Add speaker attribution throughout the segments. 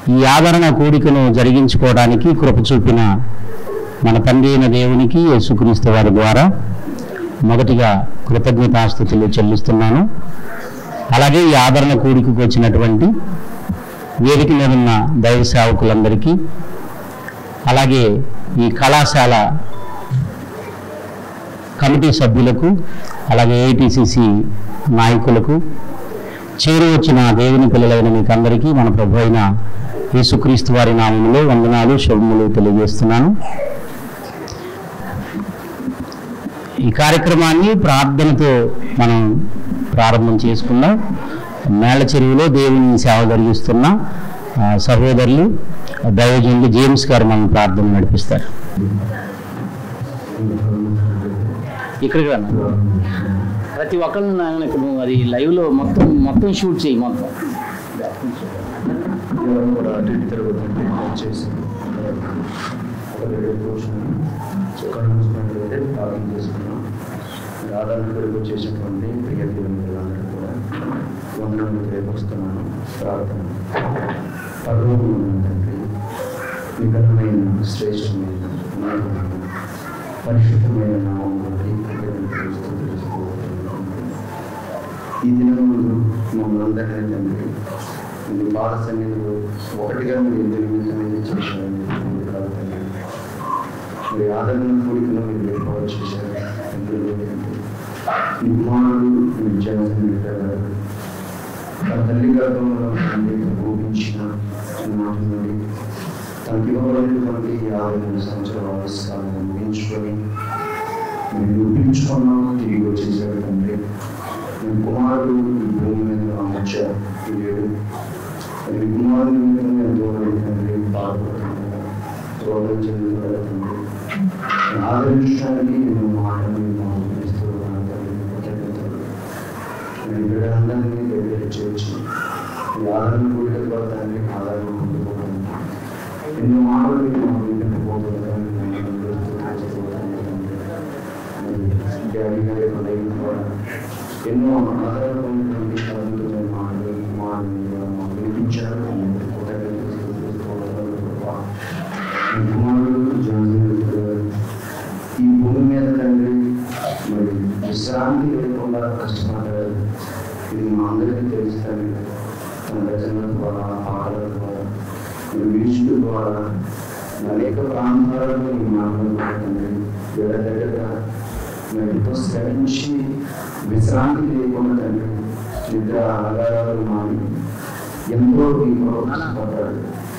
Speaker 1: ఈ ఆదరణ కూడికను జరిగించుకోవడానికి కృప చూపిన మన తండ్రి అయిన దేవునికి యేసుక్రీస్తు వారి ద్వారా మొదటిగా కృతజ్ఞతాస్థుతులు చెల్లిస్తున్నాను అలాగే ఈ ఆదరణ కూడికకు వచ్చినటువంటి వేదిక మీద ఉన్న దైవ సేవకులందరికీ అలాగే ఈ కళాశాల కమిటీ సభ్యులకు అలాగే ఏఐటిసిసి నాయకులకు చేరి వచ్చిన దేవుని పిల్లలైన మీకు అందరికీ మన ప్రభు అయిన యేసుక్రీస్తు వారి నామంలో వందనాలు శుభములు తెలియజేస్తున్నాను ఈ కార్యక్రమాన్ని ప్రార్థనతో మనం ప్రారంభం చేసుకుందాం మేళ్ల చెరువులో దేవుని సేవ జరిగిస్తున్న ఆ, సహోదరులు దైవజనులు జేమ్స్ గారు మనం ప్రార్థన నడిపిస్తారు ఇక్కడికి రా నాన్న. ప్రతి ఒక్కరిని నాయన ఇప్పుడు నువ్వు అది లైవ్లో మొత్తం మొత్తం షూట్ చేయి మొత్తం
Speaker 2: ఎవరు కూడా అటు ఇటు తిరగదండి చేసి కళ్ళు మూసుకున్నట్లయితే ప్రార్థన చేసుకున్నాం ఆధారణ కొరకు చేసినటువంటి ప్రియ దేవులందరూ కూడా వందనములు తెలియపరుస్తున్నాను ప్రార్థన పర్వము తండ్రి నికటమైన శ్రేష్టమైన ఉన్నతమైన, పరిశుద్ధమైన నామం బట్టి కృతజ్ఞతలు స్తుతులు చెప్పుకుంటున్నాను. ఈ దినములు మమ్మల్ని అందరినీ తండ్రి మీ బాల సన్నిధిలో ఒకటిగా మీరు ఎందుకు నిమిత్తమైన చేశారు మీరు కాదు తండ్రి మరి ఆదరణ కూడికను మీరు ఏర్పాటు చేశారు అందులో నిర్మాణాలు మీ జనసన్ పెట్టారు తన తల్లి గర్భంలో నుండి ఊపించిన మాట నుండి తనకి ఇవ్వబడినటువంటి యాభై మూడు సంవత్సరాల ఆవిష్కారాన్ని ముగించుకొని మీరు చూపించుకున్నాము తిరిగి వచ్చేసాడు తండ్రి మీ కుమారుడు ఈ భూమి మీద అమర్చారు ఈ ఏడు మీ కుమారుని నిమిత్తం ఎంతో తండ్రి బాధపడుతున్నారు రోగం చెందుతున్నాడు తండ్రి ఆదరించడానికి నేను మాటలు మాకు ఇస్తున్నాను తండ్రి కృతజ్ఞతలు మీ బిడ్డలందరినీ దగ్గర చేర్చి మీ ఆదరణ కూడా ద్వారా తండ్రి ఆదరణ పొందుకోవడం ఎన్నో మాటలు మీరు మాకు వినిపించబోతున్నారు డాడీ గారి హృదయం ద్వారా ఎన్నో ఆధారమైనటువంటి అద్భుతమైన మాటలు మాటలు మాకు వినిపించారు మీకు కృతజ్ఞతలు తెలుసుకోవడం ప్రభా. మీ కుమారుడు జాన్సన్ గారు ఈ భూమి మీద తండ్రి మరి విశ్రాంతి లేకుండా కష్టపడ్డారు ఇది మా అందరికీ తెలుస్తుంది తన రచనల ద్వారా పాటల ద్వారా మరి మ్యూజిక్ ద్వారా అనేక ప్రాంతాలలో ఈ మాట్లాడుతుంది వేరే దగ్గర మరి ఎంతో శ్రమించి విశ్రాంతి లేకుండా తండ్రి నిద్ర ఆగారాలు మాని ఎంతో ఈ కొరకు కష్టపడ్డాడు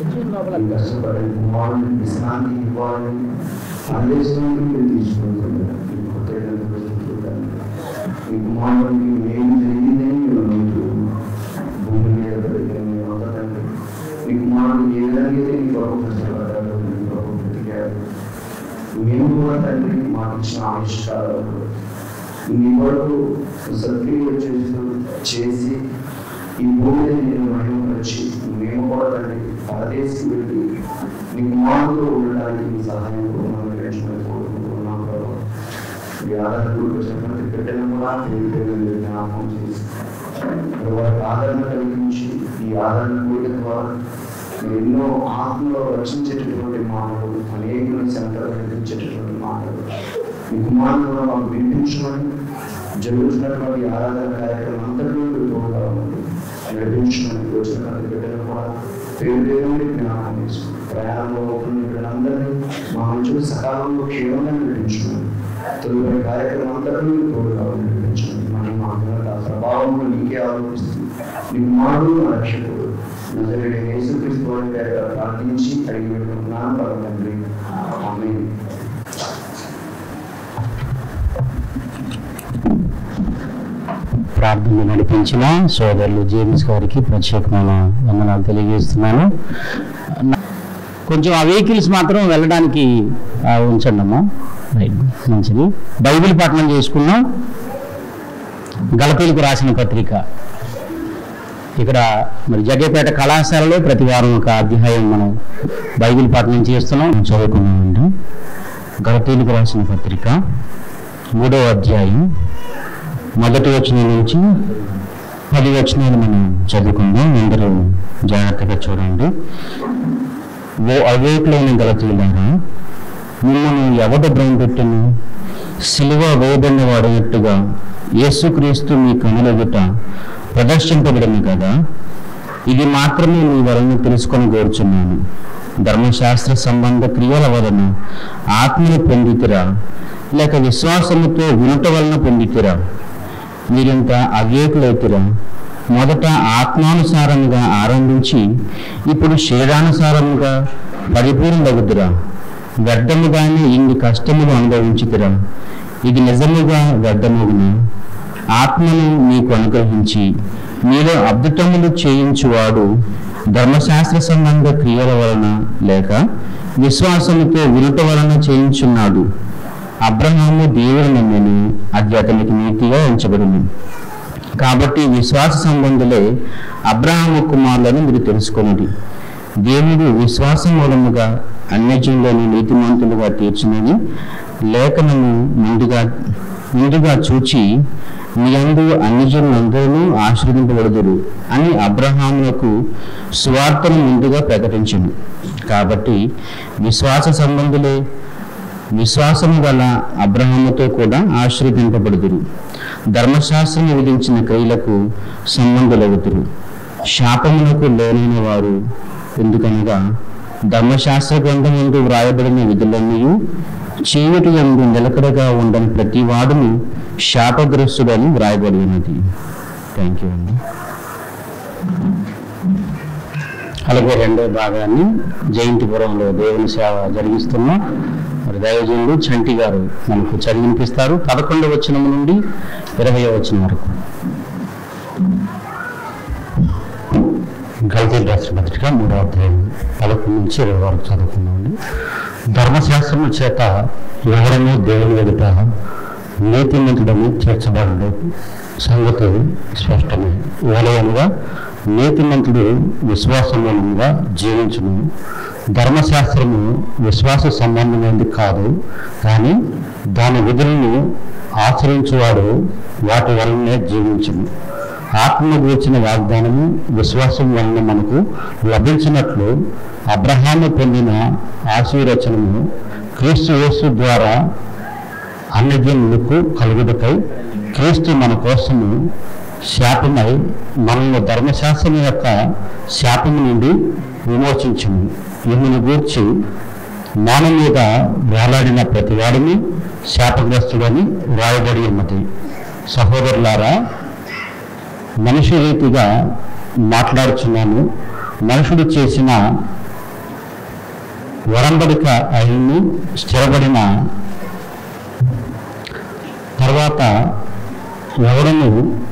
Speaker 2: ఈ కష్టపడే కుమారుని విశ్రాంతి ఇవ్వాలని ఆదేశాన్ని మీరు తీసుకుంటున్నారు ఈ కృతజ్ఞతలు చెప్తున్నాను. ఈ కుమారుడికి మేము జరిగిందని మీరు నమ్ముతున్నారు భూమి మీద బ్రతికిన మీ వద్ద తండ్రి మీ కుమారుడు ఏ విధంగా అయితే మీ కొరకు కష్టపడ్డాడు మీ కొరకు బ్రతికాడు మేము కూడా తండ్రి మాకు ఇచ్చిన ఆవిష్కారాలు మీ కొరకు సక్రియ చేస్తూ చేసి ఈ భూమి మీద నేను మహిమపరిచి మేము కూడా తండ్రి పరదేశం వెళ్ళి నీ కుమారుడు ఉండడానికి మీ సహాయం కోరుకున్నాను వేయించమని కోరుకుంటున్నాం ప్రభావ ఈ ఆదరణకు వచ్చినటువంటి బిడ్డలను కూడా పేరు పేరు మీరు జ్ఞాపకం చేసి వారికి ఆదరణ కలిగించి ఈ ఆదరణ కూడిక ద్వారా మీరు ఎన్నో ఆత్మలో రక్షించేటటువంటి మాటలు అనేకులను సెంటర్ కల్పించేటటువంటి మాటలు మీ కుమారుడు కూడా మాకు వినిపించమని జరుగుతున్నటువంటి ఆరాధన కార్యక్రమం అంతటిలో మీరు తోడుగా ఉంది నడిపించమని వచ్చినటువంటి బిడ్డలు కూడా పేరు పేరు మీరు జ్ఞాపకం చేసి ప్రయాణంలో అవుతున్న బిడ్డలందరినీ మా మంచులు సకాలంలో క్షేమంగా నడిపించమని తదుపరి కార్యక్రమం అంతటిలో మీరు తోడుగా ఉండి నడిపించమని మనం మా ఆ ప్రభావం నీకే ఆలోచిస్తుంది నీ కుమారుడు నా రక్షకుడు నజరేడు యేసుక్రీస్తు వారి పేరిట ప్రార్థించి అడిగి పెట్టుకున్నాను పరమ తండ్రి ఆమేన్
Speaker 1: ప్రార్థన నడిపించిన సోదరులు జేమ్స్ గారికి ప్రత్యేకమైన వందనాలు తెలియజేస్తున్నాను నా- కొంచెం ఆ వెహికల్స్ మాత్రం వెళ్ళడానికి ఆ, ఉంచండి అమ్మా రైట్ మంచిది బైబిల్ పఠనం చేసుకున్నాం గలపీలకు రాసిన పత్రిక ఇక్కడ మరి జగ్గేపేట కళాశాలలో ప్రతి వారం ఒక అధ్యాయం మనం బైబిల్ పఠనం చేస్తున్నాం చదువుకున్నామండి గలపీలకు రాసిన పత్రిక మూడవ అధ్యాయం మొదటి వచనం నుంచి పది వచనాలు మనం చదువుకుందాం అందరూ జాగ్రత్తగా చూడండి ఓ అవేకులైన గలతీలారా మిమ్మల్ని ఎవడ భ్రమ పెట్టను సిలువ వేయబడిన వాడైనట్టుగా యేసుక్రీస్తు మీ కనులెదుట ప్రదర్శింపబడింది కదా ఇది మాత్రమే మీ వలన తెలుసుకొని కోరుచున్నాను ధర్మశాస్త్ర సంబంధ క్రియల వలన ఆత్మను పొందితిరా లేక విశ్వాసముతో వినుట వలన పొందితిరా మీరింత అవ్యేకులైతిరా మొదట ఆత్మానుసారంగా ఆరంభించి ఇప్పుడు శరీరానుసారంగా పరిపూర్ణమగుదురా వ్యర్థముగానే ఇన్ని కష్టములు అనుభవించుతురా ఇది నిజముగా వ్యర్థమగును ఆత్మను మీకు అనుగ్రహించి మీలో అద్భుతములు చేయించువాడు ధర్మశాస్త్ర సంబంధ క్రియల వలన లేక విశ్వాసముతో వినుట వలన చేయించున్నాడు అబ్రహాము దేవుడు నమ్మని అది అతనికి నీతిగా ఎంచబడింది కాబట్టి విశ్వాస సంబంధులే అబ్రహాము కుమారులను మీరు తెలుసుకొనిది దేవుడు విశ్వాసం మూలముగా అన్యజనులను నీతిమంతులుగా తీర్చినది లేఖనము ముందుగా ముందుగా చూచి మీ అందు అన్యజనులందరూ ఆశీర్వదింపబడుదురు అని అబ్రహాములకు సువార్తను ముందుగా ప్రకటించింది కాబట్టి విశ్వాస సంబంధులే విశ్వాసము గల అబ్రహాముతో కూడా ఆశ్రయింపబడుదురు ధర్మశాస్త్రం విధించిన క్రియలకు సంబంధులవుతురు శాపమునకు లోనైన వారు ఎందుకనగా ధర్మశాస్త్ర గ్రంథం ముందు వ్రాయబడిన విధులన్నీ చీకటి ఎందు నిలకడగా ఉండని ప్రతి వాడును శాపగ్రస్తుడని వ్రాయబడి ఉన్నది థ్యాంక్ యూ అండి అలాగే రెండో భాగాన్ని జయంతిపురంలో దేవుని సేవ జరిగిస్తున్న మరి దైవజనులు చంటి గారు మనకు చదివినిపిస్తారు పదకొండవ వచనం నుండి ఇరవై వచనం వరకు గల్తీ రాష్ట్ర పత్రిక మూడవ అధ్యాయం పదకొండు నుంచి ఇరవై వరకు చదువుకున్నామండి ధర్మశాస్త్రము చేత ఎవరనూ దేవుని ఎదుట నీతిమంతుడని తీర్చబడడు సంగతి స్పష్టమే ఏలయనగా నీతిమంతుడు విశ్వాసమూలంగా జీవించును ధర్మశాస్త్రము విశ్వాస సంబంధమైనది కాదు కానీ దాని విధులను ఆచరించువాడు వాటి వలనే జీవించును ఆత్మ గూర్చిన వాగ్దానము విశ్వాసం వలన మనకు లభించినట్లు అబ్రహాము పొందిన ఆశీర్వచనము క్రీస్తు యేసు ద్వారా అన్యజనులకు కలుగుటకై క్రీస్తు మన కోసము శాపమై మనల్ని ధర్మశాస్త్రం యొక్క శాపము నుండి విమోచించును ఈమెను గూర్చి మాన మీద వేలాడిన ప్రతివాడిని శాపగ్రస్తుడని వ్రాయబడి ఉన్నది సహోదరులారా మనిషి రీతిగా మాట్లాడుచున్నాను మనుషుడు చేసిన వరంబడిక అయిను స్థిరపడిన తర్వాత ఎవడను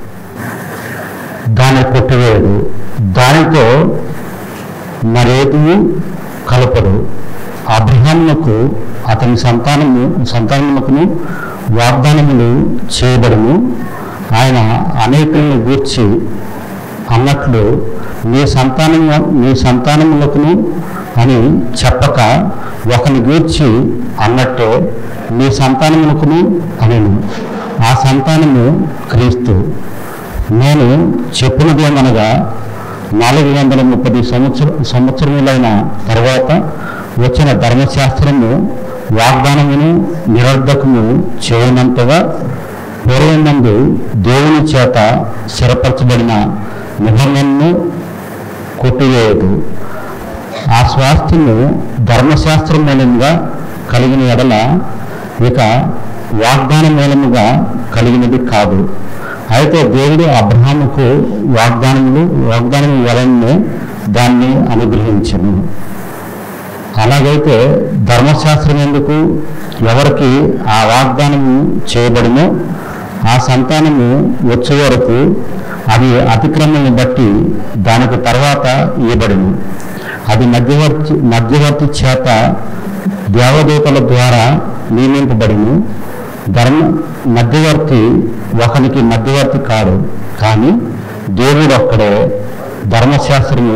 Speaker 1: దాన్ని కొట్టివేయడు దానితో మరేది కలపడు అబ్రహామునకు అతని సంతానము సంతానముకును వాగ్దానములు చేయబడును ఆయన అనేకులను గూర్చి అన్నట్లు నీ సంతానము నీ సంతానములకును అని చెప్పక ఒకని గూర్చి అన్నట్టే నీ సంతానములకును అనెను ఆ సంతానము క్రీస్తు నేను చెప్పినదేమనగా నాలుగు వందల ముప్పది సంవత్సర సంవత్సరములైన తర్వాత వచ్చిన ధర్మశాస్త్రము వాగ్దానమును నిరర్ధకము చేయనంతగా పూర్వమందు దేవుని చేత స్థిరపరచబడిన నిబంధనను కొట్టివేయదు ఆ స్వాస్థ్యము ధర్మశాస్త్ర మూలంగా కలిగిన ఎడల ఇక వాగ్దాన మూలముగా కలిగినది కాదు అయితే దేవుడు అబ్రహాముకు వాగ్దానములు వాగ్దానం వలనే దాన్ని అనుగ్రహించను అలాగైతే ధర్మశాస్త్రం ఎందుకు ఎవరికి ఆ వాగ్దానము చేయబడినో ఆ సంతానము వచ్చే వరకు అది అతిక్రమణను బట్టి దానికి తర్వాత ఇవ్వబడింది అది మధ్యవర్తి మధ్యవర్తి చేత దేవదూతల ద్వారా నియమింపబడిను ధర్మ మధ్యవర్తి ఒకనికి మధ్యవర్తి కాడు కానీ దేవుడు ఒక్కడే ధర్మశాస్త్రము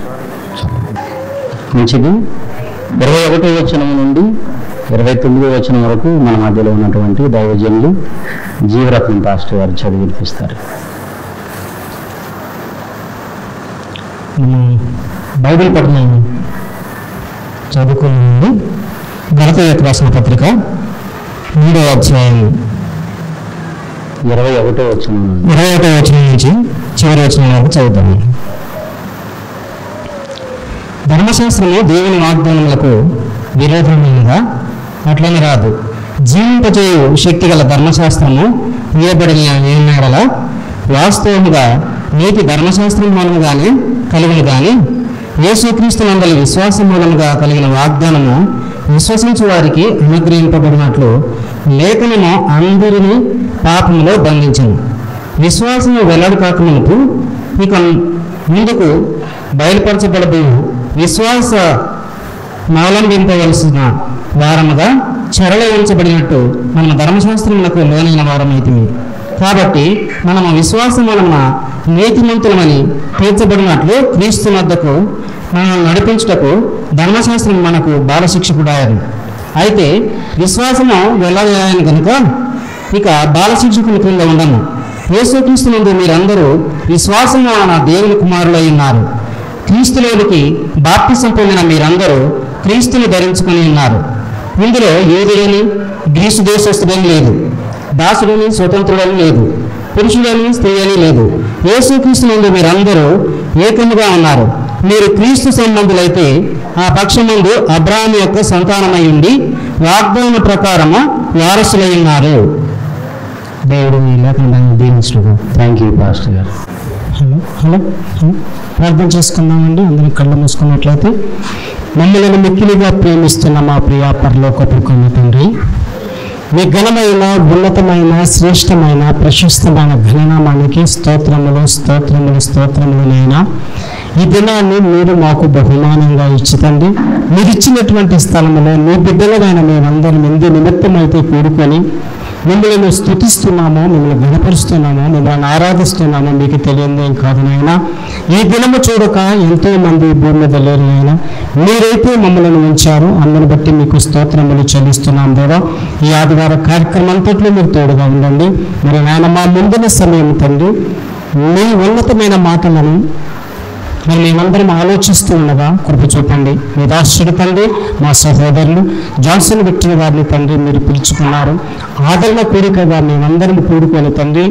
Speaker 1: మంచిది ఇరవై ఒకటో వచనం నుండి ఇరవై తొమ్మిదో వచనం వరకు మన మధ్యలో ఉన్నటువంటి దైవజనులు జీవరత్నం పాస్టర్ గారు చదివి వినిపిస్తారు
Speaker 3: మనం బైబిల్ పఠనం చదువుకున్నామండి గణిత రాసిన పత్రిక మూడవ అధ్యాయం
Speaker 1: ఇరవై ఒకటో వచ్చిన
Speaker 3: ఇరవై ఒకటో వచనం నుంచి చివరి వచనం వరకు చదువుతాము ధర్మశాస్త్రము దేవుని వాగ్దానములకు విరోధమైనదా అట్లని రాదు జీవింపజేయు శక్తి గల ధర్మశాస్త్రము ఇవ్వబడిన ఏనాడల వాస్తవముగా నీతి ధర్మశాస్త్రం మూలముగానే కలిగిన కానీ యేసుక్రీస్తు నందలి విశ్వాసం మూలముగా కలిగిన వాగ్దానము విశ్వసించు వారికి అనుగ్రహింపబడినట్లు లేఖనము అందరినీ పాపములో బంధించను విశ్వాసము వెల్లడి కాకమునుపు ఇక ముందుకు బయలుపరచబడబో విశ్వాస అవలంబింపవలసిన వారముగా చెరల ఉంచబడినట్టు మన ధర్మశాస్త్రములకు లోనైన వారమైతిమి కాబట్టి మనము విశ్వాసం వలన నీతిమంతులమని తీర్చబడినట్లు క్రీస్తు వద్దకు మనం నడిపించుటకు ధర్మశాస్త్రం మనకు బాలశిక్షకుడాయను అయితే విశ్వాసము వెళ్ళాయని కనుక ఇక బాలశిక్షకుని క్రింద ఉండము యేసుక్రీస్తు నందు మీరందరూ విశ్వాసం వలన దేవుని కుమారులై ఉన్నారు క్రీస్తులోనికి బాప్తిసం పొందిన మీరందరూ క్రీస్తుని ధరించుకొని ఉన్నారు ఇందులో యూదుడని గ్రీసు దేశస్థుడని లేదు దాసుడని స్వతంత్రుడని లేదు పురుషుడని స్త్రీ అని లేదు యేసుక్రీస్తు నందు మీరందరూ ఏకముగా ఉన్నారు మీరు క్రీస్తు సంబంధులైతే ఆ పక్షమందు అబ్రాహం యొక్క సంతానమై ఉండి వాగ్దాన ప్రకారము వారసులై ఉన్నారు దేవుడు ఈ లేఖను దీవించడం
Speaker 1: థ్యాంక్ యూ పాస్టర్ గారు
Speaker 3: హలో హలో హలో ప్రార్థన చేసుకుందామండి అందరం కళ్ళు మూసుకున్నట్లయితే మమ్మల్ని మిక్కిలిగా ప్రేమిస్తున్న మా ప్రియ పరలోకపు కన్న తండ్రి మీ ఘనమైన ఉన్నతమైన శ్రేష్టమైన ప్రశస్తమైన ఘననామానికి స్తోత్రములు స్తోత్రములు స్తోత్రములనైనా ఈ దినాన్ని మీరు మాకు బహుమానంగా ఇచ్చితండి మీరు ఇచ్చినటువంటి స్థలములో మీ బిడ్డలమైన మేమందరం ఎందు నిమిత్తమైతే కూడుకొని మిమ్మల్ని స్థుతిస్తున్నామో మిమ్మల్ని గణపరుస్తున్నామో మిమ్మల్ని ఆరాధిస్తున్నామో మీకు తెలియదేం కాదు నాయన ఈ దినము చూడక ఎంతో మంది భూమి మీద లేరు నాయన మీరైతే మమ్మల్ని ఉంచారు అందుని బట్టి మీకు స్తోత్రములు చెల్లిస్తున్నాం దేవా ఈ ఆదివార కార్యక్రమం అంతట్లో మీరు తోడుగా ఉండండి మరి నాయన మా ముందున సమయం తండ్రి మీ ఉన్నతమైన మాటలను మరి మేమందరం ఆలోచిస్తూ ఉండగా కృప చూపండి మీ దాసుడు తండ్రి మా సహోదరులు జాన్సన్ పెట్టిన వారిని తండ్రి మీరు పిలుచుకున్నారు ఆదరణ కోరికగా మేమందరం కూడుకొని తండ్రి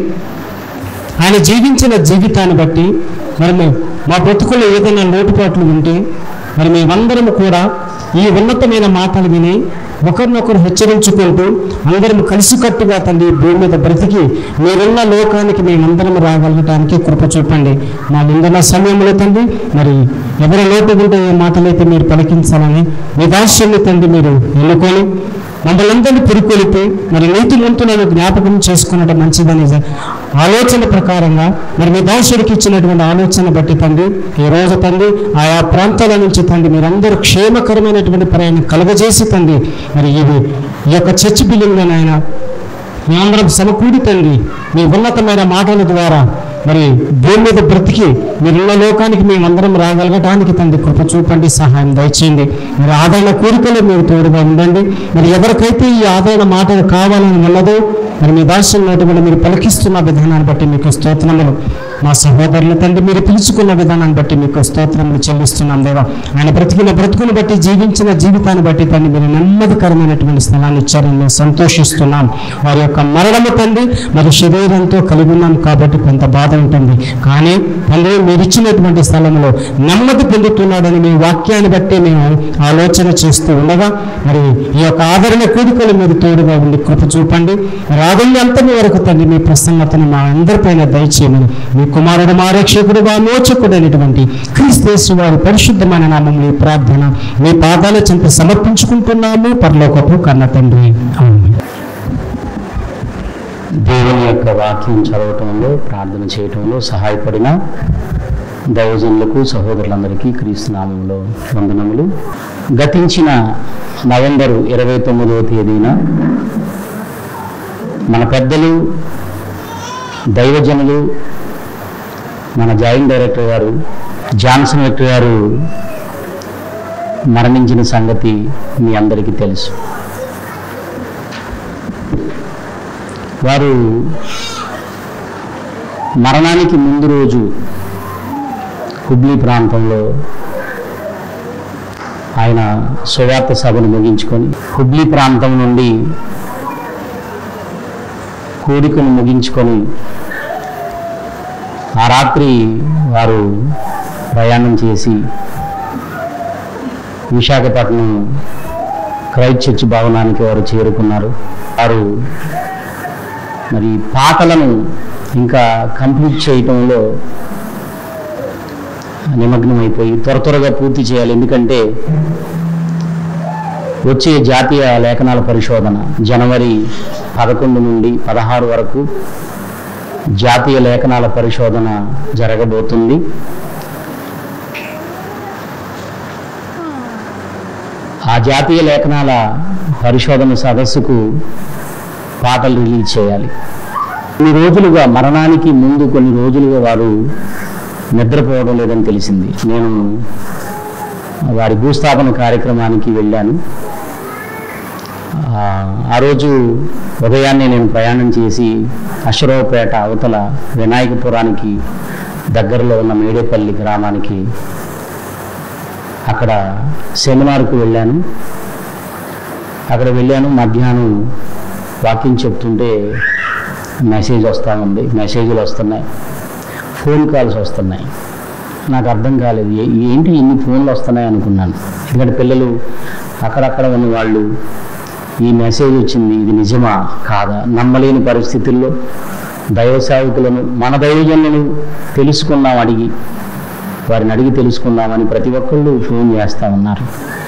Speaker 3: ఆయన జీవించిన జీవితాన్ని బట్టి మరి మే- మా బ్రతుకులో ఏదైనా లోటుపాట్లు ఉంటే మరి మేమందరం కూడా ఈ ఉన్నతమైన మాటలు విని ఒకరినొకరు హెచ్చరించుకుంటూ అందరం కలిసికట్టుగా తండ్రి భూమి మీద బ్రతికి మీరున్న లోకానికి మేమందరం రాగలగటానికి కృప చూపండి మా ముందున్న సమయంలో తండ్రి మరి ఎవరి లోటు ఉంటే ఏ మాటలైతే మీరు పలికించాలని మీ దాస్యాన్ని తండ్రి మీరు ఎన్నుకొని మమ్మల్ని అందరినీ పురుకొలిపి మరి నీతి మంతులను జ్ఞాపకం చేసుకున్నట్టు మంచిదని ఆలోచన ప్రకారంగా మరి మీ దాసుడికి ఇచ్చినటువంటి ఆలోచన బట్టి తండ్రి ఈ రోజు తండ్రి ఆయా ప్రాంతాల నుంచి తండ్రి మీరందరూ క్షేమకరమైనటువంటి ప్రయాణం కలుగజేసి తండ్రి మరి ఇది ఈ యొక్క చర్చ్ బిల్డింగ్ ఆయన మేమందరం సమకూడి తండ్రి మీ ఉన్నతమైన మాటల ద్వారా మరి భూమి మీద బ్రతికి మీరున్న లోకానికి మేమందరం రాగలగటానికి తండ్రి కృప చూపండి సహాయం దయచేయండి మరి ఆదరణ కోరికలు మీరు తోడుగా ఉండండి మరి ఎవరికైతే ఈ ఆదరణ మాటలు కావాలని ఉన్నదో మరి మీ దాసున్నటువంటి మీరు పలికిస్తున్న విధానాన్ని బట్టి మీకు స్తోత్రములు మా సహోదరుల తండ్రి మీరు పిలుచుకున్న విధానాన్ని బట్టి మీకు స్తోత్రములు చెల్లిస్తున్నాం దేవా ఆయన బ్రతికిన బ్రతుకును బట్టి జీవించిన జీవితాన్ని బట్టి తండ్రి మీరు నెమ్మదికరమైనటువంటి స్థలాన్ని ఇచ్చారని మేము సంతోషిస్తున్నాం వారి యొక్క మరణము తండ్రి మరి శరీరంతో కలిగి ఉన్నాం కాబట్టి కొంత బాధ ఉంటుంది కానీ తండ్రి మీరు ఇచ్చినటువంటి స్థలంలో నెమ్మది పొందుతున్నాడని మీ వాక్యాన్ని బట్టి మేము ఆలోచన చేస్తూ ఉండగా మరి ఈ యొక్క ఆదరణ కూడికలు మీరు తోడుగా ఉండి కృప చూపండి రాగండి అంతటి వరకు తండ్రి మీ ప్రసన్నతను మా అందరిపైన దయచేయమని మీ కుమారుడు మా రక్షకుడుగా మోచకుడు అనేటువంటి క్రీస్తేసు వారి పరిశుద్ధమైన నామంలో ఈ ప్రార్థన మీ పాదాల చెంత సమర్పించుకుంటున్నాము పరలోకపు కన్న తండ్రి ఆమేన్.
Speaker 1: దేవుని యొక్క వాక్యం చదవటంలో ప్రార్థన చేయటంలో సహాయపడిన దైవజనులకు సహోదరులందరికీ క్రీస్తు నామంలో వందనములు గతించిన నవంబరు ఇరవై తొమ్మిదవ తేదీన మన పెద్దలు దైవజనులు మన జాయింట్ డైరెక్టర్ గారు జాన్సన్ వ్యక్తి గారు మరణించిన సంగతి మీ అందరికీ తెలుసు వారు మరణానికి ముందు రోజు హుబ్లీ ప్రాంతంలో ఆయన సువార్త సభను ముగించుకొని హుబ్లీ ప్రాంతం నుండి కోరికను ముగించుకొని ఆ రాత్రి వారు ప్రయాణం చేసి విశాఖపట్నం క్రైస్ట్ చర్చ్ భవనానికి వారు చేరుకున్నారు వారు మరి పాటలను ఇంకా కంప్లీట్ చేయటంలో నిమగ్నం అయిపోయి త్వర త్వరగా పూర్తి చేయాలి ఎందుకంటే వచ్చే జాతీయ లేఖనాల పరిశోధన జనవరి పదకొండు నుండి పదహారు వరకు జాతీయ లేఖనాల పరిశోధన జరగబోతుంది ఆ జాతీయ లేఖనాల పరిశోధన సదస్సుకు పాటలు రిలీజ్ చేయాలి కొన్ని రోజులుగా మరణానికి ముందు కొన్ని రోజులుగా వారు నిద్రపోవడం లేదని తెలిసింది నేను వారి భూస్థాపన కార్యక్రమానికి వెళ్ళాను ఆ, ఆ రోజు ఉదయాన్నే నేను ప్రయాణం చేసి అశ్వరావుపేట అవతల వినాయకపురానికి దగ్గరలో ఉన్న మేడేపల్లి గ్రామానికి అక్కడ సెమినార్కు వెళ్ళాను అక్కడ వెళ్ళాను మధ్యాహ్నం వాకింగ్ చెప్తుంటే మెసేజ్ వస్తూ ఉంది మెసేజ్లు వస్తున్నాయి ఫోన్ కాల్స్ వస్తున్నాయి నాకు అర్థం కాలేదు ఏ- ఏంటి ఇన్ని ఫోన్లు వస్తున్నాయి అనుకున్నాను ఎందుకంటే పిల్లలు అక్కడక్కడ ఉన్న వాళ్ళు ఈ మెసేజ్ వచ్చింది ఇది నిజమా కాదా నమ్మలేని పరిస్థితుల్లో దైవ సేవకులను మన దైవజనులను తెలుసుకున్నాం అడిగి వారిని అడిగి తెలుసుకుందామని ప్రతి ఒక్కళ్ళు ఫోన్ చేస్తూ ఉన్నారు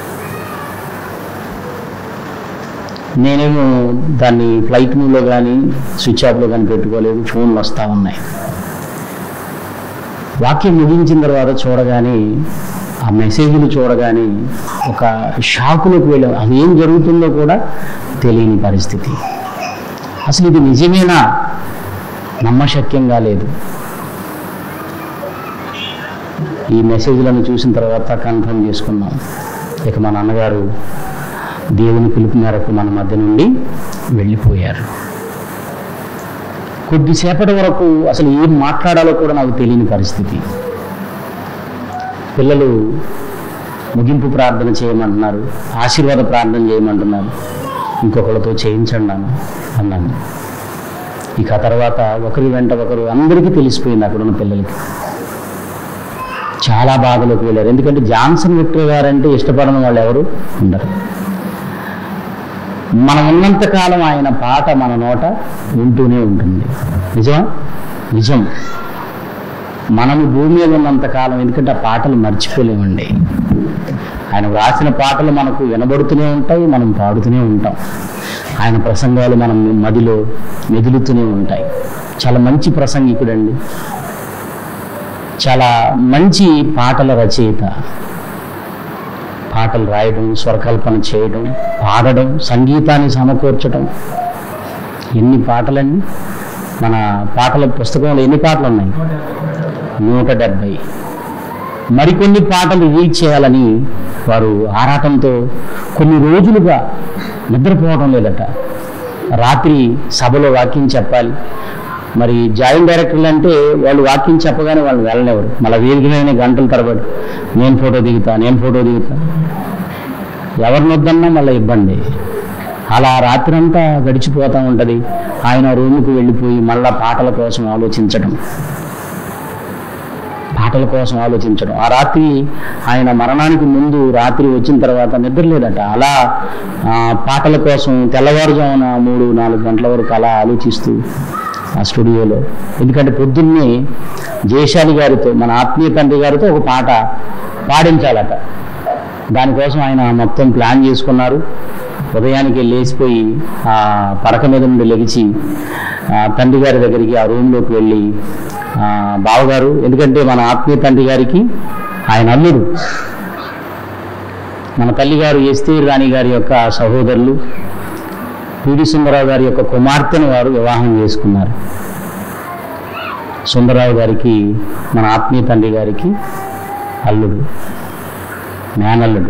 Speaker 1: నేనేమో దాన్ని ఫ్లైట్ మూడ్లో కానీ స్విచ్ ఆఫ్లో కానీ పెట్టుకోలేదు ఫోన్లు వస్తూ ఉన్నాయి వాక్యం ముగించిన తర్వాత చూడగానే ఆ మెసేజ్లు చూడగానే ఒక షాకులోకి వెళ్ళాం అది ఏం జరుగుతుందో కూడా తెలియని పరిస్థితి అసలు ఇది నిజమేనా నమ్మశక్యంగా లేదు ఈ మెసేజ్లను చూసిన తర్వాత కన్ఫర్మ్ చేసుకున్నాం ఇక మా నాన్నగారు దేవుని పిలుపు మేరకు మన మధ్య నుండి వెళ్ళిపోయారు కొద్దిసేపటి వరకు అసలు ఏం మాట్లాడాలో కూడా నాకు తెలియని పరిస్థితి పిల్లలు ముగింపు ప్రార్థన చేయమంటున్నారు ఆశీర్వాద ప్రార్థన చేయమంటున్నారు ఇంకొకరితో చేయించండి అన్న అన్నాను ఇక ఆ తర్వాత ఒకరి వెంట ఒకరు అందరికీ తెలిసిపోయింది అక్కడ ఉన్న పిల్లలకి చాలా బాధలోకి వెళ్ళారు ఎందుకంటే జాన్సన్ విక్టర్ గారంటే ఇష్టపడని వాళ్ళు ఎవరు ఉండరు మనం ఉన్నంత కాలం ఆయన పాట మన నోట ఉంటూనే ఉంటుంది నిజమా నిజం మనము భూమి మీద ఉన్నంత కాలం ఎందుకంటే ఆ పాటలు మర్చిపోలేమండి ఆయన వ్రాసిన పాటలు మనకు వినబడుతూనే ఉంటాయి మనం పాడుతూనే ఉంటాం ఆయన ప్రసంగాలు మనం మదిలో మెదులుతూనే ఉంటాయి చాలా మంచి ప్రసంగికుడండి చాలా మంచి పాటల రచయిత పాటలు రాయడం స్వరకల్పన చేయడం పాడడం సంగీతాన్ని సమకూర్చడం ఎన్ని పాటలండి మన పాటల పుస్తకంలో ఎన్ని పాటలు ఉన్నాయి నూట డెబ్భై మరికొన్ని పాటలు రిలీజ్ చేయాలని వారు ఆరాటంతో కొన్ని రోజులుగా నిద్రపోవడం లేదట రాత్రి సభలో వాక్యం చెప్పాలి మరి జాయింట్ డైరెక్టర్లు అంటే వాళ్ళు వాక్యం చెప్పగానే వాళ్ళు వెళ్ళలేవారు మళ్ళీ వేదిక మీద గంటల తరబడి నేను ఫోటో దిగుతా నేను ఫోటో దిగుతా ఎవరిని వద్దన్నా మళ్ళీ ఇబ్బంది అలా రాత్రంతా గడిచిపోతూ ఉంటుంది ఆయన రూముకు వెళ్ళిపోయి మళ్ళా పాటల కోసం ఆలోచించడం పాటల కోసం ఆలోచించడం ఆ రాత్రి ఆయన మరణానికి ముందు రాత్రి వచ్చిన తర్వాత నిద్ర లేదట అలా ఆ, పాటల కోసం తెల్లవారుజామున మూడు నాలుగు గంటల వరకు అలా ఆలోచిస్తూ ఆ స్టూడియోలో ఎందుకంటే పొద్దున్నే జయశాలి గారితో మన ఆత్మీయ తండ్రి గారితో ఒక పాట పాడించాలట దానికోసం ఆయన మొత్తం ప్లాన్ చేసుకున్నారు ఉదయానికి లేచిపోయి ఆ పడక మీద నుండి లెగిచి ఆ తండ్రి గారి దగ్గరికి ఆ రూమ్లోకి వెళ్ళి ఆ బావగారు ఎందుకంటే మన ఆత్మీయ తండ్రి గారికి ఆయన అల్లుడు మన తల్లిగారు ఎస్తేర్ రాణి గారి యొక్క సహోదరులు పిడి సుందరరావు గారి యొక్క కుమార్తెను వారు వివాహం చేసుకున్నారు సుందరరావు గారికి మన ఆత్మీయ తండ్రి గారికి అల్లుడు మేనల్లుడు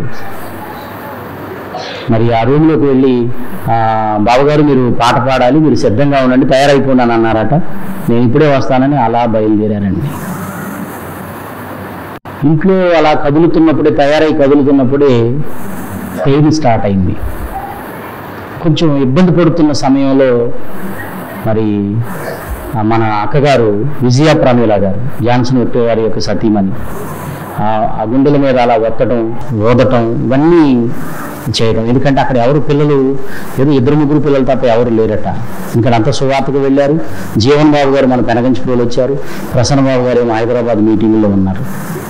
Speaker 1: మరి ఆ రూమ్లోకి వెళ్ళి "ఆ, బావగారు మీరు పాట పాడాలి మీరు సిద్ధంగా ఉండండి తయారైపోండి అన్నారట నేను ఇప్పుడే వస్తానని అలా బయలుదేరారండి ఇంట్లో అలా కదులుతున్నప్పుడే తయారై కదులుతున్నప్పుడే పెయిన్ స్టార్ట్ అయింది కొంచెం ఇబ్బంది పడుతున్న సమయంలో మరి ఆ మన అక్కగారు విజయ ప్రమీల గారు జాన్సన్ ఒట్టే వారి యొక్క సతీమణి ఆ- ఆ గుండెల మీద అలా ఒత్తడం ఓదటం ఇవన్నీ చేయడం ఎందుకంటే అక్కడ ఎవరు పిల్లలు ఏదో ఇద్దరు ముగ్గురు పిల్లలు తప్ప ఎవరు లేరట ఇక్కడ అంతా సువార్తకు వెళ్ళారు జీవన్ బాబు గారు మన పెనగంచిపోలు వచ్చారు ప్రసన్న బాబు గారు ఏమో హైదరాబాద్ మీటింగ్లో ఉన్నారు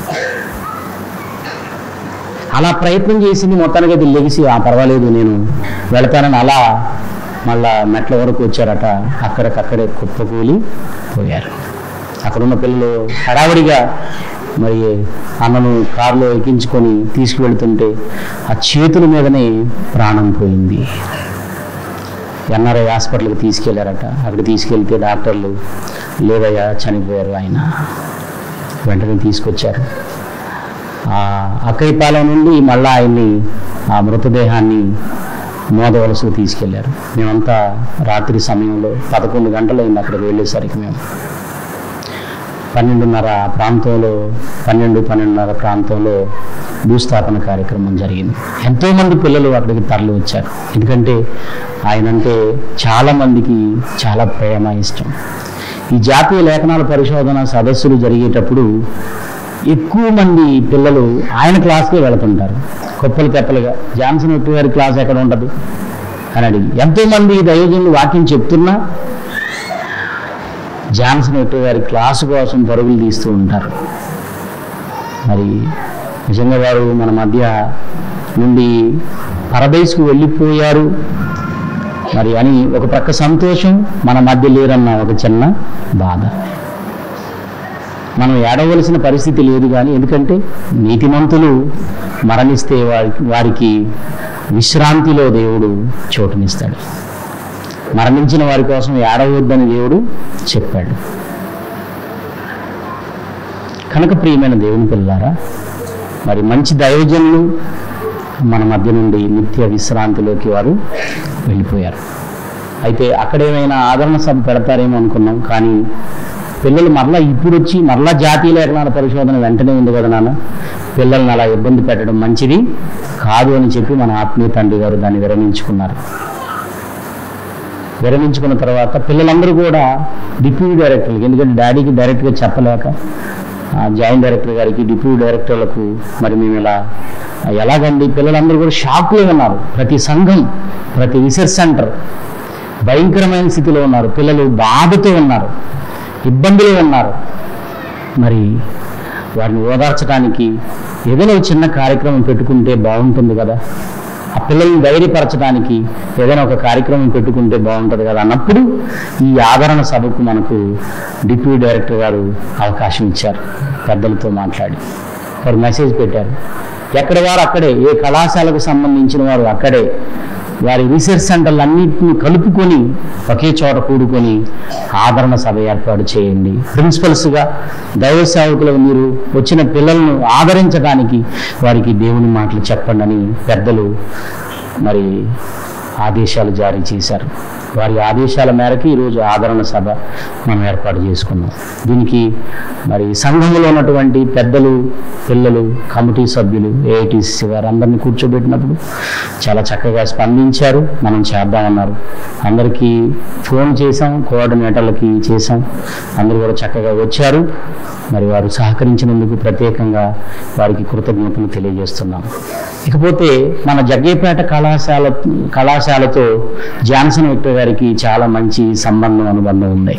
Speaker 1: అలా ప్రయత్నం చేసింది మొత్తానికి అది లెగిసి ఆ పర్వాలేదు నేను వెళతానని అలా మళ్ళా మెట్ల వరకు వచ్చారట అక్కడికక్కడే కుప్పకూలి పోయారు అక్కడున్న పిల్లలు హడావుడిగా మరి అన్నను కారులో ఎక్కించుకొని తీసుకువెళ్తుంటే ఆ చేతుల మీదనే ప్రాణం పోయింది ఎన్ఆర్ఐ హాస్పిటల్కి తీసుకెళ్లారట అక్కడ తీసుకెళ్తే డాక్టర్లు లేదయ్యా చనిపోయారు ఆయన వెంటనే తీసుకొచ్చారు ఆ అక్కయ్యపాలెం నుండి మళ్ళా ఆయన్ని ఆ మృతదేహాన్ని మోదవలసకు తీసుకెళ్లారు మేమంతా రాత్రి సమయంలో పదకొండు గంటలైంది అక్కడికి వెళ్ళేసరికి మేము పన్నెండున్నర ప్రాంతంలో పన్నెండు పన్నెండున్నర ప్రాంతంలో భూస్థాపన కార్యక్రమం జరిగింది ఎంతోమంది పిల్లలు అక్కడికి తరలి వచ్చారు ఎందుకంటే ఆయనంటే చాలామందికి చాలా ప్రేమ ఇష్టం ఈ జాతీయ లేఖనాల పరిశోధన సదస్సులు జరిగేటప్పుడు ఎక్కువ మంది పిల్లలు ఆయన క్లాస్కే వెళుతుంటారు కొప్పలు తెప్పలుగా జాన్సన్ ఉప్పు గారి క్లాస్ ఎక్కడ ఉంటుంది అని అడిగి ఎంతోమంది దైవజనులు వాక్యం చెప్తున్నా జాన్సన్ ఉప్పు గారి క్లాసు కోసం పరుగులు తీస్తూ ఉంటారు మరి నిజంగా వారు మన మధ్య నుండి పరదేశ్కు వెళ్ళిపోయారు మరి అని ఒక ప్రక్క సంతోషం మన మధ్య లేరన్న ఒక చిన్న బాధ మనం ఏడవలసిన పరిస్థితి లేదు కానీ ఎందుకంటే నీతిమంతులు మరణిస్తే వారికి వారికి విశ్రాంతిలో దేవుడు చోటునిస్తాడు మరణించిన వారి కోసం ఏడవద్దని దేవుడు చెప్పాడు కనుక ప్రియమైన దేవుని పిల్లారా మరి మంచి దైవజనులు మన మధ్య నుండి నిత్య విశ్రాంతిలోకి వారు వెళ్ళిపోయారు అయితే అక్కడేమైనా ఆదరణ సభ పెడతారేమో అనుకున్నాం కానీ పిల్లలు మరలా ఇప్పుడు వచ్చి మరలా జాతీయ లేఖనాల పరిశోధన వెంటనే ఉంది కదా నాన్న పిల్లల్ని అలా ఇబ్బంది పెట్టడం మంచిది కాదు అని చెప్పి మన ఆత్మీయ తండ్రి గారు దాన్ని విరమించుకున్నారు విరమించుకున్న తర్వాత పిల్లలందరూ కూడా డిప్యూటీ డైరెక్టర్లకి ఎందుకంటే డాడీకి డైరెక్ట్గా చెప్పలేక ఆ జాయింట్ డైరెక్టర్ గారికి డిప్యూటీ డైరెక్టర్లకు మరి మేము ఇలా ఎలాగండి పిల్లలందరూ కూడా షాక్లో ఉన్నారు ప్రతి సంఘం ప్రతి రీసెర్చ్ సెంటర్ భయంకరమైన స్థితిలో ఉన్నారు పిల్లలు బాధతో ఉన్నారు ఇబ్బందులు ఉన్నారు మరి వారిని ఓదార్చడానికి ఏదైనా ఒక చిన్న కార్యక్రమం పెట్టుకుంటే బాగుంటుంది కదా ఆ పిల్లల్ని ధైర్యపరచడానికి ఏదైనా ఒక కార్యక్రమం పెట్టుకుంటే బాగుంటుంది కదా అన్నప్పుడు ఈ ఆదరణ సభకు మనకు డిప్యూటీ డైరెక్టర్ గారు అవకాశం ఇచ్చారు పెద్దలతో మాట్లాడి వారు మెసేజ్ పెట్టారు ఎక్కడ వారు అక్కడే ఏ కళాశాలకు సంబంధించిన వారు అక్కడే వారి రీసెర్చ్ సెంటర్లు అన్నింటినీ కలుపుకొని ఒకే చోట కూడుకొని ఆదరణ సభ ఏర్పాటు చేయండి ప్రిన్సిపల్స్గా దైవ సేవకులకు మీరు వచ్చిన పిల్లలను ఆదరించడానికి వారికి దేవుని మాటలు చెప్పండి అని పెద్దలు మరి ఆదేశాలు జారీ చేశారు వారి ఆదేశాల మేరకు ఈరోజు ఆదరణ సభ మనం ఏర్పాటు చేసుకున్నాం దీనికి మరి సంఘంలో ఉన్నటువంటి పెద్దలు పిల్లలు కమిటీ సభ్యులు ఏఐటీసీ వారు అందరినీ కూర్చోబెట్టినప్పుడు చాలా చక్కగా స్పందించారు మనం చేద్దామన్నారు అందరికీ ఫోన్ చేసాం కోఆర్డినేటర్లకి చేసాం అందరూ కూడా చక్కగా వచ్చారు మరి వారు సహకరించినందుకు ప్రత్యేకంగా వారికి కృతజ్ఞతలు తెలియజేస్తున్నాం ఇకపోతే మన జగ్గేపేట కళాశాల కళాశాలతో జాన్సన్ విక్టర్ గారికి చాలా మంచి సంబంధం అనుబంధం ఉంది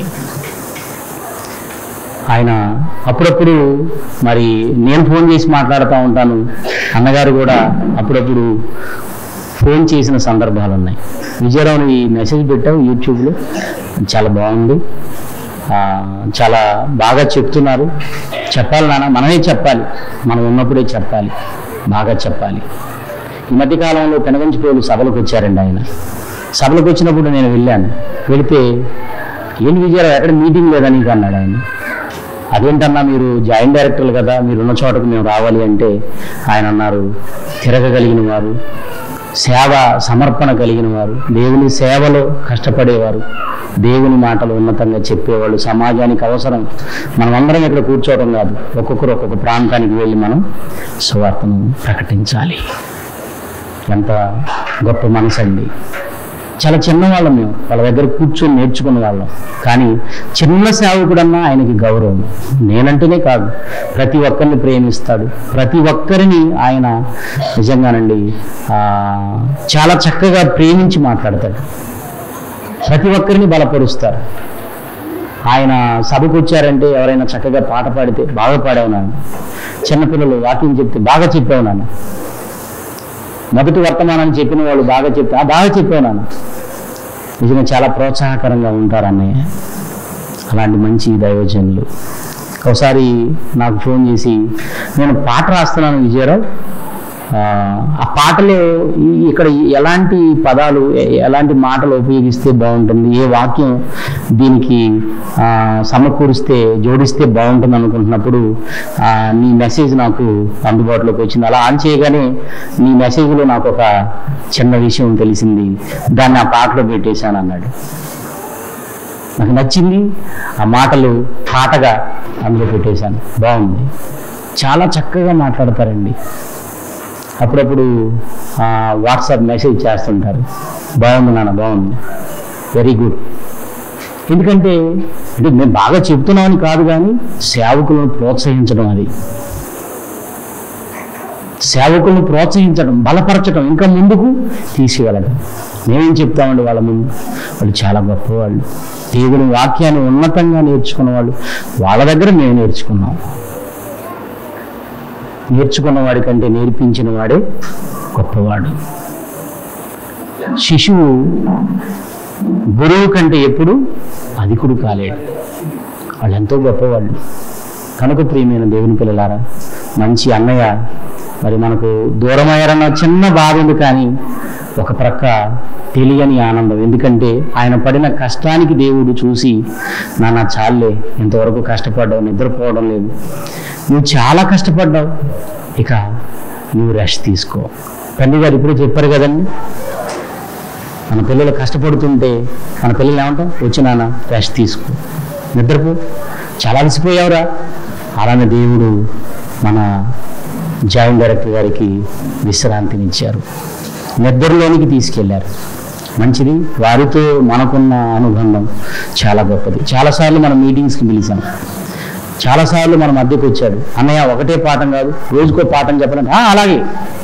Speaker 1: ఆయన అప్పుడప్పుడు మరి నేను ఫోన్ చేసి మాట్లాడుతూ ఉంటాను అన్నగారు కూడా అప్పుడప్పుడు ఫోన్ చేసిన సందర్భాలు ఉన్నాయి విజయరావుని ఈ మెసేజ్ పెట్టావు యూట్యూబ్లో చాలా బాగుంది ఆ, చాలా బాగా చెప్తున్నారు చెప్పాలి నాన్న మనమే చెప్పాలి మనం ఉన్నప్పుడే చెప్పాలి బాగా చెప్పాలి ఈ మధ్యకాలంలో పెనగంచిపోలు సభలకు వచ్చారండి ఆయన సభలకు వచ్చినప్పుడు నేను వెళ్ళాను వెళితే ఏంటి విజయరావు ఎక్కడ మీటింగ్ లేదా నీకు అన్నాడు ఆయన అదేంటన్నా మీరు జాయింట్ డైరెక్టర్లు కదా మీరు ఉన్న చోటకు మేము రావాలి అంటే ఆయన అన్నారు తిరగగలిగిన వారు సేవ సమర్పణ కలిగిన వారు దేవుని సేవలో కష్టపడేవారు దేవుని మాటలు ఉన్నతంగా చెప్పేవాళ్ళు సమాజానికి అవసరం మనం అందరం ఇక్కడ కూర్చోవడం కాదు ఒక్కొక్కరు ఒక్కొక్క ప్రాంతానికి వెళ్ళి మనం సువార్తను ప్రకటించాలి ఎంత గొప్ప మనసు అండి చాలా చిన్నవాళ్ళం మేము వాళ్ళ దగ్గర కూర్చొని నేర్చుకున్న వాళ్ళం కానీ చిన్న సేవకుడన్నా ఆయనకి గౌరవం నేనంటేనే కాదు ప్రతి ఒక్కరిని ప్రేమిస్తాడు ప్రతి ఒక్కరిని ఆయన నిజంగానండి ఆ, చాలా చక్కగా ప్రేమించి మాట్లాడతాడు ప్రతి ఒక్కరిని బలపరుస్తారు ఆయన సభకు వచ్చారంటే ఎవరైనా చక్కగా పాట పాడితే బాగా పాడావు నాన్న చిన్నపిల్లలు వాక్యం చెప్తే బాగా చెప్పావు నాన్న మొదటి వర్తమానం చెప్పిన వాళ్ళు బాగా చెప్తే "ఆ, బాగా చెప్పావు నాన్న నిజంగా చాలా ప్రోత్సాహకరంగా ఉంటారు అన్నయ్య అలాంటి మంచి దైవజనులు ఒకసారి నాకు ఫోన్ చేసి నేను పాట రాస్తున్నాను విజయరావు ఆ, ఆ పాటలో ఈ- ఇక్కడ ఎలాంటి పదాలు ఎ- ఎలాంటి మాటలు ఉపయోగిస్తే బాగుంటుంది ఏ వాక్యం దీనికి ఆ, సమకూరిస్తే జోడిస్తే బాగుంటుంది అనుకుంటున్నప్పుడు ఆ, నీ మెసేజ్ నాకు అందుబాటులోకి వచ్చింది అలా ఆన్ చేయగానే నీ మెసేజ్లో నాకు ఒక చిన్న విషయం తెలిసింది దాన్ని ఆ పాటలో పెట్టేశాను అన్నాడు నాకు నచ్చింది ఆ మాటలు పాటగా అందులో పెట్టేశాను బాగుంది చాలా చక్కగా మాట్లాడతారండి అప్పుడప్పుడు ఆ, వాట్సాప్ మెసేజ్ చేస్తుంటారు బాగుంది నాన్న బాగుంది వెరీ గుడ్ ఎందుకంటే అంటే మేము బాగా చెప్తున్నామని కాదు కానీ సేవకులను ప్రోత్సహించడం అది సేవకులను ప్రోత్సహించడం బలపరచడం ఇంకా ముందుకు తీసుకెళ్ళడం మేమేం చెప్తామండి వాళ్ళ ముందు వాళ్ళు చాలా గొప్పవాళ్ళు దేవుని వాక్యాన్ని ఉన్నతంగా నేర్చుకున్న వాళ్ళు వాళ్ళ దగ్గర మేము నేర్చుకున్నాం నేర్చుకున్న వాడి కంటే నేర్పించిన వాడే గొప్పవాడు శిశువు గురువు కంటే ఎప్పుడు అధికుడు కాలేడు వాళ్ళు ఎంతో గొప్పవాళ్ళు కనుక ప్రియమైన దేవుని పిల్లలారా మంచి అన్నయ్య మరి మనకు దూరమయ్యారన్న చిన్న బాధ ఉంది కానీ ఒక ప్రక్క తెలియని ఆనందం ఎందుకంటే ఆయన పడిన కష్టానికి దేవుడు చూసి నాన్న చాలే ఇంతవరకు కష్టపడ్డావు నిద్రపోవడం లేదు నువ్వు చాలా కష్టపడ్డావు ఇక నువ్వు రెస్ట్ తీసుకో తండ్రి గారు ఇప్పుడే చెప్పారు కదండి మన పిల్లలు కష్టపడుతుంటే మన పిల్లలు ఏమంటాం వచ్చి నాన్న రెస్ట్ తీసుకో నిద్రపో చాలా అలసిపోయావురా అలానే దేవుడు మన జాయింట్ డైరెక్టర్ గారికి విశ్రాంతినిచ్చారు నిద్రలోనికి తీసుకెళ్లారు మంచిది వారితో మనకున్న అనుబంధం చాలా గొప్పది చాలాసార్లు మనం మీటింగ్స్కి పిలిచాం చాలాసార్లు మన మధ్యకు వచ్చాడు అన్నయ్య ఒకటే పాఠం కాదు రోజుకో పాఠం చెప్పడం "ఆ, అలాగే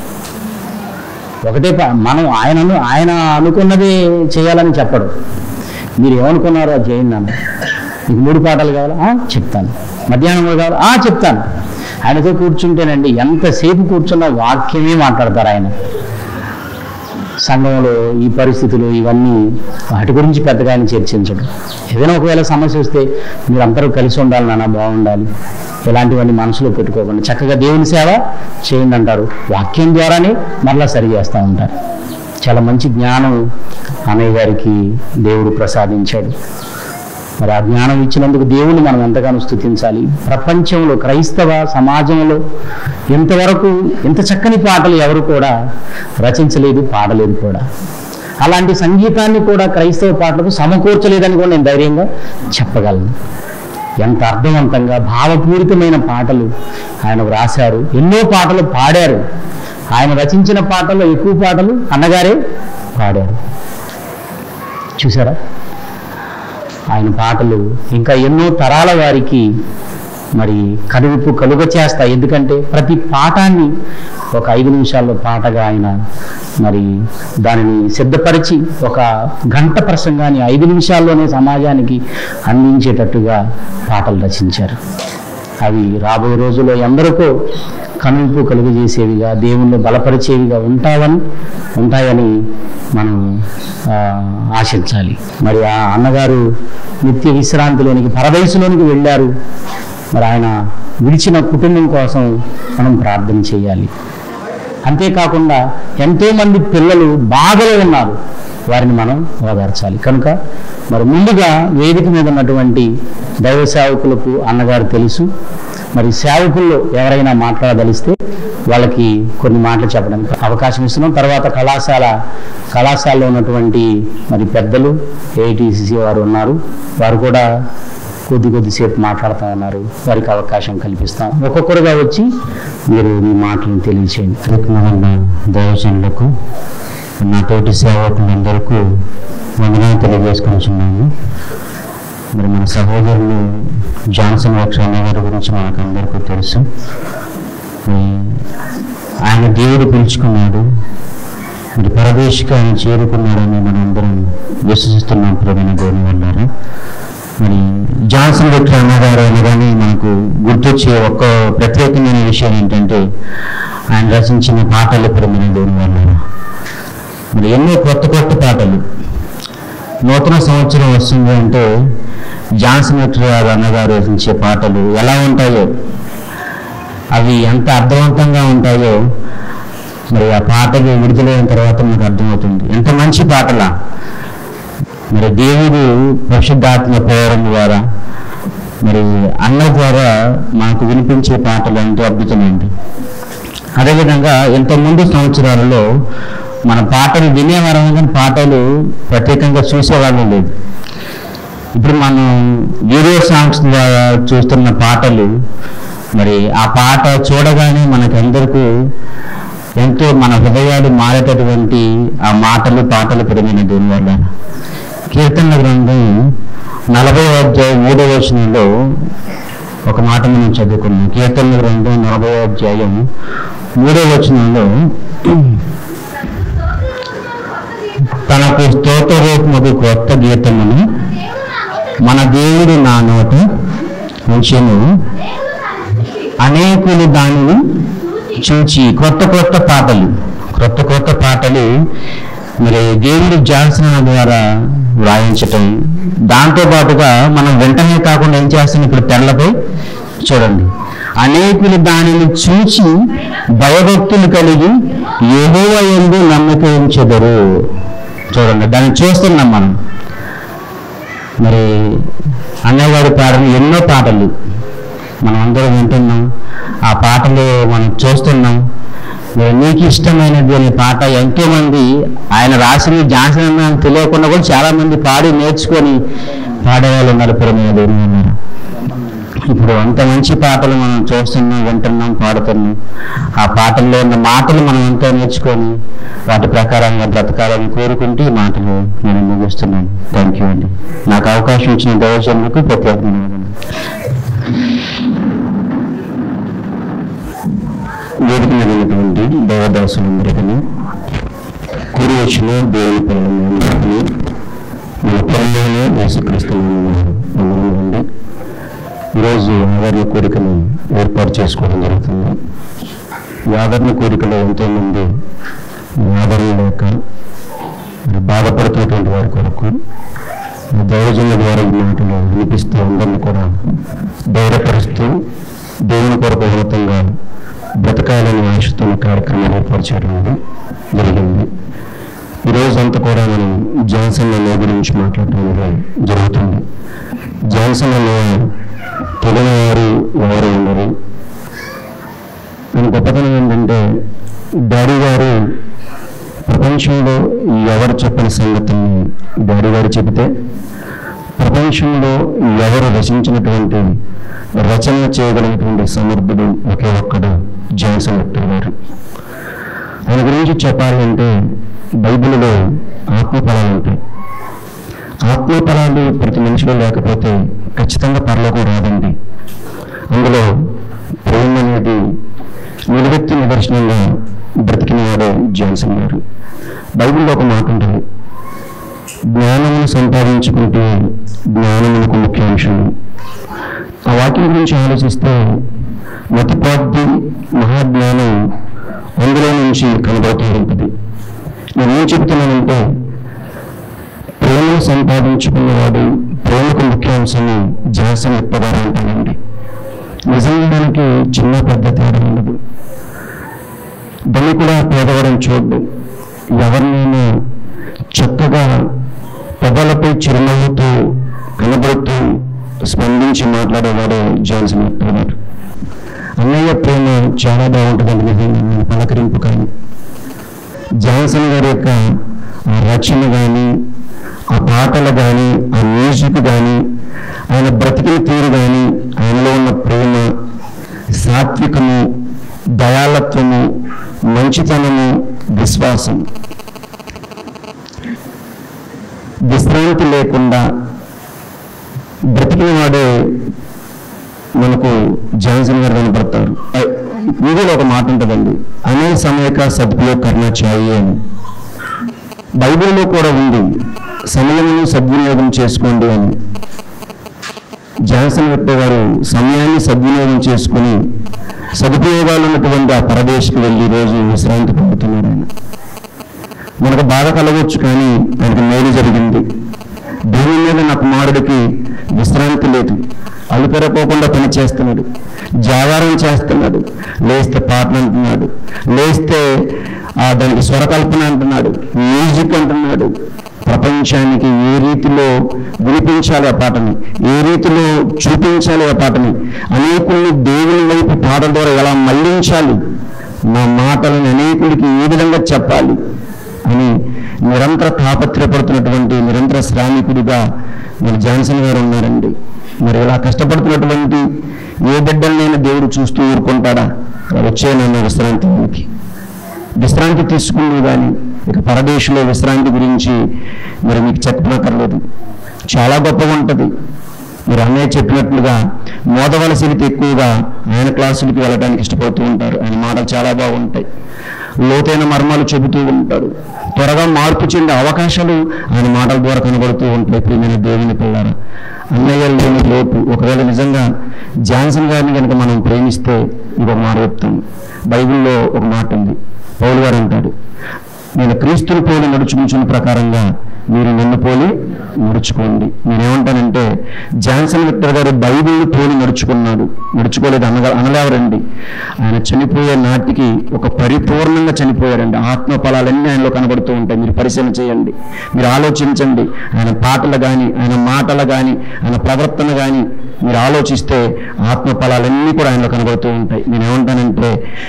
Speaker 1: ఒకటే పా- మనం ఆయన అను- ఆయన అనుకున్నది చేయాలని చెప్పడు మీరు ఏమనుకున్నారో అది చేయండి అన్న మీకు మూడు పాఠాలు కావాలా "ఆ, చెప్తాను మధ్యాహ్నం కూడా కావాలా "ఆ, చెప్తాను ఆయనతో కూర్చుంటేనండి ఎంతసేపు కూర్చున్నా వాక్యమే మాట్లాడతారు ఆయన సంఘంలో ఈ పరిస్థితులు ఇవన్నీ వాటి గురించి పెద్దగా ఆయన చర్చించడం ఏదైనా ఒకవేళ సమస్య వస్తే మీరు అందరూ కలిసి ఉండాలి నాన్న బాగుండాలి ఇలాంటివన్నీ మనసులో పెట్టుకోకుండా చక్కగా దేవుని సేవ చేయండి అంటారు వాక్యం ద్వారానే మరలా సరి చేస్తూ ఉంటారు చాలా మంచి జ్ఞానం అన్నయ్య గారికి దేవుడు ప్రసాదించాడు మరి ఆ జ్ఞానం ఇచ్చినందుకు దేవుని మనం ఎంతగానో స్థుతించాలి ప్రపంచంలో క్రైస్తవ సమాజంలో ఇంతవరకు ఇంత చక్కని పాటలు ఎవరు కూడా రచించలేదు పాడలేదు కూడా అలాంటి సంగీతాన్ని కూడా క్రైస్తవ పాటలకు సమకూర్చలేదని కూడా నేను ధైర్యంగా చెప్పగలను ఎంత అర్థవంతంగా భావపూరితమైన పాటలు ఆయన రాశారు ఎన్నో పాటలు పాడారు ఆయన రచించిన పాటల్లో ఎక్కువ పాటలు అన్నగారే పాడారు చూసారా ఆయన పాటలు ఇంకా ఎన్నో తరాల వారికి మరి కనువిప్పు కలుగ చేస్తాయి ఎందుకంటే ప్రతి పాఠాన్ని ఒక ఐదు నిమిషాల్లో పాటగా ఆయన మరి దానిని సిద్ధపరిచి ఒక గంట ప్రసంగాన్ని ఐదు నిమిషాల్లోనే సమాజానికి అందించేటట్టుగా పాటలు రచించారు అవి రాబోయే రోజుల్లో ఎందరికో కనువిప్పు కలుగజేసేవిగా దేవుణ్ణి బలపరిచేవిగా ఉంటావని ఉంటాయని మనం ఆ, ఆశించాలి మరి ఆ అన్నగారు నిత్య విశ్రాంతిలోనికి పరవయసులోనికి వెళ్ళారు మరి ఆయన విడిచిన కుటుంబం కోసం మనం ప్రార్థన చేయాలి అంతేకాకుండా ఎంతోమంది పిల్లలు బాధలో ఉన్నారు వారిని మనం ఓదార్చాలి కనుక మరి ముందుగా వేదిక మీద ఉన్నటువంటి దైవ సేవకులకు అన్నగారు తెలుసు మరి సేవకుల్లో ఎవరైనా మాట్లాడదలిస్తే వాళ్ళకి కొన్ని మాటలు చెప్పడానికి అవకాశం ఇస్తున్నాం తర్వాత కళాశాల కళాశాలలో ఉన్నటువంటి మరి పెద్దలు ఏఐటీసీసీ వారు ఉన్నారు వారు కూడా కొద్ది కొద్దిసేపు మాట్లాడుతూ ఉన్నారు వారికి అవకాశం కల్పిస్తాం ఒక్కొక్కరుగా వచ్చి మీరు మీ మాటలను తెలియచేయండి ప్రయత్నమైన దైవజనులకు నా తోటి సేవకులందరికీ వందనాలు తెలియజేసుకుంటున్నాము మరి మన సహోదరులు జాన్సన్ లక్ష్మణ గారి గురించి మనకు అందరికీ తెలుసు మరి ఆయన దేవుడు పిలుచుకున్నాడు మరి పరదేశికి ఆయన చేరుకున్నాడని మనందరం విశ్వసిస్తున్నాం ప్రవీణ గోని వల్లారా మరి జాన్సన్ డాక్టర్ అన్నగారు అనగానే మనకు గుర్తొచ్చే ఒక్క ప్రత్యేకమైన విషయం ఏంటంటే ఆయన రచించిన పాటలు ప్రవీణ గోని వల్లారా మరి ఎన్నో కొత్త కొత్త పాటలు నూతన సంవత్సరం వస్తుంది అంటే జాన్సన్ డాక్టర్ గారు అన్నగారు రచించే పాటలు ఎలా ఉంటాయో అవి ఎంత అర్థవంతంగా ఉంటాయో మరి ఆ పాటలు విడుదలైన తర్వాత మీకు అర్థమవుతుంది ఎంత మంచి పాటలా మరి దేవుడు పరిశుద్ధాత్మ ప్రేరణ ద్వారా మరి అన్న ద్వారా మనకు వినిపించే పాటలు ఎంతో అద్భుతమైనవి అదేవిధంగా ఇంత ముందు సంవత్సరాలలో మన పాటలు వినేవారం కానీ పాటలు ప్రత్యేకంగా చూసేవాళ్ళు లేదు ఇప్పుడు మనం వీడియో సాంగ్స్ ద్వారా చూస్తున్న పాటలు మరి ఆ పాట చూడగానే మనకందరికీ ఎంతో మన హృదయాలు మారేటటువంటి ఆ మాటలు పాటలు పెరిగిన దీని వల్ల కీర్తన గ్రంథం నలభై అధ్యాయం మూడవ వచనంలో ఒక మాట మనం చదువుకున్నాం కీర్తన గ్రంథం నలభై అధ్యాయం మూడవ వచనంలో తనకు స్తోత్రరూపముకు కొత్త గీతమును మన దేవుడు నా నోట ఉంచెను అనేకులు దానిని చూచి కొత్త కొత్త పాటలు కొత్త కొత్త పాటలు మరి దేవుడి జాన్సన్ ద్వారా వ్రాయించటం దాంతో పాటుగా మనం వెంటనే కాకుండా ఏం చేస్తాం ఇప్పుడు తెల్లపై చూడండి అనేకులు దానిని చూచి భయభక్తులు కలిగి ఏహోవ ఎందు నమ్మక ఉంచెదరు చూడండి దాన్ని చూస్తున్నాం మనం మరి అన్నగారి పాటలు ఎన్నో పాటలు మనం అందరం వింటున్నాం ఆ పాటలు మనం చూస్తున్నాం మరి నీకు ఇష్టమైనది అనే పాట ఎంతో మంది ఆయన రాసిన జాన్సన్ అన్న అని తెలియకుండా కూడా చాలా మంది పాడి నేర్చుకొని పాడేవాళ్ళు ఉన్నారు పురమైన దేవుని ఉన్నారు ఇప్పుడు అంత మంచి పాటలు మనం చూస్తున్నాం వింటున్నాం పాడుతున్నాం ఆ పాటల్లో ఉన్న మాటలు మనం ఎంతో నేర్చుకొని వాటి ప్రకారంగా బ్రతకాలని కోరుకుంటూ ఈ మాటలు నేను ముగిస్తున్నాను థ్యాంక్ యూ అండి నాకు అవకాశం ఇచ్చిన దైవజనులకు ప్రత్యేకమైన వందనాలు. వేదిక మీద ఉన్నటువంటి దేవదాసులందరికీ కూడి వచ్చిన దేవుని పిల్లలందరికీ మన పొలంలోనే యేసుక్రీస్తులను వందనండి ఈరోజు ఆదరణ కోరికను ఏర్పాటు చేసుకోవడం జరుగుతుంది ఈ ఆదరణ కోరికలో ఎంతోమంది ఆదరణ లేక మరి బాధపడుతున్నటువంటి వారి కొరకు ఈ దైవజనుల ద్వారా ఈ మాటలు వినిపిస్తూ అందరిని కూడా ధైర్యపరుస్తూ దేవుని కొరకు ఉన్నతంగా బ్రతకాలని ఆశతో ఈ కార్యక్రమం ఏర్పాటు చేయడం అనేది జరిగింది ఈ రోజంతా కూడా మనం జాన్సన్ అనే గురించి మాట్లాడటం అనేది జరుగుతుంది జాన్సన్ అనే తెలియని వారు ఎవరు ఉండరు ఆయన గొప్పతనం ఏంటంటే డాడీ గారు ప్రపంచంలో ఎవరు చెప్పని సంగతిని డాడీ గారు చెబితే ప్రపంచంలో ఎవరు రచించినటువంటి రచన చేయగలిగినటువంటి సమర్థుడు ఒకే ఒక్కడు జాన్సన్ విక్టర్ గారు ఆయన గురించి చెప్పాలంటే బైబిల్లో ఆత్మఫలాలు ఉంటాయి ఆత్మఫలాలు ప్రతి మనిషిలో లేకపోతే ఖచ్చితంగా పరలోకం రాదండి అందులో ప్రేమ అనేది నిలువెత్తి నిదర్శనంగా బ్రతికిన వాడే జాన్సన్ గారు బైబిల్లో ఒక మాట ఉంటుంది జ్ఞానమును సంపాదించుకుంటే జ్ఞానమునకు ముఖ్యాంశం ఆ వాక్యం గురించి ఆలోచిస్తే మతిపాద్ది మహాజ్ఞానం అందులో నుంచి కనబడుతూ ఉంటుంది నేనేం చెప్తున్నానంటే ప్రేమను సంపాదించుకున్నవాడు ప్రేమకు ముఖ్యాంశము జాసన్ ఎప్పగారు అంటానండి నిజంగానికి చిన్న పెద్ద తేడా ఉండదు ధనికుడా పేదవాడని చూడ్డు ఎవరినైనా చక్కగా పెదలపై చిరునవ్వుతో కనబడుతూ స్పందించి మాట్లాడేవాడే జాన్సన్ ఎప్పగారు
Speaker 4: అన్నయ్య ప్రేమ చాలా బాగుంటుందండి నిజంగా మన పలకరింపు కానీ జాన్సన్ గారి యొక్క ఆ రచన కానీ ఆ పాటలు కానీ ఆ మ్యూజిక్ కానీ ఆయన బ్రతికిన తీరు కానీ ఆయనలో ఉన్న ప్రేమ సాత్వికము దయాలత్వము మంచితనము విశ్వాసం విశ్రాంతి లేకుండా బ్రతికిన వాడే మనకు జాన్సన్ గారు కనపడతారు ఇందులో ఒక మాట ఉంటుందండి అనే సమయక సద్వియోగ కర్ణ చాయి అని బైబిల్లో కూడా ఉంది సమయమును సద్వినియోగం చేసుకోండి అని జాన్సన్ వెట్ట గారు సమయాన్ని సద్వినియోగం చేసుకుని సదుపయోగాలు ఉన్నటువంటి ఆ పరదేశ్కి వెళ్ళి రోజు విశ్రాంతి పొందుతున్నారు ఆయన మనకు బాధ కలగవచ్చు కానీ ఆయనకు మేలు జరిగింది భూమి మీద నా కుమారుడికి విశ్రాంతి లేదు అలుపెరపోకుండా పని చేస్తున్నాడు జాగారం చేస్తున్నాడు లేస్తే పాటలు అంటున్నాడు లేస్తే ఆ దానికి స్వరకల్పన అంటున్నాడు మ్యూజిక్ అంటున్నాడు ప్రపంచానికి ఏ రీతిలో వినిపించాలి ఆ పాటని ఏ రీతిలో చూపించాలి ఆ పాటని అనేకుల్ని దేవుని వైపు పాటల ద్వారా ఎలా మళ్లించాలి నా మాటలను అనేకుడికి ఏ విధంగా చెప్పాలి అని నిరంతర తాపత్రయపడుతున్నటువంటి నిరంతర శ్రామికుడిగా మన జాన్సన్ గారు ఉన్నారండి మరి ఇలా కష్టపడుతున్నటువంటి ఏ బిడ్డలనైనా దేవుడు చూస్తూ ఊరుకుంటాడా వచ్చే నన్ను విశ్రాంతికి విశ్రాంతి తీసుకుంది కానీ ఇక పరదేశంలో విశ్రాంతి గురించి మరి మీకు చెప్పనక్కర్లేదు చాలా గొప్పగా ఉంటుంది మీరు అన్నయ్య చెప్పినట్లుగా మోదవలసినది ఎక్కువగా ఆయన క్లాసులకి వెళ్ళడానికి ఇష్టపడుతూ ఉంటారు ఆయన మాటలు చాలా బాగుంటాయి లోతైన మర్మాలు చెబుతూ ఉంటాడు త్వరగా మార్పు చెందే అవకాశాలు ఆయన మాటల ద్వారా కనబడుతూ ఉంటాయి ప్రియమైన దేవుని పిల్లారా అన్నయ్య లేని లోటు ఒకవేళ నిజంగా జాన్సన్ గారిని కనుక మనం ప్రేమిస్తే ఇది ఒక మాట చెప్తాం బైబిల్లో ఒక మాట ఉంది పౌలు గారు అంటాడు నేను క్రీస్తుని పోలి నడుచుకుంటున్న ప్రకారంగా మీరు నన్ను పోలి నడుచుకోండి నేనేమంటానంటే జాన్సన్ విక్టర్ గారు బైబిల్ని పోలి నడుచుకున్నాడు నడుచుకోలేదు అనగా అనలేవరండి ఆయన చనిపోయే నాటికి ఒక పరిపూర్ణంగా చనిపోయారండి ఆత్మ ఫలాలన్నీ ఆయనలో కనబడుతూ ఉంటాయి మీరు పరిశీలన చేయండి మీరు ఆలోచించండి ఆయన పాటలు కానీ ఆయన మాటలు కానీ ఆయన ప్రవర్తన కానీ మీరు ఆలోచిస్తే ఆత్మ ఫలాలన్నీ కూడా ఆయనలో కనబడుతూ ఉంటాయి నేనేమంటానంటే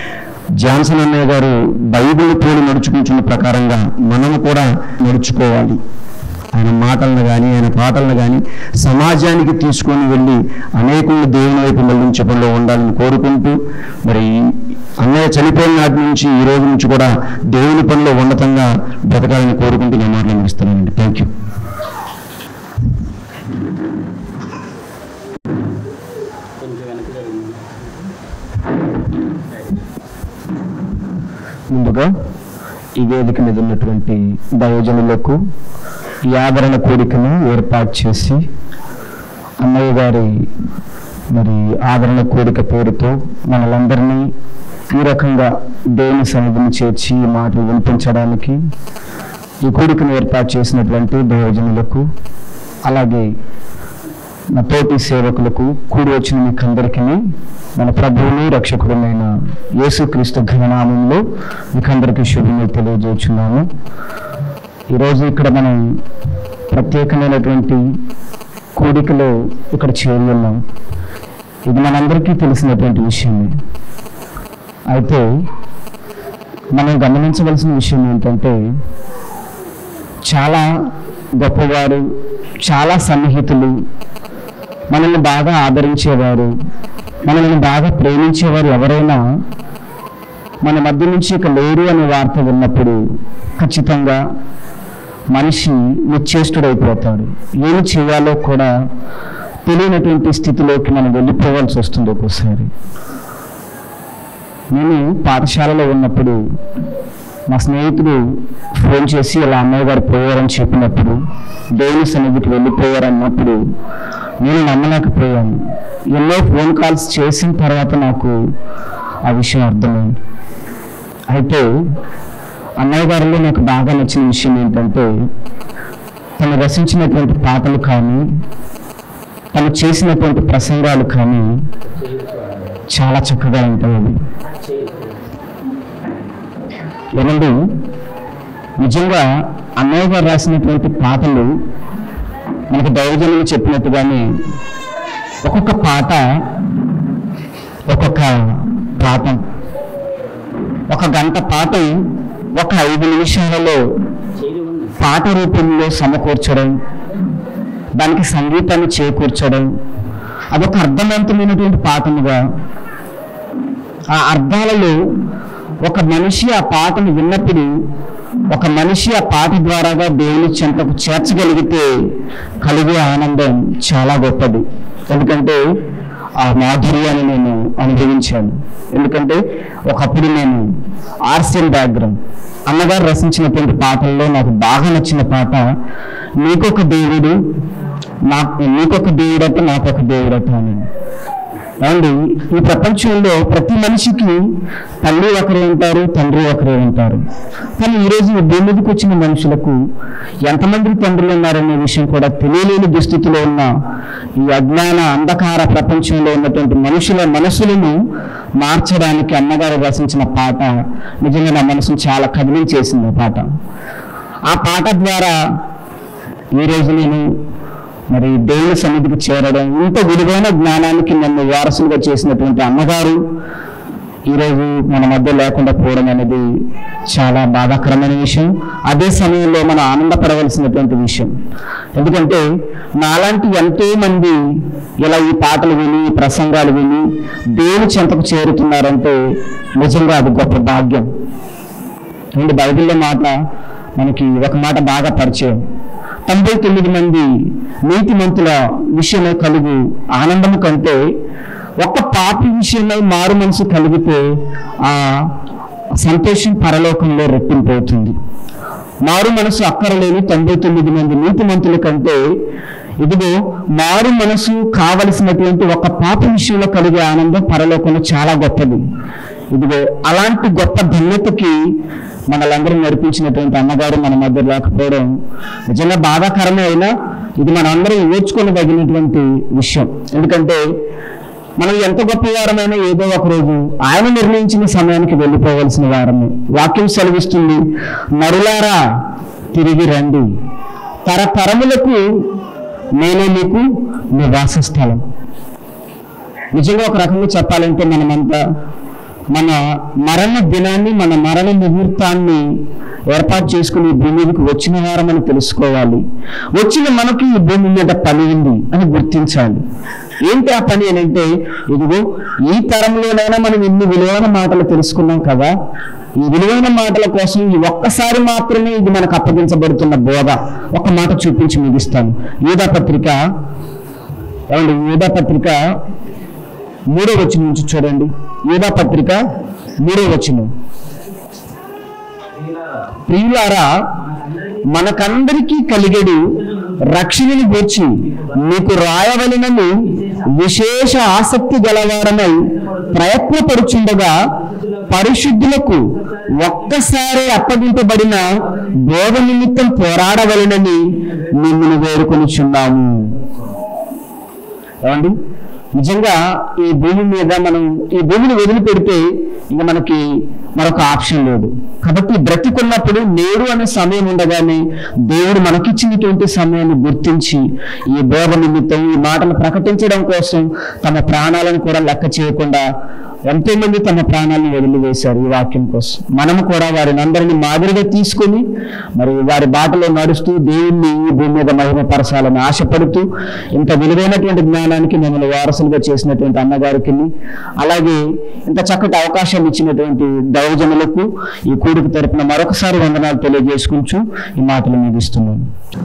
Speaker 4: జాన్సన్ అన్నయ్య గారు బైబిల్ పోలి నడుచుకుంటున్న ప్రకారంగా మనము కూడా నడుచుకోవాలి ఆయన మాటలను కానీ ఆయన పాటలను కానీ సమాజానికి తీసుకొని వెళ్ళి అనేకులను దేవుని వైపు మళ్ళించే పనిలో ఉండాలని కోరుకుంటూ మరి అన్నయ్య చనిపోయిన నాటి నుంచి ఈ రోజు నుంచి కూడా దేవుని పనిలో ఉన్నతంగా బ్రతకాలని కోరుకుంటూ నేను మాటలు ముగిస్తున్నానండి థ్యాంక్ యూ ముందుగా ఈ వేదిక మీద ఉన్నటువంటి దయోజనులకు ఈ ఆదరణ కోరికను ఏర్పాటు చేసి అన్నయ్య గారి మరి ఆదరణ కోరిక పేరుతో మనలందరినీ ఈ రకంగా దేవుని సన్నిధిని చేర్చి ఈ మాటలు వినిపించడానికి ఈ కోరికను ఏర్పాటు చేసినటువంటి దయోజనులకు అలాగే నా తోటి సేవకులకు కూడి వచ్చిన మీకు అందరికీ మన ప్రభువుని రక్షకుడమైన యేసుక్రీస్తు ఘననామంలో మీకు అందరికీ శుభములు తెలియజేస్తున్నాము ఈరోజు ఇక్కడ మనం ప్రత్యేకమైనటువంటి కూడికలో ఇక్కడ చేరి ఉన్నాం ఇది మనందరికీ తెలిసినటువంటి విషయమే అయితే మనం గమనించవలసిన విషయం ఏంటంటే చాలా గొప్పవారు చాలా సన్నిహితులు మనల్ని బాగా ఆదరించేవారు మనల్ని బాగా ప్రేమించేవారు ఎవరైనా మన మధ్య నుంచి ఇక లేరు అనే వార్త విన్నప్పుడు ఖచ్చితంగా మనిషి నిశ్చేష్టుడైపోతాడు ఏమి చేయాలో కూడా తెలియనటువంటి స్థితిలోకి మనం వెళ్ళిపోవాల్సి వస్తుంది ఒక్కోసారి నేను పాఠశాలలో ఉన్నప్పుడు మా స్నేహితుడు ఫోన్ చేసి ఇలా అన్నయ్య గారు పోయారని చెప్పినప్పుడు దేవుని సన్నిధికి వెళ్ళిపోయారన్నప్పుడు నేను నమ్మలేకపోయాను ఎన్నో ఫోన్ కాల్స్ చేసిన తర్వాత నాకు ఆ విషయం అర్థమైంది అయితే అన్నయ్య గారిలో నాకు బాగా నచ్చిన విషయం ఏంటంటే తను రచించినటువంటి పాటలు కానీ తను చేసినటువంటి ప్రసంగాలు కానీ చాలా చక్కగా ఉంటాయి ఏమండి నిజంగా అన్నయ్య గారు రాసినటువంటి పాటలు మనకి దైవజనులు చెప్పినట్టుగానే ఒక్కొక్క పాట
Speaker 1: ఒక్కొక్క పాఠం ఒక గంట పాఠం ఒక ఐదు నిమిషాలలో పాట రూపంలో సమకూర్చడం దానికి సంగీతాన్ని చేకూర్చడం అదొక అర్థవంతమైనటువంటి పాఠముగా ఆ అర్థాలలో ఒక మనిషి ఆ పాటను విన్నప్పుడు ఒక మనిషి ఆ పాట ద్వారాగా దేవుని చెంతకు చేర్చగలిగితే కలిగే ఆనందం చాలా గొప్పది ఎందుకంటే ఆ మాధుర్యాన్ని నేను అనుభవించాను ఎందుకంటే ఒకప్పుడు నేను ఆర్సిఎన్ బ్యాక్గ్రౌండ్ అన్నగారు రచించినటువంటి పాటల్లో నాకు బాగా నచ్చిన పాట నీకొక దేవుడు నాకు నీకొక దేవుడట నాకొక దేవుడట అని అండి ఈ ప్రపంచంలో ప్రతి మనిషికి తల్లి ఒకరే ఉంటారు తండ్రి ఒకరే ఉంటారు కానీ ఈరోజు ఈ భూమి మీదకి వచ్చిన మనుషులకు ఎంతమంది తండ్రులు ఉన్నారనే విషయం కూడా తెలియలేని దుస్థితిలో ఉన్న ఈ అజ్ఞాన అంధకార ప్రపంచంలో ఉన్నటువంటి మనుషుల మనసులను మార్చడానికి అన్నగారు రచించిన పాట నిజంగా నా మనసును చాలా కదిలించేసింది ఆ పాట ఆ పాట ద్వారా ఈరోజు నేను మరి దేవుని సన్నిధికి చేరడం ఇంత విలువైన జ్ఞానానికి నన్ను వారసులుగా చేసినటువంటి అమ్మగారు ఈరోజు మన మధ్య లేకుండా పోవడం అనేది చాలా బాధాకరమైన విషయం అదే సమయంలో మనం ఆనందపడవలసినటువంటి విషయం ఎందుకంటే నాలాంటి ఎంతో మంది ఇలా ఈ పాటలు విని ఈ ప్రసంగాలు విని దేవుని చెంతకు చేరుతున్నారంటే నిజంగా అది గొప్ప భాగ్యం రెండు బైబిల్లో మాట మనకి ఒక మాట బాగా పరిచయం తొంభై తొమ్మిది మంది నీతిమంతుల విషయంలో కలుగు ఆనందము కంటే ఒక్క పాపి విషయంలో మారు మనసు కలిగితే ఆ సంతోషం పరలోకంలో రెట్టింపోతుంది మారు మనసు అక్కరలేని తొంభై తొమ్మిది మంది నీతిమంతుల కంటే ఇదిగో మారు మనసు కావలసినటువంటి ఒక పాప విషయంలో కలిగే ఆనందం పరలోకంలో చాలా గొప్పది ఇదిగో అలాంటి గొప్ప ధన్యతకి మనలందరూ నడిపించినటువంటి అమ్మగారు మన మధ్య లేకపోవడం నిజంగా బాధాకరమే అయినా ఇది మనందరం ఓర్చుకోదగినటువంటి విషయం ఎందుకంటే మనం ఎంత గొప్ప వారమైనా ఏదో ఒక రోజు ఆయన నిర్ణయించిన సమయానికి వెళ్ళిపోవలసిన వారమే వాక్యం సెలవిస్తుంది నరులారా తిరిగి రండి తరతరములకు నేనే మీకు నివాస స్థలం నిజంగా ఒక రకంగా చెప్పాలంటే మనమంతా మన మరణ దినాన్ని మన మరణ ముహూర్తాన్ని ఏర్పాటు చేసుకుని ఈ భూమి మీదకి వచ్చిన వారమని తెలుసుకోవాలి వచ్చిన మనకి ఈ భూమి మీద పని ఉంది అని గుర్తించాలి ఏంటి ఆ పని అని అంటే ఇదిగో ఈ తరంలోనైనా మనం ఇన్ని విలువైన మాటలు తెలుసుకున్నాం కదా ఈ విలువైన మాటల కోసం ఈ ఒక్కసారి మాత్రమే ఇది మనకు అప్పగించబడుతున్న బోధ ఒక మాట చూపించి ముగిస్తాను యూదా పత్రిక ఏమండి యూదా పత్రిక మూడో వచ్చిన నుంచి చూడండి యూదా పత్రిక మూడో వచనం ప్రియులారా మనకందరికీ కలిగేడు రక్షణని గూర్చి మీకు రాయవలనని విశేష ఆసక్తి గలవారమై ప్రయత్నపడుచుండగా పరిశుద్ధులకు ఒక్కసారి అప్పగింపబడిన బోధ నిమిత్తం పోరాడవలనని మిమ్మల్ని వేడుకొనిచున్నాము ఏమండి నిజంగా ఈ భూమి మీద మనం ఈ భూమిని వదిలిపెడితే ఇంకా మనకి మరొక ఆప్షన్ లేదు కాబట్టి బ్రతికున్నప్పుడు నేడు అనే సమయం ఉండగానే దేవుడు మనకిచ్చినటువంటి సమయాన్ని గుర్తించి ఈ బోధ నిమిత్తం ఈ మాటను ప్రకటించడం కోసం తమ ప్రాణాలను కూడా లెక్క చేయకుండా ఎంతో మంది తమ ప్రాణాలను వదిలివేశారు ఈ వాక్యం కోసం మనము కూడా వారిని అందరినీ మాదిరిగా తీసుకొని మరి వారి బాటలో నడుస్తూ దేవుణ్ణి ఈ భూమి మీద మహిమపరచాలని ఆశపడుతూ ఇంత విలువైనటువంటి జ్ఞానానికి మమ్మల్ని వారసులుగా చేసినటువంటి అన్నగారికి అలాగే ఇంత చక్కటి అవకాశం ఇచ్చినటువంటి దైవజనులకు ఈ కూడికి తరపున మరొకసారి వందనాలు తెలియజేసుకుంటూ ఈ మాటలు ముగిస్తున్నాను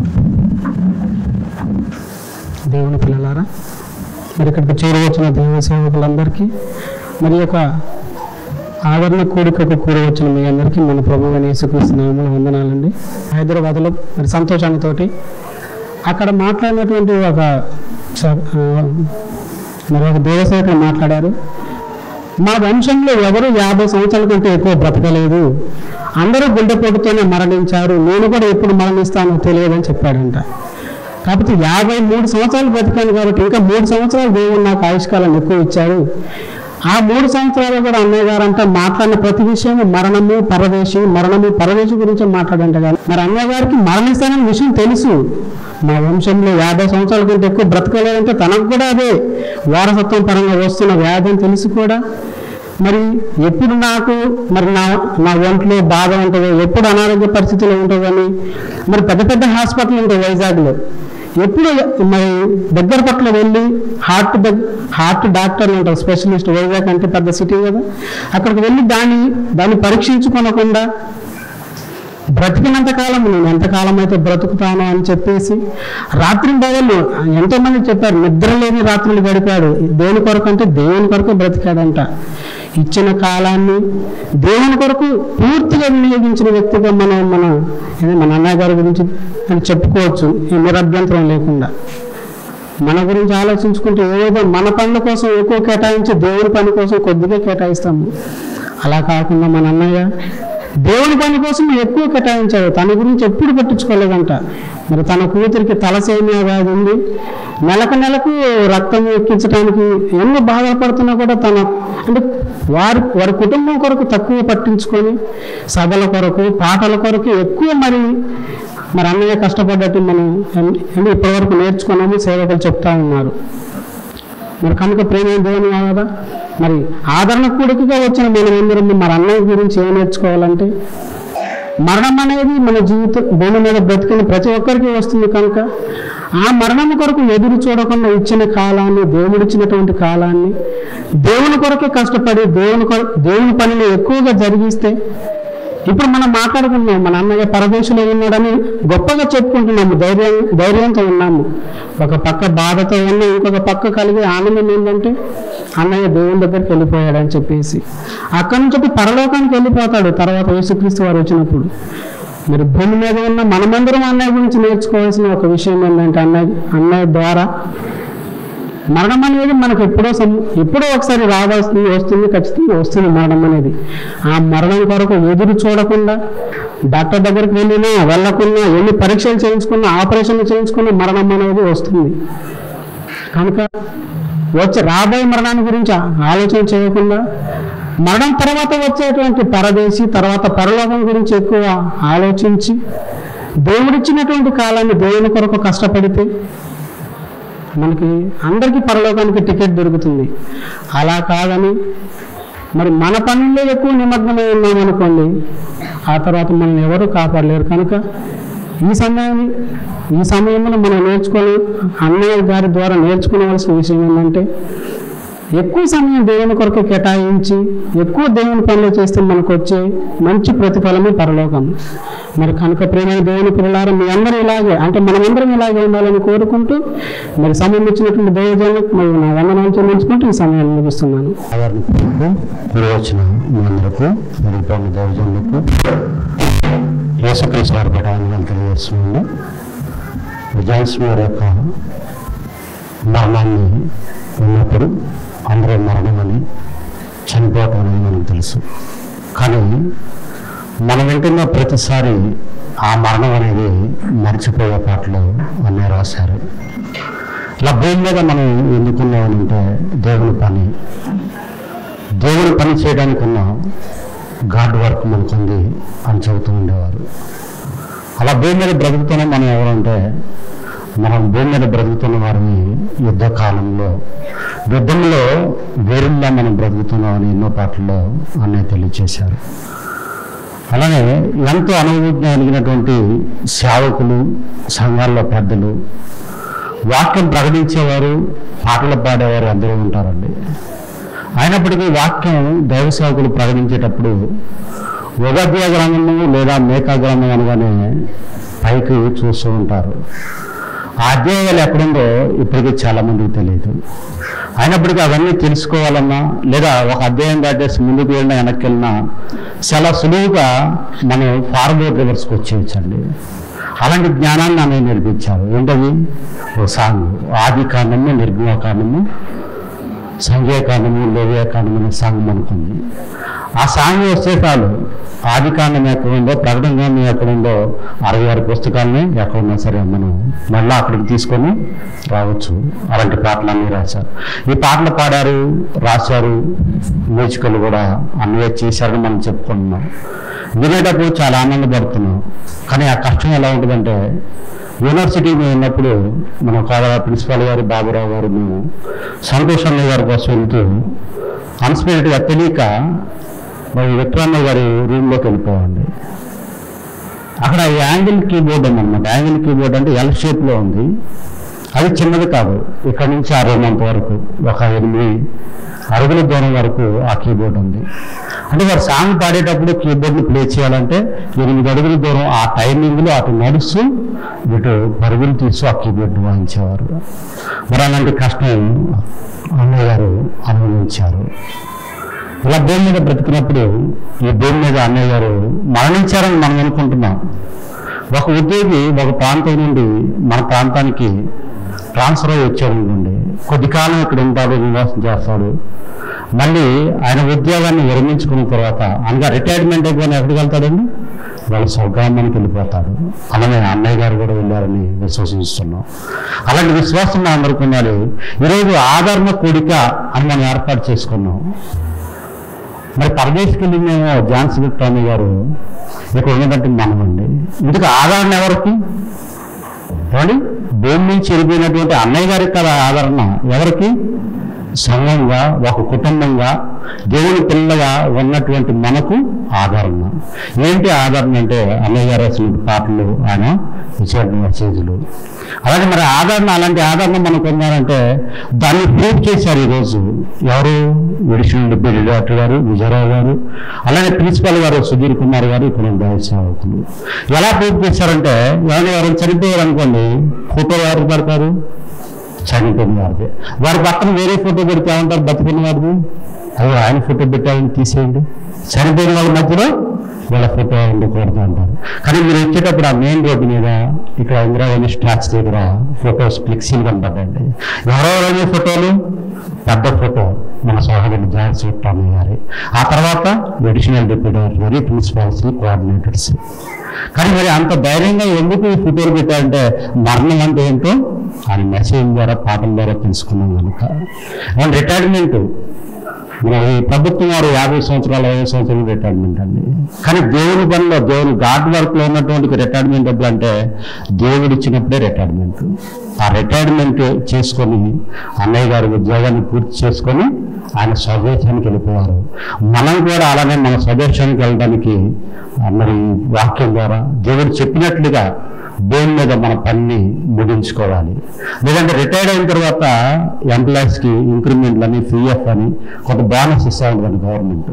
Speaker 3: దేవుని పిల్లలారా మరి ఇక్కడికి చేరవచ్చిన దైవ సేవకులందరికీ మరి యొక్క ఆదరణ కోరికకు కూడి వచ్చిన మీ అందరికీ మన ప్రభు యేసుకృష్ణ వందనాలండి హైదరాబాద్లో మరి సంతోషానితోటి అక్కడ మాట్లాడినటువంటి ఒక స- ఆ, మరి ఒక దేవసేవకులు మాట్లాడారు మా వంశంలో ఎవరు యాభై సంవత్సరాల కంటే ఎక్కువ బ్రతకలేదు అందరూ గుండెపోటుతోనే మరణించారు నేను కూడా ఎప్పుడు మరణిస్తానో తెలియదని చెప్పాడంట కాబట్టి యాభై మూడు సంవత్సరాలు బ్రతికాను కాబట్టి ఇంకా మూడు సంవత్సరాలు దేవుడు నాకు ఆయుష్కాలం ఎక్కువ ఇచ్చాడు ఆ మూడు సంవత్సరాలు కూడా అన్నయ్య గారు అంటే మాట్లాడిన ప్రతి విషయం మరణము పరదేశం మరణము పరదేశం గురించి మాట్లాడంట కానీ మరి అన్నయ్య గారికి మరణిస్తానని విషయం తెలుసు మా వంశంలో యాభై సంవత్సరాల కంటే ఎక్కువ బ్రతకలేదంటే తనకు కూడా అదే వారసత్వం పరంగా వస్తున్న వ్యాధి అని తెలిసి కూడా మరి ఎప్పుడు నాకు మరి నా నా ఒంట్లో బాధ ఉంటుందో ఎప్పుడు అనారోగ్య పరిస్థితులు ఉంటుందని మరి పెద్ద పెద్ద హాస్పిటల్ ఉంటాయి వైజాగ్లో ఎప్పుడు మరి దగ్గర పట్ల వెళ్ళి హార్ట్ దగ్- హార్ట్ డాక్టర్లు ఉంటారు స్పెషలిస్ట్ వైజాగ్ అంటే పెద్ద సిటీ కదా అక్కడికి వెళ్ళి దాన్ని దాన్ని పరీక్షించుకోనకుండా బ్రతికినంత కాలం నేను ఎంతకాలం అయితే బ్రతుకుతాను అని చెప్పేసి రాత్రి బదులు ఎంతోమంది చెప్పారు నిద్ర లేని రాత్రులు గడిపాడు దేని కొరకు అంటే దేవుని కొరకు బ్రతికాడంట ఇచ్చిన కాలాన్ని దేవుని కొరకు పూర్తిగా వినియోగించిన వ్యక్తిగా మనం మన ఏదో మన అన్నయ్య గారి గురించి అని చెప్పుకోవచ్చు ఈ నిరభ్యంతరం లేకుండా మన గురించి ఆలోచించుకుంటే ఏదో మన పనుల కోసం ఎక్కువ కేటాయించి దేవుని పని కోసం కొద్దిగా కేటాయిస్తాము అలా కాకుండా మన అన్నయ్య దేవుని పని కోసం ఎక్కువ కేటాయించాడు తన గురించి ఎప్పుడు పట్టించుకోలేదంట మరి తన కూతురికి తలసేమియా వ్యాధి ఉంది నెలకు నెలకు రక్తం ఎక్కించడానికి ఎన్ని బాధలు పడుతున్నా కూడా తన అంటే వారి వారి కుటుంబం కొరకు తక్కువ పట్టించుకొని సభల కొరకు పాటల కొరకు ఎక్కువ మరి మరి అన్నయ్య కష్టపడ్డట్టు మనం అంటే ఇప్పటివరకు నేర్చుకున్నాము సేవకులు చెప్తా ఉన్నారు మరి కనుక ప్రేమ దేవుని కదా మరి ఆదరణ కూడికగా వచ్చిన మనం అందరం మరి అన్నయ్య గురించి ఏం నేర్చుకోవాలంటే మరణం అనేది మన జీవిత భూమి మీద బ్రతికిన ప్రతి ఒక్కరికి వస్తుంది కనుక ఆ మరణం కొరకు ఎదురు చూడకుండా ఇచ్చిన కాలాన్ని దేవుడిచ్చినటువంటి కాలాన్ని దేవుని కొరకే కష్టపడి దేవుని కొర దేవుని పనిని ఎక్కువగా జరిగిస్తే ఇప్పుడు మనం మాట్లాడుకుంటున్నాం మన అన్నయ్య పరదేశంలో ఉన్నాడని గొప్పగా చెప్పుకుంటున్నాము ధైర్యం ధైర్యంతో ఉన్నాము ఒక పక్క బాధతో ఉన్న ఇంకొక పక్క కలిగే ఆనందం ఏంటంటే అన్నయ్య దేవుని దగ్గరికి వెళ్ళిపోయాడని చెప్పేసి అక్కడి నుంచి పరలోకానికి వెళ్ళిపోతాడు తర్వాత యేసుక్రీస్తు వారు వచ్చినప్పుడు మరి భూమి మీద ఉన్న మనమందరం అన్నయ్య గురించి నేర్చుకోవాల్సిన ఒక విషయం ఏంటంటే అన్నయ్య అన్నయ్య ద్వారా మరణం అనేది మనకు ఎప్పుడో సం ఎప్పుడో ఒకసారి రావాల్సింది వస్తుంది ఖచ్చితంగా వస్తుంది మరణం అనేది ఆ మరణం కొరకు ఎదురు చూడకుండా డాక్టర్ దగ్గరికి వెళ్ళినా వెళ్ళకున్నా ఎన్ని పరీక్షలు చేయించుకున్నా ఆపరేషన్లు చేయించుకున్నా మరణం అనేది వస్తుంది కనుక వచ్చే రాబోయే మరణాన్ని గురించి ఆలోచన చేయకుండా మరణం తర్వాత వచ్చేటువంటి పరదేశి తర్వాత పరలోకం గురించి ఎక్కువ ఆలోచించి దేవుడిచ్చినటువంటి కాలాన్ని దేవుని కొరకు కష్టపడితే మనకి అందరికీ పరలోకానికి టికెట్ దొరుకుతుంది అలా కాదని మరి మన పనుల్లో ఎక్కువ నిమగ్నమై ఉన్నామనుకోండి ఆ తర్వాత మనం ఎవరు కాపాడలేరు కనుక ఈ సమయాన్ని ఈ సమయంలో మనం నేర్చుకొని అన్నయ్య గారి ద్వారా నేర్చుకోవాల్సిన విషయం ఏంటంటే ఎక్కువ సమయం దేవుని కొరకు కేటాయించి ఎక్కువ దేవుని పనులు చేస్తే మనకు వచ్చే మంచి ప్రతిఫలమే పరలోకం మరి కనుక ప్రేమ దేవుని పిల్లలారా మీ అందరూ ఇలాగే అంటే మనమందరం ఇలాగే ఉండాలని కోరుకుంటూ మరి సమయం ఇచ్చినటువంటి దైవజనులకు మరి నా వందనాలు చెల్లించుకుంటూ ఈ సమయాన్ని ముగిస్తున్నాను
Speaker 1: ఆదరణ కొరకు మీరు వచ్చిన మీ అందరకు మరియు ప్రేమ దైవజనులకు యేసుక్రీస్తు వారి పటాన్ని తెలియజేస్తున్నాను విజయస్మి వారి యొక్క మరణాన్ని ఉన్నప్పుడు అందరూ మరణమని చనిపోవటం అనేది మనకు తెలుసు కానీ మనం వింటున్న ప్రతిసారి ఆ మరణం అనేది మర్చిపోయే పాటలు అన్నీ రాశారు ఇలా భూమి మీద మనం ఎందుకున్నామనంటే దేవుని పని దేవుని పని చేయడానికి ఉన్న గాడ్ వర్క్ మనకుంది అని చెబుతూ ఉండేవారు అలా భూమి మీద బ్రతుకుతున్న మనం ఎవరంటే మనం భూమి మీద బ్రతుకుతున్న వారిని యుద్ధ కాలంలో యుద్ధంలో వేరుల్లా మనం బ్రతుకుతున్నామని ఎన్నో పాటల్లో అన్నయ్య తెలియచేశారు అలానే ఎంతో అనుభూతి కలిగినటువంటి సేవకులు సంఘాల్లో పెద్దలు వాక్యం ప్రకటించేవారు పాటలు పాడేవారు అందరూ ఉంటారండి అయినప్పటికీ వాక్యం దైవ సేవకులు ప్రకటించేటప్పుడు ఉగద్య గ్రంథము లేదా మేకా గ్రంథం అనగానే పైకి చూస్తూ ఉంటారు ఆ అధ్యాయాలు ఎక్కడుందో ఇప్పటికీ చాలా మందికి తెలియదు అయినప్పటికీ అవన్నీ తెలుసుకోవాలన్నా లేదా ఒక అధ్యాయం దాటేసి ముందుకు వెళ్ళినా వెనక్కి వెళ్ళినా చాలా సులువుగా మనం ఫార్వర్డ్ రివర్స్కి వచ్చేయచ్చండి అలాంటి జ్ఞానాన్ని నన్ను నేర్పించారు ఏంటది ఓ సాంగ్ ఆది కాండము నిర్గమ కాండము సంఘీయకాండము లేవ్యాకాండము అనే సాంగ్ అనుకుంది ఆ సాంగ్ వస్తే చాలు ఆది కాండం ఎక్కడ ఉందో ప్రకటన గ్రంథం ఎక్కడ ఉందో అరవై ఆరు పుస్తకాలని ఎక్కడున్నా సరే మనం మళ్ళీ అక్కడికి తీసుకొని రావచ్చు అలాంటి పాటలన్నీ రాశారు ఈ పాటలు పాడారు రాశారు మ్యూజికల్ కూడా అన్నీ చేశారని మనం చెప్పుకుంటున్నాం వినేటప్పుడు చాలా ఆనందపడుతున్నాం కానీ ఆ కష్టం ఎలా ఉంటుందంటే యూనివర్సిటీ మేము ఉన్నప్పుడు మన కాదా ప్రిన్సిపాల్ గారు బాబురావు గారు మేము సంతోషమ్మ గారి కోసం వెళ్తూ అన్స్పిరేట్గా తెలియక మరి విక్రమ్మ గారి రూమ్లోకి వెళ్ళిపోవండి అక్కడ యాంగిల్ కీబోర్డ్ ఉందన్నమాట యాంగిల్ కీబోర్డ్ అంటే ఎల్ షేప్లో ఉంది అది చిన్నది కాదు ఇక్కడ నుంచి ఆ రూమ్ అంత వరకు ఒక ఎనిమిది అడుగుల దూరం వరకు ఆ కీబోర్డ్ ఉంది అంటే వారు సాంగ్ పాడేటప్పుడు కీబోర్డ్ని ప్లే చేయాలంటే ఎనిమిది అడుగుల దూరం ఆ టైమింగ్లో అటు నడుస్తూ ఇటు పరుగులు తీస్తూ ఆ కీబోర్డ్ వాయించేవారు మరి అలాంటి కష్టం అన్నయ్య గారు అనుభవించారు ఇలా భూమి మీద బ్రతికినప్పుడు ఈ భూమి మీద అన్నయ్య గారు మరణించారని మనం అనుకుంటున్నాం ఒక ఉద్యోగి ఒక ప్రాంతం నుండి మన ప్రాంతానికి ట్రాన్స్ఫర్ అయ్యి వచ్చాడు అనుకోండి కొద్ది కాలం ఇక్కడ ఉంటాడు నివాసం చేస్తాడు మళ్ళీ ఆయన ఉద్యోగాన్ని విరమించుకున్న తర్వాత అనగా రిటైర్మెంట్ అయిపోయిన ఎక్కడికి వెళ్తాడండి వాళ్ళ స్వగ్రామానికి వెళ్ళిపోతాడు అలానే అన్నయ్య గారు కూడా వెళ్ళారని విశ్వసిస్తున్నాం అలాంటి విశ్వాసం మనం అందరికీ ఉండాలి ఈరోజు ఆదరణ కూడిక అని మనం ఏర్పాటు చేసుకున్నాం మరి పరదేశ్కి వెళ్ళి మేము ఝాన్సీ విక్టోమి గారు ఇక్కడ ఉన్నదంటే మనమండి ఇందుకు ఆదరణ ఎవరికి ఏమండి భూమి నుంచి వెళ్ళిపోయినటువంటి అన్నయ్య గారికి కదా ఆదరణ ఎవరికి సంఘంగా ఒక కుటుంబంగా దేవుని పిల్లగా ఉన్నటువంటి మనకు ఆదరణ ఏంటి ఆదరణ అంటే అన్నయ్య గారు రాసిన పాటలు ఆయన ఇచ్చిన మెసేజ్లు అలాగే మరి ఆదరణ అలాంటి ఆదరణ మనకు ఉన్నారంటే దాన్ని ప్రూవ్ చేశారు ఈరోజు ఎవరు విడిషన్ డిప్యూటీ డైరెక్టర్ గారు విజయరావు గారు అలాగే ప్రిన్సిపల్ గారు సుధీర్ కుమార్ గారు ఇక్కడ దైవ సేవకులు ఎలా ప్రూవ్ చేశారంటే ఎవరైనా ఎవరైనా చనిపోయారు అనుకోండి ఫోటో ఎవరు పెడతారు చనిపోయిన వారిది వారి పక్కన వేరే ఫోటో పెడితే ఏమంటారు బతికిన వారిది అయ్యో ఆయన ఫోటో పెట్టాలని తీసేయండి చనిపోయిన వాళ్ళ మధ్యలో వీళ్ళ ఫోటో ఉండకూడదు అంటారు కానీ మీరు వచ్చేటప్పుడు ఆ మెయిన్ రోడ్డు మీద ఇక్కడ ఇందిరాగాంధీ స్టాచ్యూ దగ్గర ఫొటోస్ ఫ్లెక్సీలు కనపడ్డండి ఎవరెవరైనా ఫోటోలు పెద్ద ఫోటో మన సోదరుడు జాన్స్ విక్టామి గారి ఆ తర్వాత అడిషనల్ డిప్యూటీ గారి ప్రిన్సిపాల్స్ కోఆర్డినేటర్స్ కానీ మరి అంత ధైర్యంగా ఎందుకు ఈ ఫోటోలు పెట్టారంటే మరణం అంటే ఏంటో ఆయన మెసేజ్ ద్వారా పాటల ద్వారా తెలుసుకున్నాం కనుక అండ్ రిటైర్మెంట్ మన ఈ ప్రభుత్వం వారు యాభై సంవత్సరాలు ఐదు సంవత్సరాలు రిటైర్మెంట్ అండి కానీ దేవుని పనిలో దేవుని గాడ్ వర్క్ లో ఉన్నటువంటి రిటైర్మెంట్ ఎప్పుడు అంటే దేవుడు ఇచ్చినప్పుడే రిటైర్మెంట్ ఆ రిటైర్మెంట్ చేసుకొని అన్నయ్య గారి ఉద్యోగాన్ని పూర్తి చేసుకొని ఆయన స్వదేశానికి వెళ్ళిపోయారు మనం కూడా అలానే మన స్వదేశానికి వెళ్ళడానికి ఆ, మరి వాక్యం ద్వారా దేవుడు చెప్పినట్లుగా భూమి మీద మన పనిని ముగించుకోవాలి లేదంటే రిటైర్డ్ అయిన తర్వాత ఎంప్లాయీస్కి ఇంక్రిమెంట్లు అని పిఎఫ్ అని కొంత బోనస్ ఇస్తా ఉంటుంది గవర్నమెంట్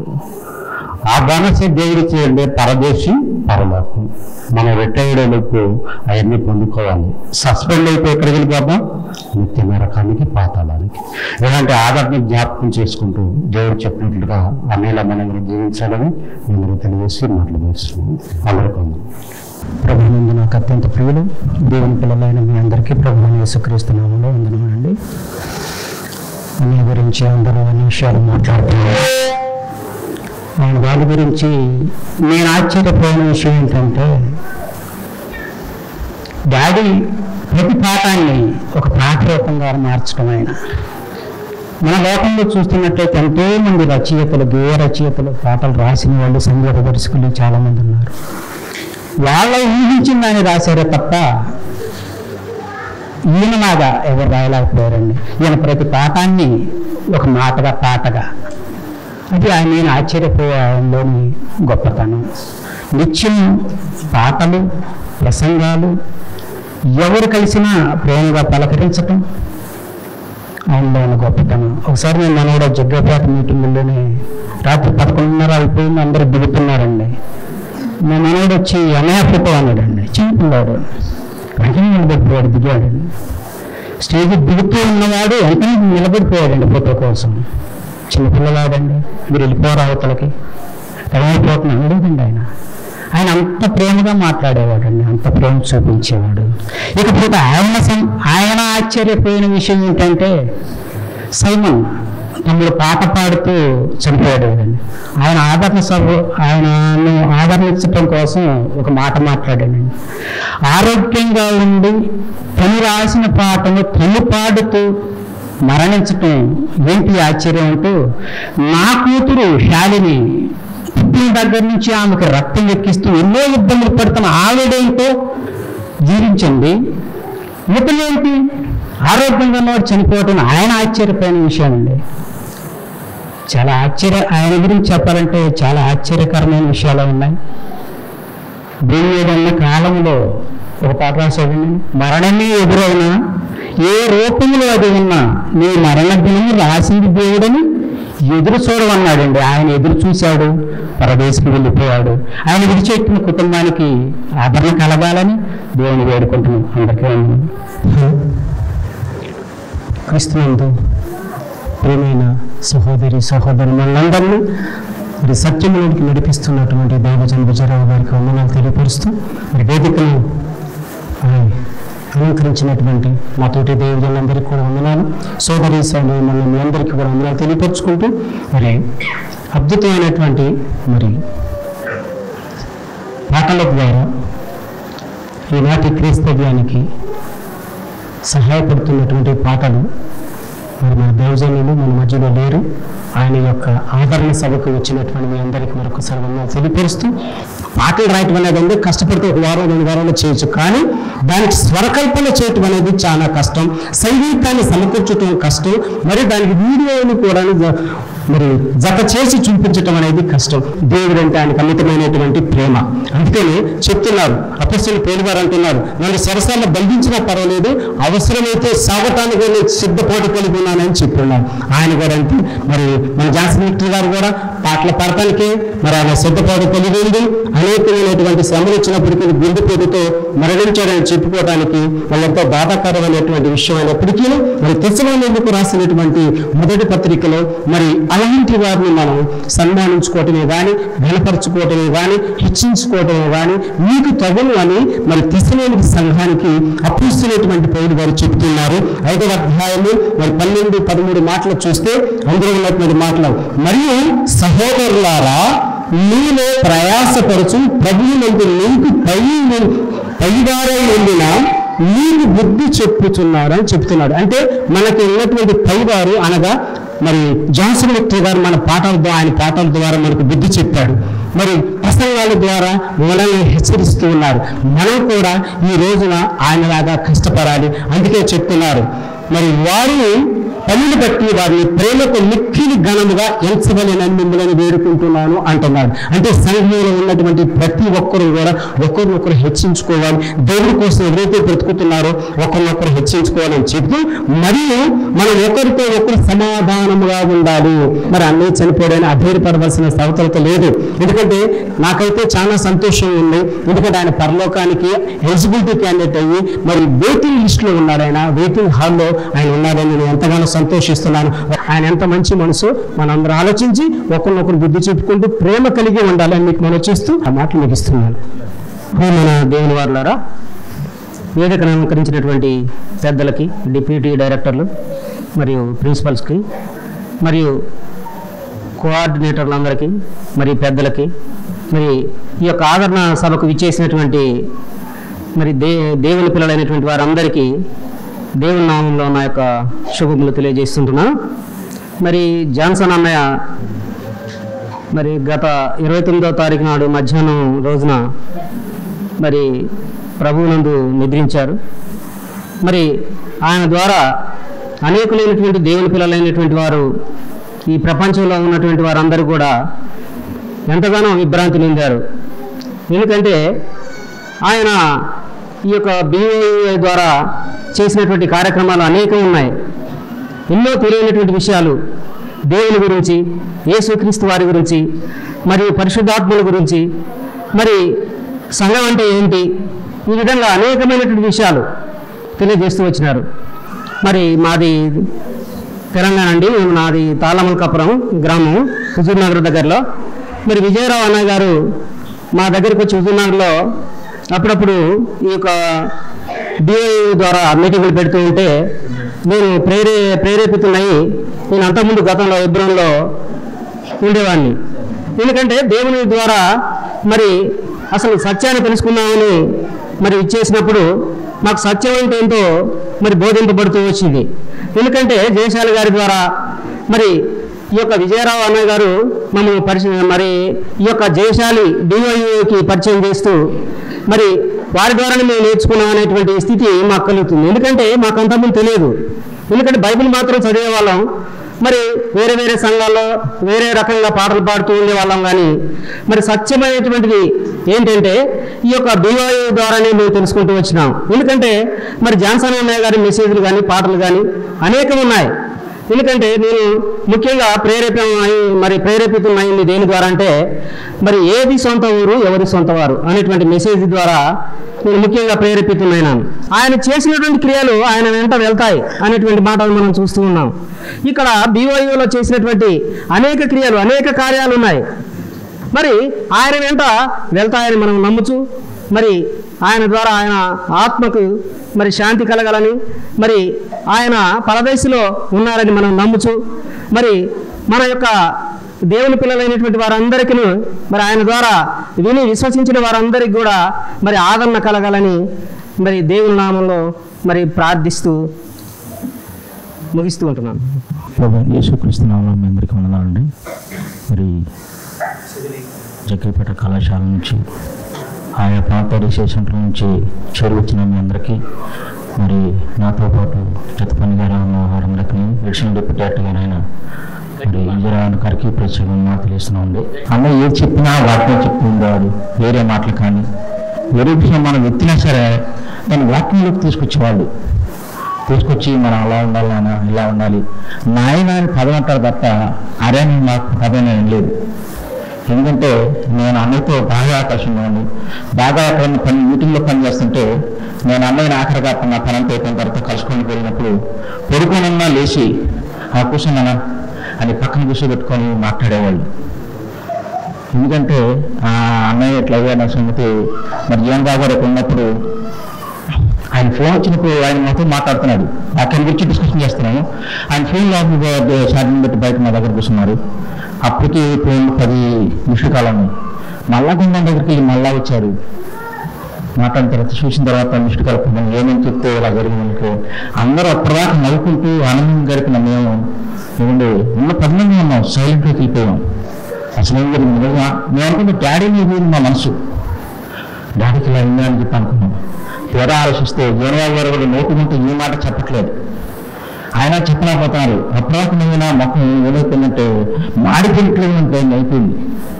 Speaker 1: ఆ బోనస్ దేవుడు చేయండి పరదేశి పరలోకం మనం రిటైర్డ్ అయినప్పుడు అవన్నీ పొందుకోవాలి సస్పెండ్ అయిపోయి ఎక్కడికి వెళ్ళిపోతాం నిత్య నరకానికి పాతాళానికి ఇలాంటి ఆదరణ జ్ఞాపకం చేసుకుంటూ దేవుడు చెప్పినట్లుగా అన్నిలా మనం జీవించాలని నేను తెలియజేసి మాట్లాడేస్తున్నాను అందరికీ వందనాలు.
Speaker 3: ప్రభునందు నాకు అత్యంత ప్రియులు దేవుని పిల్లలైన మీ అందరికీ ప్రభు యేసుక్రీస్తు నామంలో వందనమండి మీ గురించి అందరూ అన్ని విషయాలు మాట్లాడుతున్నారు ఆయన వాళ్ళ గురించి నేను ఆశ్చర్యపోయిన విషయం ఏంటంటే డాడీ ప్రతి పాఠాన్ని ఒక పాఠ రూపంగా మార్చడం ఆయన మన లోకంలో చూస్తున్నట్టయితే ఎంతో మంది రచయితలు గేయ రచయితలు పాటలు రాసిన వాళ్ళు సంగీత దర్శకులు చాలా మంది ఉన్నారు వాళ్ళ ఊహించిన దాన్ని రాశారే తప్ప ఈయనలాగా ఎవరు రాయలేకపోయారండి ఈయన ప్రతి పాఠాన్ని ఒక మాటగా పాటగా అది ఆయన నేను ఆశ్చర్యపోయేలోని గొప్పతనం నిత్యం పాటలు ప్రసంగాలు ఎవరు కలిసినా ప్రేమగా పలకరించటం ఆయనలో ఉన్న గొప్పతనం ఒకసారి నేను మనోడ జగ్గపేట మీటింగ్లోనే రాత్రి పదకొండున్నర అయిపోయింది అందరూ దిగుతున్నారండి మా మనోడు వచ్చి అన్నయ్య ఫోటో అన్నాడండి చిన్నపిల్లాడు వెంటనే నిలబడిపోయాడు దిగాడండి స్టేజ్ దిగుతూ ఉన్నవాడు వెంటనే నిలబడిపోయాడండి ఫోటో కోసం చిన్నపిల్లలాడండి మీరు వెళ్ళిపోరు అవతలకి ఏమైపోతున్నాను లేదండి ఆయన ఆయన అంత ప్రేమగా మాట్లాడేవాడండి అంత ప్రేమ చూపించేవాడు ఇకపోతే ఆయన సం- ఆయన ఆశ్చర్యపోయిన విషయం ఏంటంటే సైమన్ తమ్ముడు పాట పాడుతూ చనిపోయాడు కదండి ఆయన ఆదరణ సభ ఆయనను ఆదరించడం కోసం ఒక మాట మాట్లాడాడండి ఆరోగ్యంగా ఉండి తను రాసిన పాటను తను పాడుతూ మరణించటం ఏంటి ఆశ్చర్యం అంటూ నా కూతురు శాలిని పుట్టిన దగ్గర నుంచి ఆమెకు రక్తం ఎక్కిస్తూ ఎన్నో ఇబ్బందులు పడుతున్న ఆవిడేంటో జీవించండి ఇతను ఏంటి ఆరోగ్యంగా ఉన్నవాడు చనిపోవటం ఆయన ఆశ్చర్యపోయిన విషయం అండి చాలా ఆశ్చర్య ఆయన గురించి చెప్పాలంటే చాలా ఆశ్చర్యకరమైన విషయాలు ఉన్నాయి భూమి కాలంలో ఒక పాట రాశాడండి మరణమే ఎదురైనా ఏ రూపంలో అది ఉన్నా నీ మరణ దినము రాసింది దేవుడని ఎదురు చూడమన్నాడండి ఆయన ఎదురు చూశాడు పరదేశం వెళ్ళిపోయాడు ఆయన విడిచెట్టిన కుటుంబానికి ఆదరణ కలగాలని దేవుని వేడుకుంటున్నాం అందరికీ వందనాలు. క్రీస్తునందు ప్రియమైన సహోదరి సహోదరు మనందరినీ మరి సత్యములోనికి నడిపిస్తున్నటువంటి దైవజన విజయరావు గారికి వందనాలు తెలియపరుస్తూ మరి వేదికను ఆయన అలంకరించినటువంటి మా తోటి దైవజనులందరికీ కూడా వందనాలు సోదరి సోదరి మన మీ అందరికీ కూడా వందనాలు తెలియపరుచుకుంటూ మరి అద్భుతమైనటువంటి మరి పాటల ద్వారా ఈనాటి క్రీస్తవ్యానికి సహాయపడుతున్నటువంటి పాటలు మరి మన దేవజనులు మన మధ్యలో లేరు ఆయన యొక్క ఆదరణ సభకు వచ్చినటువంటి మీ అందరికీ మరొకసారి వందనాలు తెలియపరుస్తూ పాటలు రాయటం అనేది అంటే కష్టపడితే ఒక వారం రెండు వారాలు చేయొచ్చు కానీ దానికి స్వరకల్పన చేయటం అనేది చాలా కష్టం సంగీతాన్ని సమకూర్చడం కష్టం మరి దానికి వీడియోని కూడా జ- మరి జత చేసి చూపించటం అనేది కష్టం దేవుడు అంటే ఆయనకు అమితమైనటువంటి ప్రేమ అందుకని చెప్తున్నారు అపస్సులు పేరువారు అంటున్నారు నన్ను సరసాల బంధించినా పర్వాలేదు అవసరమైతే సాగటానికి నేను సిద్ధపాటు కలిగి ఉన్నానని చెప్తున్నాను ఆయన గారు అంటే మరి మన జాన్సన్ విక్టర్ గారు కూడా పాటలు పాడటానికి మరి ఆయన సిద్ధపాటు కలిగి ఉంది అనేకమైనటువంటి శ్రమలు వచ్చినప్పటికీ గుండెపోటుతో మరణించాడని చెప్పుకోవడానికి వాళ్ళంతో బాధాకరమైనటువంటి విషయం అయినప్పటికీ మరి తెచ్చడానికి రాసినటువంటి మొదటి పత్రికలో మరి అలాంటి వారిని మనం సన్మానించుకోవటమే కానీ ఘనపరచుకోవటమే కానీ హెచ్చించుకోవటమే కానీ మీకు తగును అని మరి తెసలోని సంఘానికి అప్పిస్తున్నటువంటి పౌరులు వారు చెప్తున్నారు ఐదవ అధ్యాయము మరి పన్నెండు పదమూడు మాటలు చూస్తే అందులో ఉన్నటువంటి మాటలు మరియు సహోదరులారా మీలో ప్రయాసపరచు ప్రభువునందు నీకు పై పైవారై ఉండిన నీకు బుద్ధి చెప్పుచున్నారు అని చెప్తున్నాడు అంటే మనకి ఉన్నటువంటి పైవారు అనగా మరి జాన్సన్ వ్యక్తి గారు మన పాటల ద్వారా ఆయన పాటల ద్వారా మనకు బుద్ధి చెప్పాడు మరి ప్రసంగాల ద్వారా మనల్ని హెచ్చరిస్తూ ఉన్నారు మనం కూడా ఈ రోజున ఆయనలాగా కష్టపడాలి అందుకే చెప్తున్నారు మరి వారిని పనులు బట్టి వారిని ప్రేమకు మిక్కిలి ఘనముగా ఎంచవలేనని మిమ్మల్ని వేడుకుంటున్నాను అంటున్నాడు అంటే సంఘంలో ఉన్నటువంటి ప్రతి ఒక్కరు కూడా ఒకరినొకరు హెచ్చించుకోవాలి దేవుడి కోసం ఎవరైతే బ్రతుకుతున్నారో ఒకరినొకరు హెచ్చించుకోవాలని చెప్తూ మరియు మనం ఒకరితో ఒకరు సమాధానముగా ఉండాలి మరి అన్నీ చనిపోయాడని అధైర్యపడవలసిన సవతలత లేదు ఎందుకంటే నాకైతే చాలా సంతోషం ఉంది ఎందుకంటే ఆయన పరలోకానికి ఎలిజిబిలిటీ క్యాండిడేట్ అయ్యి మరి వెయిటింగ్ లిస్ట్ లో ఉన్నాడు ఆయన వెయిటింగ్ హాల్లో ఆయన ఉన్నాడని నేను ఎంతగానో సంతోషిస్తున్నాను ఆయన ఎంత మంచి మనసు మనందరం ఆలోచించి ఒకరినొకరు బుద్ధి చెప్పుకుంటూ ప్రేమ కలిగి ఉండాలని మీకు మనం చేస్తూ ఆ మాటలు మీకు ఇస్తున్నాను మన దేవుని వారులారా వేదికను అలంకరించినటువంటి పెద్దలకి డిప్యూటీ డైరెక్టర్లు మరియు ప్రిన్సిపల్స్కి మరియు కోఆర్డినేటర్లందరికీ మరి పెద్దలకి మరి ఈ యొక్క ఆదరణ సభకు విచ్చేసినటువంటి మరి దే దేవుని పిల్లలైనటువంటి వారందరికీ దేవుని నామంలో నా యొక్క శుభములు తెలియజేస్తుంటున్నాను మరి జాన్సన్ అన్నయ్య మరి గత ఇరవై తొమ్మిదవ తారీఖు నాడు మధ్యాహ్నం రోజున మరి ప్రభువునందు నిద్రించారు మరి ఆయన ద్వారా అనేకులైనటువంటి దేవుని పిల్లలైనటువంటి వారు ఈ ప్రపంచంలో ఉన్నటువంటి వారందరూ కూడా ఎంతగానో విభ్రాంతి నిందారు ఎందుకంటే ఆయన ఈ యొక్క బిఓఏ ద్వారా చేసినటువంటి కార్యక్రమాలు అనేకం ఉన్నాయి ఎన్నో తెలియనటువంటి విషయాలు దేవుని గురించి యేసుక్రీస్తు వారి గురించి మరియు పరిశుద్ధాత్మల గురించి మరి సంఘం అంటే ఏంటి ఈ విధంగా అనేకమైనటువంటి విషయాలు తెలియజేస్తూ వచ్చినారు మరి మాది తెలంగాణ అండి నాది తాళమల్కాపురం గ్రామం హుజూర్నగర్ దగ్గరలో మరి విజయరావు అన్నయ్య గారు మా దగ్గరికి వచ్చి హుజూర్నగర్లో అప్పుడప్పుడు ఈ యొక్క డిఐ ద్వారా మీటింగులు పెడుతూ ఉంటే నేను ప్రేరే ప్రేరేపితున్నాయి నేను అంతకుముందు గతంలో ఇబ్రంలో ఉండేవాడిని ఎందుకంటే దేవుని ద్వారా మరి అసలు సత్యాన్ని తెలుసుకుందామని మరి ఇచ్చేసినప్పుడు మాకు సత్యం అంటే ఏంటో మరి బోధింపబడుతూ వచ్చింది ఎందుకంటే జయశాలి గారి ద్వారా మరి ఈ యొక్క విజయరావు అన్నయ్య గారు మమ్మల్ని పరిచయం మరి ఈ యొక్క జయశాలి డిఓయుకి పరిచయం చేస్తూ మరి వారి ద్వారానే మేము నేర్చుకున్నాం అనేటువంటి స్థితి మాకు కలుగుతుంది ఎందుకంటే మాకు అంతకుముందు తెలియదు ఎందుకంటే బైబిల్ మాత్రం చదివే వాళ్ళం మరి వేరే వేరే సంఘాల్లో వేరే రకంగా పాటలు పాడుతూ ఉండేవాళ్ళం కానీ మరి సత్యమైనటువంటిది ఏంటంటే ఈ యొక్క బీవాయు ద్వారానే మేము తెలుసుకుంటూ వచ్చినాం ఎందుకంటే మరి జాన్సన్ అన్నయ్య గారి మెసేజ్లు కానీ పాటలు కానీ అనేకం ఉన్నాయి ఎందుకంటే నేను ముఖ్యంగా ప్రేరేపణ అయి మరి ప్రేరేపితం అయింది దేని ద్వారా అంటే మరి ఏది సొంత ఊరు ఎవరి సొంత వారు అనేటువంటి మెసేజ్ ద్వారా నేను ముఖ్యంగా ప్రేరేపితమైనాను ఆయన చేసినటువంటి క్రియలు ఆయన వెంట వెళ్తాయి అనేటువంటి మాటలు మనం చూస్తూ ఉన్నాం ఇక్కడ బీఓయూలో చేసినటువంటి అనేక క్రియలు అనేక కార్యాలు ఉన్నాయి మరి ఆయన వెంట వెళ్తాయని మనం నమ్ముచు మరి ఆయన ద్వారా ఆయన ఆత్మకు మరి శాంతి కలగాలని మరి ఆయన పరదేశిలో ఉన్నారని మనం నమ్ముచు మరి మన యొక్క దేవుని పిల్లలైనటువంటి వారందరికీ మరి ఆయన ద్వారా విని విశ్వసించిన వారందరికీ కూడా మరి ఆదరణ కలగాలని మరి దేవుని నామంలో మరి ప్రార్థిస్తూ ముగిస్తూ ఉంటున్నాను
Speaker 1: ప్రభు యేసుక్రీస్తు నామంలో మీ అందరికీ వందనాలండి మరి జగ్గైపేట కళాశాల నుంచి ఆయా ప్రాంత రీసెర్చ్ సెంటర్ నుంచి చేరువచ్చిన మీ అందరికీ మరి నాతో పాటు చిత్తపల్లి గారు ఉన్న వారందరికీ ఎడిషనల్ డిప్యూటీ డైరెక్టర్ గారు ఆయన మరి ఇంజరాయణ గారికి ప్రత్యేకంగా తెలియస్తున్నామండి అన్న ఏది చెప్పినా వాక్యం చెప్తూ ఉండేవాడు వేరే మాటలు కానీ వేరే విషయం మనం ఎత్తినా సరే దాన్ని వాక్యంలోకి తీసుకొచ్చేవాళ్ళు తీసుకొచ్చి మనం అలా ఉండాలి నాన్న ఇలా ఉండాలి నాయన అని పదం అంటారు తప్ప అరే అని మాకు పదం ఏం లేదు ఎందుకంటే నేను అన్నయ్యతో బాగా ఆకర్షణగా ఉంది బాగా అక్కడ పని మీటింగ్లో పని చేస్తుంటే నేను అన్నయ్యని ఆఖరిగా నా పని అంతా అయిపోయిన తర్వాత కలుసుకొని వెళ్ళినప్పుడు పడుకోనన్నా లేచి ఆ కూర్చున్నానా అని పక్కన కూర్చోబెట్టుకొని మాట్లాడేవాళ్ళు ఎందుకంటే ఆ అన్నయ్య ఎట్లాగే నా సంగతి మరి జీవన్ బాబు గారు ఇక్కడ ఉన్నప్పుడు ఆయన ఫోన్ వచ్చినప్పుడు ఆయన మాతో మాట్లాడుతున్నాడు అక్కడి గురించి డిస్కషన్ చేస్తున్నాము ఆయన ఫోన్ లోపల ఛార్జింగ్ పెట్టి బయట మా దగ్గర కూర్చున్నారు అప్పటికి ఫోన్ పది మిషన్ కాలం మళ్ళా గుండం దగ్గరికి వెళ్ళి మళ్ళా వచ్చారు మాట్లాడిన తర్వాత చూసిన తర్వాత మిస్డ్ కాల్ పొందాను ఏమేమి చెప్తే ఇలా జరిగిందనుకో అందరూ అప్పటిదాకా నవ్వుకుంటూ ఆనందం గడిపిన మేము ఏమండి ఉన్న పది మంది ఉన్నాం సైలెంట్గా వెళ్ళిపోయాం అసలు ఏం జరిగింది నిజమా? మేము అనుకుంటే డాడీ మీద మా మనసు డాడీకి ఇలా అయిందా అని చెప్పి అనుకున్నాం తీరా ఆలోచిస్తే జీవనబాబు గారు కూడా నోటి ఉంటే ఈ మాట చెప్పట్లేదు ఆయన చెప్పలేకపోతున్నారు అప్రాకమైన మొక్కం ఏమైపోయిందంటే మాడిపోయినట్లేదు అంటే అయిపోయింది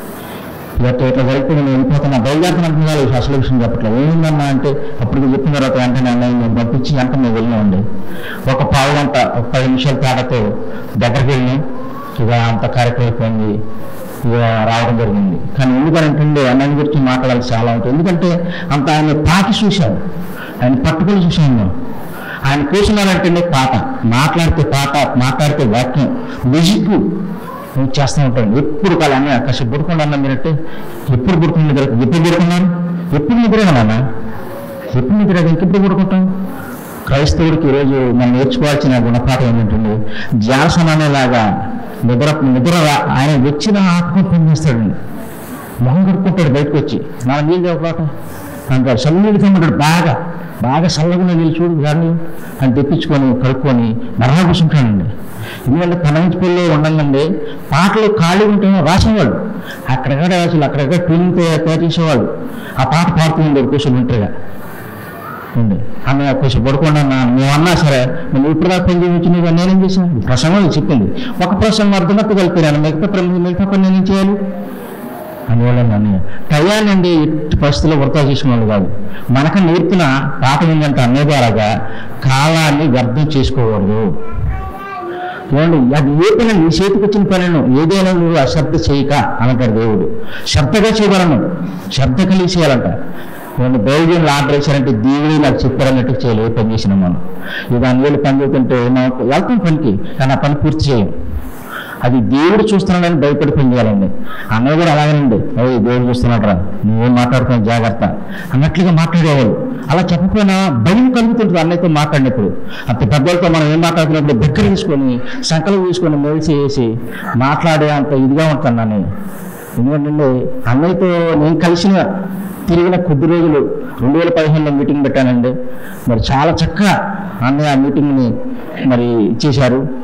Speaker 1: ఇట్లా ఇట్లా జరిగిపోయి నేను వెళ్ళిపోతున్నా బయలుదేరుతున్నట్టు కాదు అసలు విషయం చెప్పట్లేదు ఏముందమ్మా అంటే అప్పుడు చెప్పిన తర్వాత వెంటనే అన్నయ్య మేము పంపించి వెంట మేము వెళ్ళినామండి ఒక పావు గంట ఒక పది నిమిషాల తేడాతో దగ్గరికి వెళ్ళినాం ఇక అంత కార్యక్రమం అయిపోయింది ఇక రావడం జరిగింది కానీ ఎందుకంటే అన్నయ్య గురించి మాట్లాడాలి చాలా ఉంటుంది ఎందుకంటే అంత ఆయన పాకి చూశాడు ఆయన పట్టుకుని చూశాను నేను ఆయన కూర్చున్నారంటే పాట మాట్లాడితే పాట మాట్లాడితే వాక్యం మ్యూజిక్ నువ్వు చేస్తూ ఉంటాడు ఎప్పుడు కాదు అన్న కాసేపు పడుకుండా అన్న మీరంటే ఎప్పుడు పడుకుని నిద్ర ఎప్పుడు పడుకున్నారు ఎప్పుడు నిద్రేనా నాన్న ఎప్పుడు నిద్ర ఇంకెప్పుడు పడుకుంటాం క్రైస్తవుడికి ఈరోజు మనం నేర్చుకోవాల్సిన గుణపాఠం ఏంటంటే జాసన్ అనేలాగా నిద్ర నిద్ర రా- ఆయన వచ్చిన ఆత్మ పనిచేస్తాడండి మొహం కడుక్కుంటాడు బయటకు వచ్చి నా నీళ్ళు చెప్పాక అంటాడు చల్లనీళ్ళు కమ్మంటాడు బాగా బాగా చల్లగా నీళ్ళు చూడు కానీ అని తెప్పించుకొని కడుక్కొని మరలా కూర్చుంటాడండి ఎందుకంటే పనంచిపల్లిలో ఉండండి పాటలు ఖాళీ ఉంటే రాసేవాళ్ళు అక్కడక్కడ అసలు అక్కడక్కడ ట్యూన్ తయారు చేసేవాళ్ళు ఆ పాట పాడుతూ ఉండేది కూర్చొని ఒంటరిగా ఉంది అన్నయ్య కొంచెం పడుకోండి అన్న నువ్వు అన్నా సరే నువ్వు ఇప్పుడు దాకా పని చేయించి నువ్వు నేనేం చేశాను ప్రసంగం ఇది చెప్పింది ఒక ప్రసంగం అర్థమట్టు కలిపాను మిగతా ప్ర- మిగతా పని నేనేం చేయాలి అందువల్ల అన్నయ్య టయానండి ఎట్టి పరిస్థితుల్లో వృతా చేసిన వాళ్ళు కాదు మనకు నేర్పిన పాట ఏంటంటే అన్నయ్య ద్వారాగా కాలాన్ని వ్యర్థం చేసుకోకూడదు ఏమండి అది ఏ పని నీ చేతికి వచ్చిన పనిను ఏదైనా నువ్వు అశ్రద్ధ చేయక అంటాడు దేవుడు శ్రద్ధగా చేయగలను శ్రద్ధ కలిగి చేయాలంట నేను దైవజనులు ఆర్డర్ చేశారంటే దేవుడే నాకు చెప్పారన్నట్టు చేయాలి ఏ పని చేసినా మనం ఇది దాని వేలు పని చేస్తుంటే నాకు వెళ్తాం పనికి కానీ ఆ పని పూర్తి చేయం అది దేవుడు చూస్తున్నాడని భయపడి పని చేయాలండి అన్నయ్య కూడా అలాగేనండి అయ్యి దేవుడు చూస్తున్నాడరా నువ్వేం మాట్లాడుతున్నావు జాగ్రత్త అన్నట్లుగా మాట్లాడేవాళ్ళు అలా చెప్పకపోయినా భయం కలుగుతుంటుంది అన్నయ్యతో మాట్లాడినప్పుడు అంత పెద్దలతో మనం ఏం మాట్లాడుతున్నప్పుడు దగ్గర తీసుకొని సంకలం తీసుకొని మెలిసి వేసి మాట్లాడే అంత ఇదిగా ఉంటాను అన్నయ్య ఎందుకంటే అన్నయ్యతో నేను కలిసిన తిరిగిన కొద్ది రోజులు రెండు వేల పదిహేనులో మీటింగ్ పెట్టానండి మరి చాలా చక్కగా అన్నయ్య ఆ మీటింగ్ని మరి ఇచ్చేశారు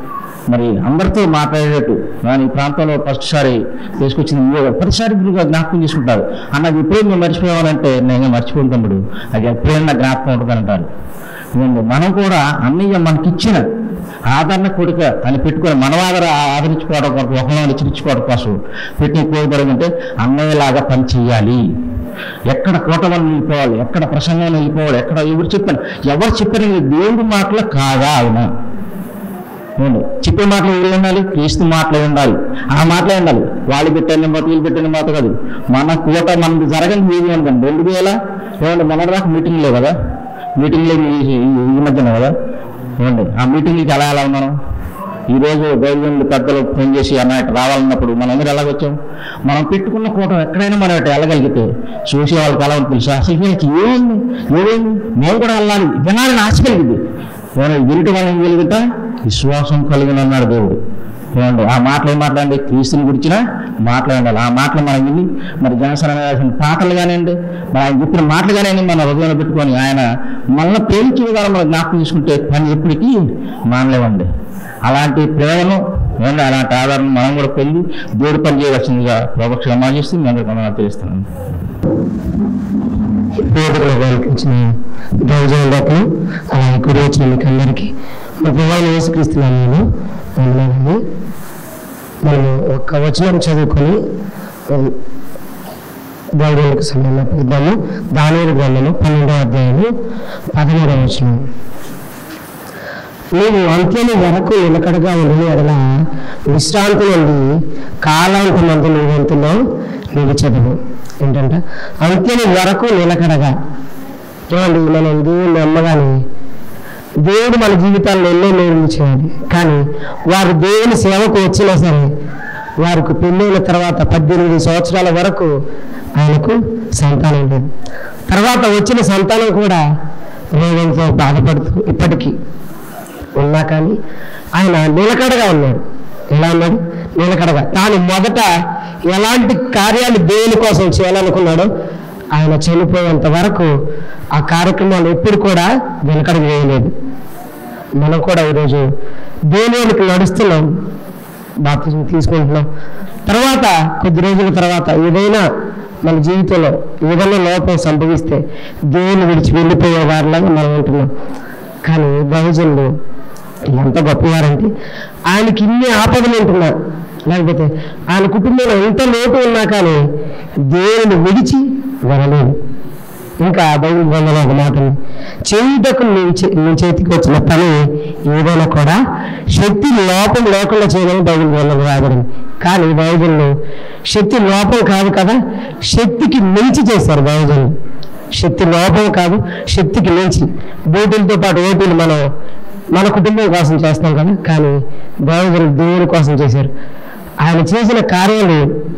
Speaker 1: మరి అందరితో మాట్లాడేటట్టు కానీ ఈ ప్రాంతంలో ఫస్ట్ సారి తీసుకొచ్చింది నువ్వే కదా. ప్రతిసారి గురువు గారు జ్ఞాపకం చేసుకుంటారు అన్న అది ఎప్పుడైనా మేము మర్చిపోవాలంటే నేను మర్చిపోను తమ్ముడు అది ఎప్పుడైనా జ్ఞాపకం ఉంటుంది అంటారు ఇదిగోండి, మనం కూడా అన్నయ్య మనకిచ్చిన ఆదరణ కొడుక అని పెట్టుకొని మనం ఆదర ఆదరించుకోవడం కొరకు ఒకరిని హెచ్చరించుకోవడం కోసం పెట్టిన కోరిక అంటే అన్నయ్యలాగా పని చేయాలి ఎక్కడ కోటలను వెళ్ళిపోవాలి ఎక్కడ ప్రసంగం వెళ్ళిపోవాలి ఎక్కడ ఎవరు చెప్పాను ఎవరు చెప్పారు దేవుడి మాటలు కాదా ఆయన అవును చెప్పే మాటలు ఎవరు ఉండాలి క్రీస్తు మాటలు ఉండాలి ఆ మాటలే ఉండాలి వాళ్ళు పెట్టిన మాట వీళ్ళు పెట్టిన మాట కాదు మన కోట మనది జరగని మీది అనుకోండి రెండు వేల ఏమండి మన దాకా మీటింగ్ లేవు కదా మీటింగ్ లేదు ఈ ఈ మధ్యన కదా ఏమండి ఆ మీటింగ్కి ఎలా ఎలా ఉన్నాను ఈ రోజు గవర్నమెంట్ పెద్దలు ఫోన్ చేసి అన్న ఇటు రావాలన్నప్పుడు మనం అందరూ ఎలాగొచ్చాం మనం పెట్టుకున్న కూటం ఎక్కడైనా మనం ఇటు వెళ్ళగలిగితే చూసే వాళ్ళకి ఎలా ఉంటుంది తెలుసా అసలు వీళ్ళకి ఏమైంది ఏమైంది మేము కూడా వెళ్ళాలి వినాలని ఆశ కలిగింది ఏమైనా వినటి వల్ల ఏం కలిగితే విశ్వాసం కలిగిన అన్నాడు దేవుడు ఏమండి ఆ మాటలు ఏం మాట్లాడండి క్రీస్తుని గురించిన మాట్లాడాలి ఆ మాటలు మనం విని మరి జనసేన రాసిన పాటలు కానివ్వండి మరి ఆయన చెప్పిన మాటలు కానివ్వండి మన హృదయంలో పెట్టుకొని ఆయన మనల్ని ప్రేమించే విధానం మనం జ్ఞాపకం చేసుకుంటే పని ఎప్పటికీ మానలేవండి అలాంటి ప్రేమను ఏమండి అలాంటి ఆధారం మనం కూడా పొంది దేవుడు పని చేయవలసిందిగా ప్రభు క్షమా చేస్తూ మీ అందరికీ వందనాలు తెలుస్తున్నాను
Speaker 3: వేదికలో కల్పించిన దైవజనులకు అలాగే గురి వచ్చిన మీకు అందరికీ మా ప్రభావం వేసుక్రీస్తున్నాను నేను వందనాలండి మనము ఒక్క వచనం చదువుకొని దైవానికి సమయం అప్పగిద్దాము దాని గ్రంథము పన్నెండవ అధ్యాయము పదమూడవ వచనం నీవు అంత్యము వరకు నిలకడగా ఉండిన ఎడల విశ్రాంతి నుండి కాలాంతమందు నీ వంతులో నీవు చదువు ఏంటంటే అంత్యము వరకు నిలకడగా చూడండి మనం దేవుని నమ్మగానే దేవుడు మన జీవితాల్లో ఎన్నో మేలు చేయాలి కానీ వారు దేవుని సేవకు వచ్చినా సరే వారికి పెళ్ళైన తర్వాత పద్దెనిమిది సంవత్సరాల వరకు ఆయనకు సంతానం లేదు తర్వాత వచ్చిన సంతానం కూడా రోగంతో బాధపడుతూ ఇప్పటికీ ఉన్నా కానీ ఆయన నిలకడగా ఉన్నాడు ఎలా ఉన్నాడు నిలకడగా తాను మొదట ఎలాంటి కార్యాలు దేవుని కోసం చేయాలనుకున్నాడో ఆయన చనిపోయేంత వరకు ఆ కార్యక్రమాలు ఎప్పుడు కూడా వెనకడ వేయలేదు మనం కూడా ఈరోజు దేవునికి నడుస్తున్నాం బాప్తిజం తీసుకుంటున్నాం తర్వాత కొద్ది రోజుల తర్వాత ఏదైనా మన జీవితంలో ఏదైనా లోపం సంభవిస్తే దేవుని విడిచి వెళ్ళిపోయే వారిలాగా మనం ఉంటున్నాం కానీ బహుజనులు ఎంత గొప్పవారంటే ఆయనకి ఇన్ని ఆపదలు ఉంటున్నా లేకపోతే ఆయన కుటుంబంలో ఎంత లోటు ఉన్నా కానీ దేవుని విడిచి వెళ్ళలేదు ఇంకా బైబిల్ గ్రంథంలో ఒక మాట ఉంది చేయుటకు నీ చే- నీ చేతికి వచ్చిన పని ఏదైనా కూడా శక్తి లోపం లేకుండా చేయమని బైబిల్ గ్రంథంలో రాబడింది కానీ బైబిల్లో శక్తి లోపం కాదు కదా శక్తికి మించి చేశారు బైబిల్ శక్తి లోపం కాదు శక్తికి మించి బోటీలతో పాటు ఓటీలు మనం మన కుటుంబం కోసం చేస్తాం కదా కానీ బైబిల్ దేవుని కోసం చేశారు ఆయన చేసిన కార్యాలు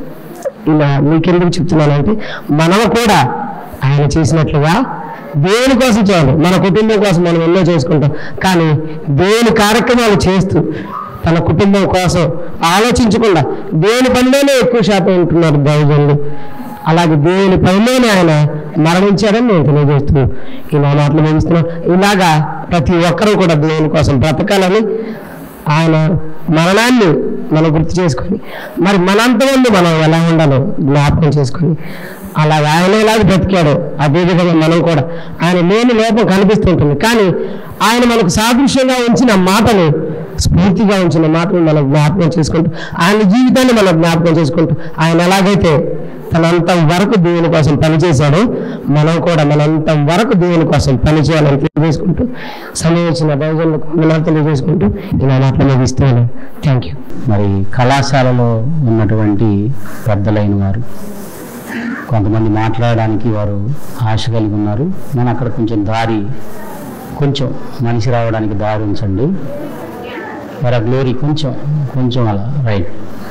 Speaker 3: ఇలా మీకెందుకు చెప్తున్నానంటే మనం కూడా ఆయన చేసినట్లుగా దేవుని కోసం చేయాలి మన కుటుంబం కోసం మనం ఎన్నో చేసుకుంటాం కానీ దేవుని కార్యక్రమాలు చేస్తూ తన కుటుంబం కోసం ఆలోచించకుండా దేవుని పనిలోనే ఎక్కువ శాతం ఉంటున్నారు దైవజనులు అలాగే దేవుని పనిలోనే ఆయన మరణించాడని నేను తెలియజేస్తున్నాను ఈ నా మాటలు ముగిస్తున్నాను ఇలాగా ప్రతి ఒక్కరూ కూడా దేవుని కోసం బ్రతకాలని ఆయన మరణాన్ని మనం గుర్తు చేసుకొని మరి మనంతమంది మనం ఎలా ఉండాలో జ్ఞాపకం చేసుకొని అలా ఆయన ఎలాగ బ్రతికాడో అదే విధంగా మనం కూడా ఆయన లేని లోపం కనిపిస్తుంటుంది కానీ ఆయన మనకు సాదృశ్యంగా ఉంచిన మాటలు స్ఫూర్తిగా ఉంచిన మాటలు మనం జ్ఞాపకం చేసుకుంటూ ఆయన జీవితాన్ని మనం జ్ఞాపకం చేసుకుంటూ ఆయన ఎలాగైతే తనంత వరకు దేవుని కోసం పనిచేశాడో మనం కూడా మనంత వరకు దేవుని కోసం పనిచేయాలని తెలియజేసుకుంటూ సమయం వచ్చిన దైవజనులకు వందనాలు తెలియజేసుకుంటూ ఇలా మాటలు ముగిస్తున్నాను థ్యాంక్ యూ
Speaker 1: మరి కళాశాలలో ఉన్నటువంటి పెద్దలైన వారు కొంతమంది మాట్లాడడానికి వారు ఆశ కలిగి ఉన్నారు నేను అక్కడ కొంచెం దారి కొంచెం మనిషి రావడానికి దారి ఉంచండి మరి ఆ గ్లోరీ కొంచెం కొంచెం అలా రైట్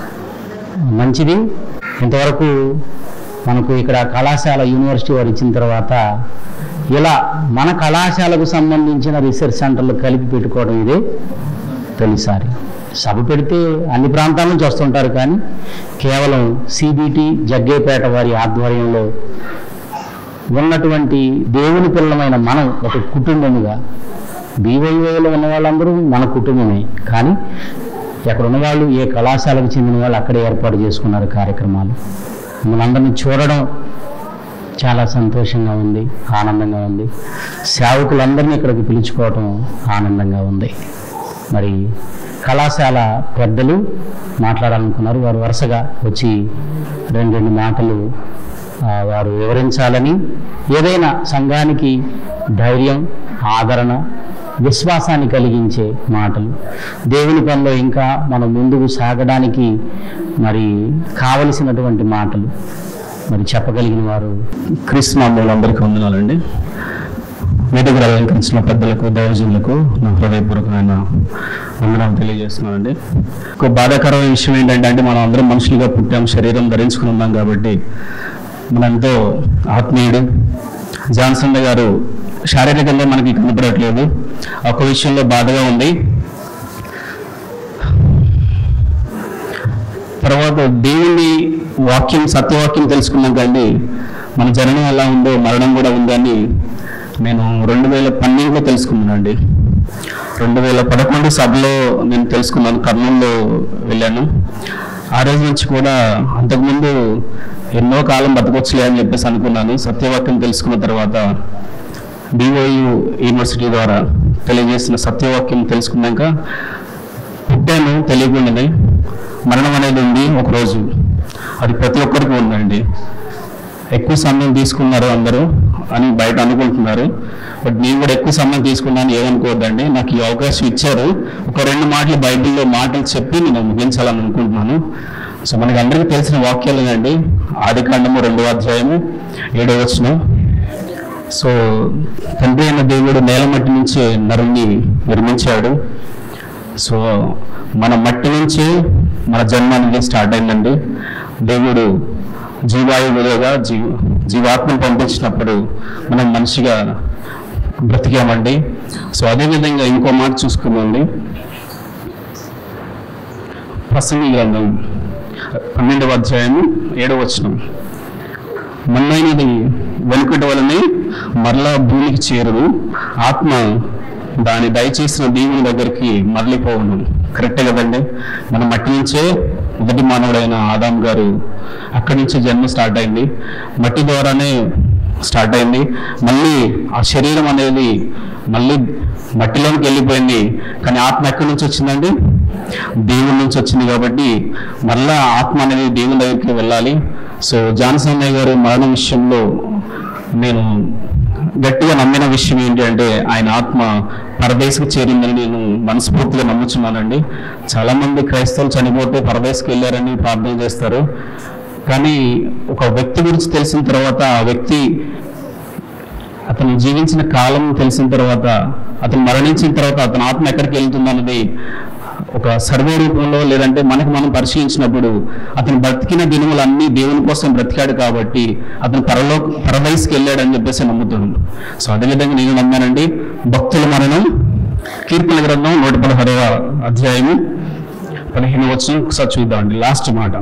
Speaker 1: మంచిది ఇంతవరకు మనకు ఇక్కడ కళాశాల యూనివర్సిటీ వారు ఇచ్చిన తర్వాత ఇలా మన కళాశాలకు సంబంధించిన రీసెర్చ్ సెంటర్లు కలిపి పెట్టుకోవడం ఇదే తొలిసారి సభ పెడితే అన్ని ప్రాంతాల నుంచి వస్తుంటారు కానీ కేవలం సిబిటి జగ్గేపేట వారి ఆధ్వర్యంలో ఉన్నటువంటి దేవుని పిల్లమైన మనం ఒక కుటుంబముగా బీవైఓలో ఉన్న వాళ్ళందరూ మన కుటుంబమే కానీ ఎక్కడ ఉన్న వాళ్ళు ఏ కళాశాలకు చెందిన వాళ్ళు అక్కడే ఏర్పాటు చేసుకున్నారు కార్యక్రమాలు మనందరినీ చూడడం చాలా సంతోషంగా ఉంది ఆనందంగా ఉంది సేవకులందరినీ ఇక్కడికి పిలుచుకోవటం ఆనందంగా ఉంది మరి కళాశాల పెద్దలు మాట్లాడాలనుకున్నారు వారు వరుసగా వచ్చి రెండు రెండు మాటలు ఆ, వారు వివరించాలని ఏదైనా సంఘానికి ధైర్యం ఆదరణ విశ్వాసాన్ని కలిగించే మాటలు దేవుని పనిలో ఇంకా మనం ముందుకు సాగడానికి మరి కావలసినటువంటి మాటలు మరి చెప్పగలిగిన వారు
Speaker 4: క్రీస్తునాములందరికీ వందనాలండి వేదిక అలంకరించిన పెద్దలకు దైవజనులకు నా హృదయపూర్వకమైన వందనాలు తెలియజేస్తున్నానండి ఒక బాధాకరమైన విషయం ఏంటంటే అంటే మనం అందరం మనుషులుగా పుట్టాం శరీరం ధరించుకుని ఉన్నాం కాబట్టి మనంతో ఆత్మీయుడు జాన్సన్ గారు శారీరకంగా మనకి కనపడట్లేదు ఒక విషయంలో బాధగా ఉంది తర్వాత దేవుని వాక్యం సత్యవాక్యం తెలుసుకున్నాం కానీ మన జననం ఎలా ఉందో మరణం కూడా ఉందని నేను రెండు వేల పన్నెండులో తెలుసుకున్నానండి రెండు వేల పదకొండు సభలో నేను తెలుసుకున్నాను కర్నూలులో వెళ్ళాను ఆ రోజు నుంచి కూడా అంతకుముందు ఎన్నో కాలం బతకొచ్చులే అని చెప్పేసి అనుకున్నాను సత్యవాక్యం తెలుసుకున్న తర్వాత డిఓయు యూనివర్సిటీ ద్వారా తెలియజేసిన సత్యవాక్యం తెలుసుకున్నాక పుట్టాను తెలియకుండానే మరణం అనేది ఉంది ఒకరోజు అది ప్రతి ఒక్కరికి ఉందండి ఎక్కువ సమయం తీసుకున్నారు అందరూ అని బయట అనుకుంటున్నారు బట్ నేను కూడా ఎక్కువ సమయం తీసుకున్నాను ఏమనుకోవద్దండి నాకు ఈ అవకాశం ఇచ్చారు ఒక రెండు మాటలు బైబిల్లో మాటలు చెప్పి నేను ముగించాలని అనుకుంటున్నాను సో మనకి అందరికీ తెలిసిన వాక్యాలు ఏంటండి ఆది కాండము రెండవ అధ్యాయము ఏడవ వచనం సో తండ్రి అయిన దేవుడు నేల మట్టి నుంచి నరుణ్ణి నిర్మించాడు సో మన మట్టి నుంచి మన జన్మ అనేది స్టార్ట్ అయిందండి దేవుడు జీవాయువులుగా జీ జీవాత్మను పంపించినప్పుడు మనం మనిషిగా బ్రతికామండి సో అదేవిధంగా ఇంకో మాట చూసుకుందండి ప్రసంగి గ్రంథం పన్నెండవ అధ్యాయము ఏడవ వచనం మన్నైనది వెనుకటి వలనే మరలా భూమికి చేరును ఆత్మ దాని దయచేసిన దేవుని దగ్గరికి మరలిపోవును కరెక్టే కదండి మన మట్టి నుంచే మొదటి మానవుడైన ఆదాం గారు అక్కడి నుంచి జన్మ స్టార్ట్ అయింది మట్టి ద్వారానే స్టార్ట్ అయింది మళ్ళీ ఆ శరీరం అనేది మళ్ళీ మట్టిలోకి వెళ్ళిపోయింది కానీ ఆత్మ ఎక్కడి నుంచి వచ్చిందండి దేవుని నుంచి వచ్చింది కాబట్టి మళ్ళా ఆత్మ అనేది దేవుని దగ్గరికి వెళ్ళాలి సో జాన్సన్ అన్నయ్య గారు మరణ విషయంలో నేను గట్టిగా నమ్మిన విషయం ఏంటి అంటే ఆయన ఆత్మ పరదేశకు చేరిందని నేను మనస్ఫూర్తిగా నమ్ముచున్నానండి చాలా మంది క్రైస్తవులు చనిపోతే పరదేశకు వెళ్ళారని ప్రార్థన చేస్తారు కానీ ఒక వ్యక్తి గురించి తెలిసిన తర్వాత ఆ వ్యక్తి అతను జీవించిన కాలం తెలిసిన తర్వాత అతను మరణించిన తర్వాత అతని ఆత్మ ఎక్కడికి వెళ్తుంది అన్నది ఒక సర్వే రూపంలో లేదంటే మనకు మనం పరిశీలించినప్పుడు అతను బ్రతికిన దినములన్నీ దేవుని కోసం బ్రతికాడు కాబట్టి అతను పరలో పరవయసుకి వెళ్ళాడని చెప్పేసి నమ్ముతున్నాను సో అదేవిధంగా నేను నమ్మానండి భక్తుల మరణం కీర్తన గ్రంథం నూట పదహారవ అధ్యాయము పదిహేను వచ్చిన ఒకసారి చూద్దామండి లాస్ట్ మాట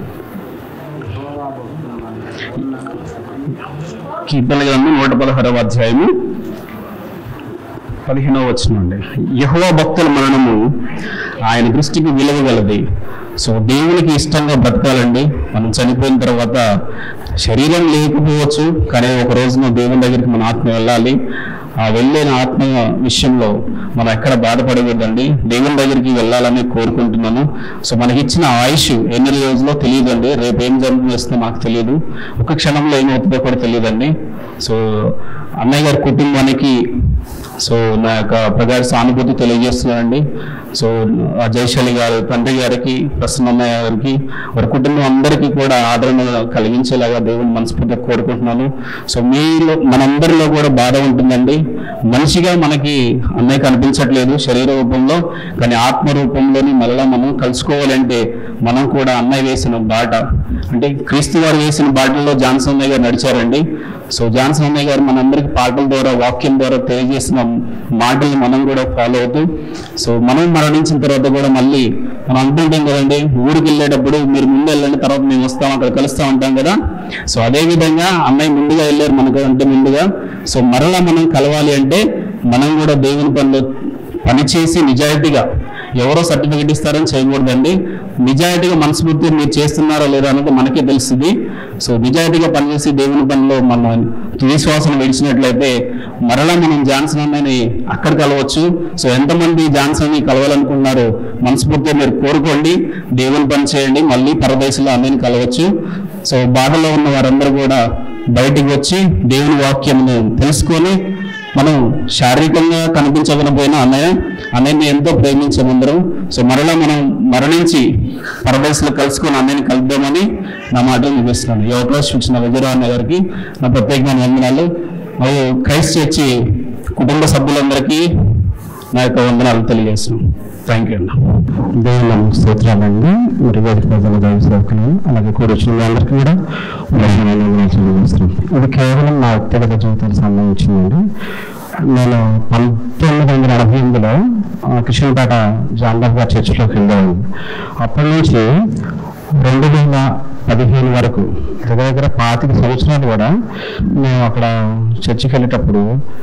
Speaker 4: కీర్తన గ్రంథం నూట పదహారవ అధ్యాయము పదిహేనవ వచనం అండి యహోవా భక్తుల మరణము ఆయన దృష్టికి విలువ గలది సో దేవునికి ఇష్టంగా బ్రతకాలండి మనం చనిపోయిన తర్వాత శరీరం లేకపోవచ్చు కానీ ఒక రోజున దేవుని దగ్గరికి మన ఆత్మ వెళ్ళాలి ఆ వెళ్ళిన ఆత్మ విషయంలో మనం ఎక్కడ బాధపడకూడదండి దేవుని దగ్గరికి వెళ్ళాలని కోరుకుంటున్నాను సో మనకి ఇచ్చిన ఆయుష్ ఎన్ని రోజుల్లో తెలియదండి రేపు ఏం జరుగుతుందో నాకు తెలియదు ఒక క్షణంలో ఏమవుతుందో కూడా తెలియదండి సో అన్నయ్య గారి కుటుంబానికి సో నా యొక్క ప్రగాఢ సానుభూతి తెలియజేస్తున్నానండి సో ఆ జయశాలి గారు తండ్రి గారికి ప్రసన్నమ్మ గారికి వారి కుటుంబం అందరికీ కూడా ఆదరణ కలిగించేలాగా దేవుని మనస్ఫూర్తిగా కోరుకుంటున్నాను సో మీలో మనందరిలో కూడా బాధ ఉంటుందండి మనిషిగా మనకి అన్నయ్య కనిపించట్లేదు శరీర రూపంలో కానీ ఆత్మ రూపంలోని మళ్ళా మనం కలుసుకోవాలంటే మనం కూడా అన్నయ్య వేసిన బాట అంటే క్రీస్తు వారు వేసిన బాటల్లో జాన్సన్ అన్నయ్య గారు నడిచారండి సో జాన్సన్ అన్నయ్య గారు మనందరికి పాటల ద్వారా వాక్యం ద్వారా తెలియజేసిన మాటల్ని మనం కూడా ఫాలో అవుతూ సో మనం మరణించిన తర్వాత కూడా మళ్ళీ మనం అంటుంటాం కదండి ఊరికి వెళ్ళేటప్పుడు మీరు ముందు వెళ్ళండి తర్వాత మేము వస్తాం అక్కడ కలుస్తాం అంటాం కదా సో అదే విధంగా అన్నయ్య ముందుగా వెళ్ళారు మనకు అంటే ముందుగా సో మరలా మనం కలవాలి అంటే మనం కూడా దేవుని పనిలో
Speaker 1: పనిచేసి నిజాయితీగా ఎవరో సర్టిఫికెట్ ఇస్తారని చేయకూడదండి నిజాయితీగా మనస్ఫూర్తిగా మీరు చేస్తున్నారో లేదో అనేది మనకే తెలుస్తుంది సో నిజాయితీగా పనిచేసి దేవుని పనిలో మన విశ్వాసం విడిచినట్లయితే మరలా మనం జాన్సన్ అన్నని అక్కడ కలవచ్చు సో ఎంతమంది జాన్సన్ కలవాలనుకున్నారో మనస్ఫూర్తిగా మీరు కోరుకోండి దేవుని పని చేయండి మళ్ళీ పరదేశంలో అన్నని కలవచ్చు సో బాధలో ఉన్న వారందరూ కూడా బయటికి వచ్చి దేవుని వాక్యం తెలుసుకొని మనం శారీరకంగా కనిపించకపోయినా అన్నయ్య అన్నయ్యని ఎంతో ప్రేమించే ముందరం సో మరలా మనం మరణించి పరదేశంలో కలుసుకొని అన్నయ్యని కలుద్దామని నా మాటలు ముగిస్తున్నాను ఈ అవకాశం ఇచ్చిన విజయరావు అన్న గారికి నా ప్రత్యేకమైన వందనాలు మరియు క్రైస్ట్ చర్చి కుటుంబ సభ్యులందరికీ నా యొక్క వందనాలు తెలియజేస్తున్నాను థ్యాంక్ యూ అన్న
Speaker 3: దేవుని నామమునకు స్తోత్రాలండి మరి వేదిక ప్రజల దైవ సేవకులు అలాగే కూడా వచ్చిన వాళ్ళందరికీ కూడా ఉదయమైన వందనాలు తెలియజేస్తున్నాం ఇది కేవలం నా వ్యక్తిగత జీవితానికి సంబంధించిందండి నేను పంతొమ్మిది వందల ఎనభై ఎనిమిదిలో ఆ, కృష్ణపేట జాంబాబు గారి చర్చిలోకి వెళ్ళాను అప్పటి నుంచి రెండు వేల పదిహేను వరకు దగ్గర దగ్గర పాతిక సంవత్సరాలు కూడా మేము అక్కడ చర్చికి వెళ్ళేటప్పుడు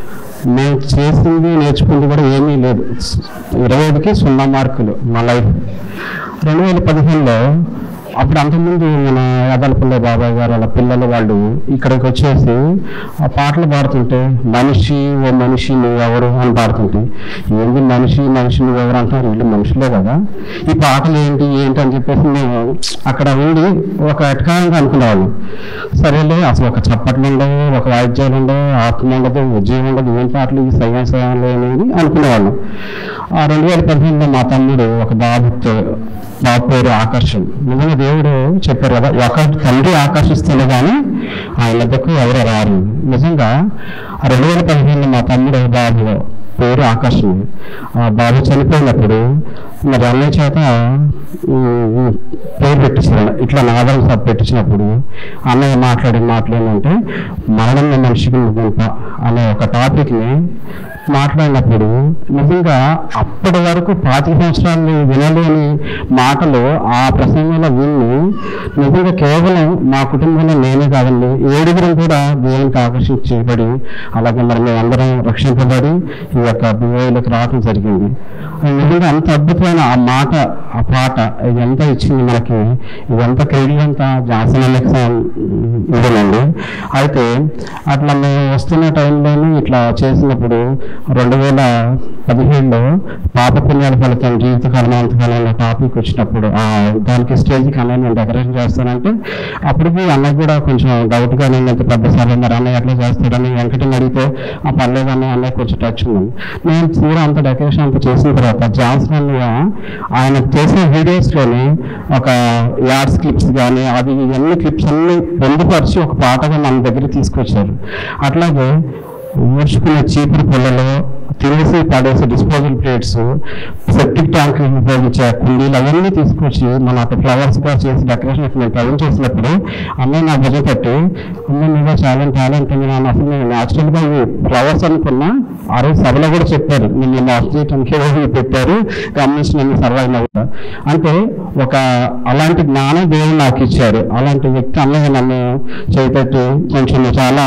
Speaker 3: మేము చేసింది నేర్చుకుంది కూడా ఏమీ లేదు ఇరవై ఐదుకి సున్నా మార్కులు మా లైఫ్ రెండు వేల పదిహేనులో అప్పుడు అంతకుముందు మన యాదలపల్లి బాబాయ్ గారు వాళ్ళ పిల్లలు వాళ్ళు ఇక్కడికి వచ్చేసి ఆ పాటలు పాడుతుంటే మనిషి ఓ మనిషి నువ్వు ఎవరు అని పాడుతుంటే ఏంది మనిషి మనిషి నువ్వు ఎవరు అంటారు వీళ్ళు మనుషులే కదా ఈ పాటలు ఏంటి ఏంటి అని చెప్పేసి మేము అక్కడ ఉండి ఒక ఎటకారంగా అనుకునేవాళ్ళం సరేలే అసలు ఒక చప్పట్లు ఉండవు ఒక వాయిద్యాలు ఉండవు ఆత్మ ఉండదు ఉద్యోగం ఉండదు ఏం పాటలు ఈ సైన్స్ అనేది అనుకునేవాళ్ళం ఆ రెండు వేల పదిహేనులో మా తమ్ముడు ఒక బాబుతో బాబు పేరు ఆకర్షణ నిజంగా దేవుడు చెప్పారు కదా ఒక తండ్రి ఆకర్షిస్తేనే కానీ ఆయన వద్దకు ఎవరు రారు నిజంగా ఆ రెండు వేల పదిహేనులో మా తమ్ముడు బాబు పేరు ఆకర్షణ ఆ బాబు చనిపోయినప్పుడు మరి అన్నయ్య చేత ఉమ్, పేరు పెట్టించారు ఇట్లా నాదం సభ పెట్టించినప్పుడు అన్నయ్య మాట్లాడి మాట్లాడినంటే మరణం మనిషికి ముగింప అనే ఒక టాపిక్ని మాట్లాడినప్పుడు నిజంగా అప్పటి వరకు పాతిక సంవత్సరాలు వినలేని మాటలు ఆ ప్రసంగంలో విని నిజంగా కేవలం మా కుటుంబంలో నేనే కాదండి ఏడుగురం కూడా దేవునికి ఆకర్షించబడి అలాగే మరి మేమందరం రక్షింపబడి ఈ యొక్క బిఓలోకి రావడం జరిగింది నిజంగా అంత అద్భుతమైన ఆ మాట ఆ పాట ఇదంతా ఇచ్చింది మనకి ఇదంతా క్రెడిట్ అంతా జాన్సన్ ఇదేనండి అయితే అట్లా మేము వస్తున్న టైంలోనే ఇట్లా చేసినప్పుడు రెండు వేల పదిహేడులో పాప పుణ్యాల ఫలితం జీవితకాలం అంతకాలం అనే టాపిక్ వచ్చినప్పుడు ఆ దానికి స్టేజ్కి అన్నయ్య నేను డెకరేషన్ చేస్తానంటే అప్పటికి అన్నయ్య కూడా కొంచెం డౌట్గా నేను ఎంత పెద్ద సార్ మరి అన్నయ్య ఎట్లా చేస్తాడని వెంకటని అడిగితే ఆ పర్లేదు అన్నయ్య అన్నయ్య కొంచెం టచ్ ఉంది నేను తీరా అంత డెకరేషన్ అంత చేసిన తర్వాత జాన్సన్ అన్నయ్య ఆయన చేసిన వీడియోస్లోని ఒక యాడ్స్ క్లిప్స్ కానీ అది ఇవన్నీ క్లిప్స్ అన్ని పొందుపరిచి ఒక పాటగా మన దగ్గర తీసుకొచ్చారు అట్లాగే ఊడ్చుకునే చీపురు పొలలో తినేసి పడేసే డిస్పోజల్ ప్లేట్స్ సెప్టిక్ ట్యాంక్ ఉపయోగించే కుండీలు అవన్నీ తీసుకొచ్చి మన అక్కడ ఫ్లవర్స్ గా చేసి డెకరేషన్ నేను ప్రజెంట్ చేసినప్పుడు అమ్మాయి నా భుజం పెట్టి అమ్మాయి నీలో చాలా టాలెంట్ ఉంది నాన్న అసలు నేను న్యాచురల్ గా ఇవి ఫ్లవర్స్ అనుకున్నా ఆ రోజు సభలో కూడా చెప్పారు నేను లాస్ట్ చేయడానికి ఏదో పెట్టారు గమనించి నన్ను సర్వైవ్ కూడా అంటే ఒక అలాంటి జ్ఞానం దేవుడు నాకు ఇచ్చారు అలాంటి వ్యక్తి అన్నయ్య నన్ను చేపెట్టి కొంచెం చాలా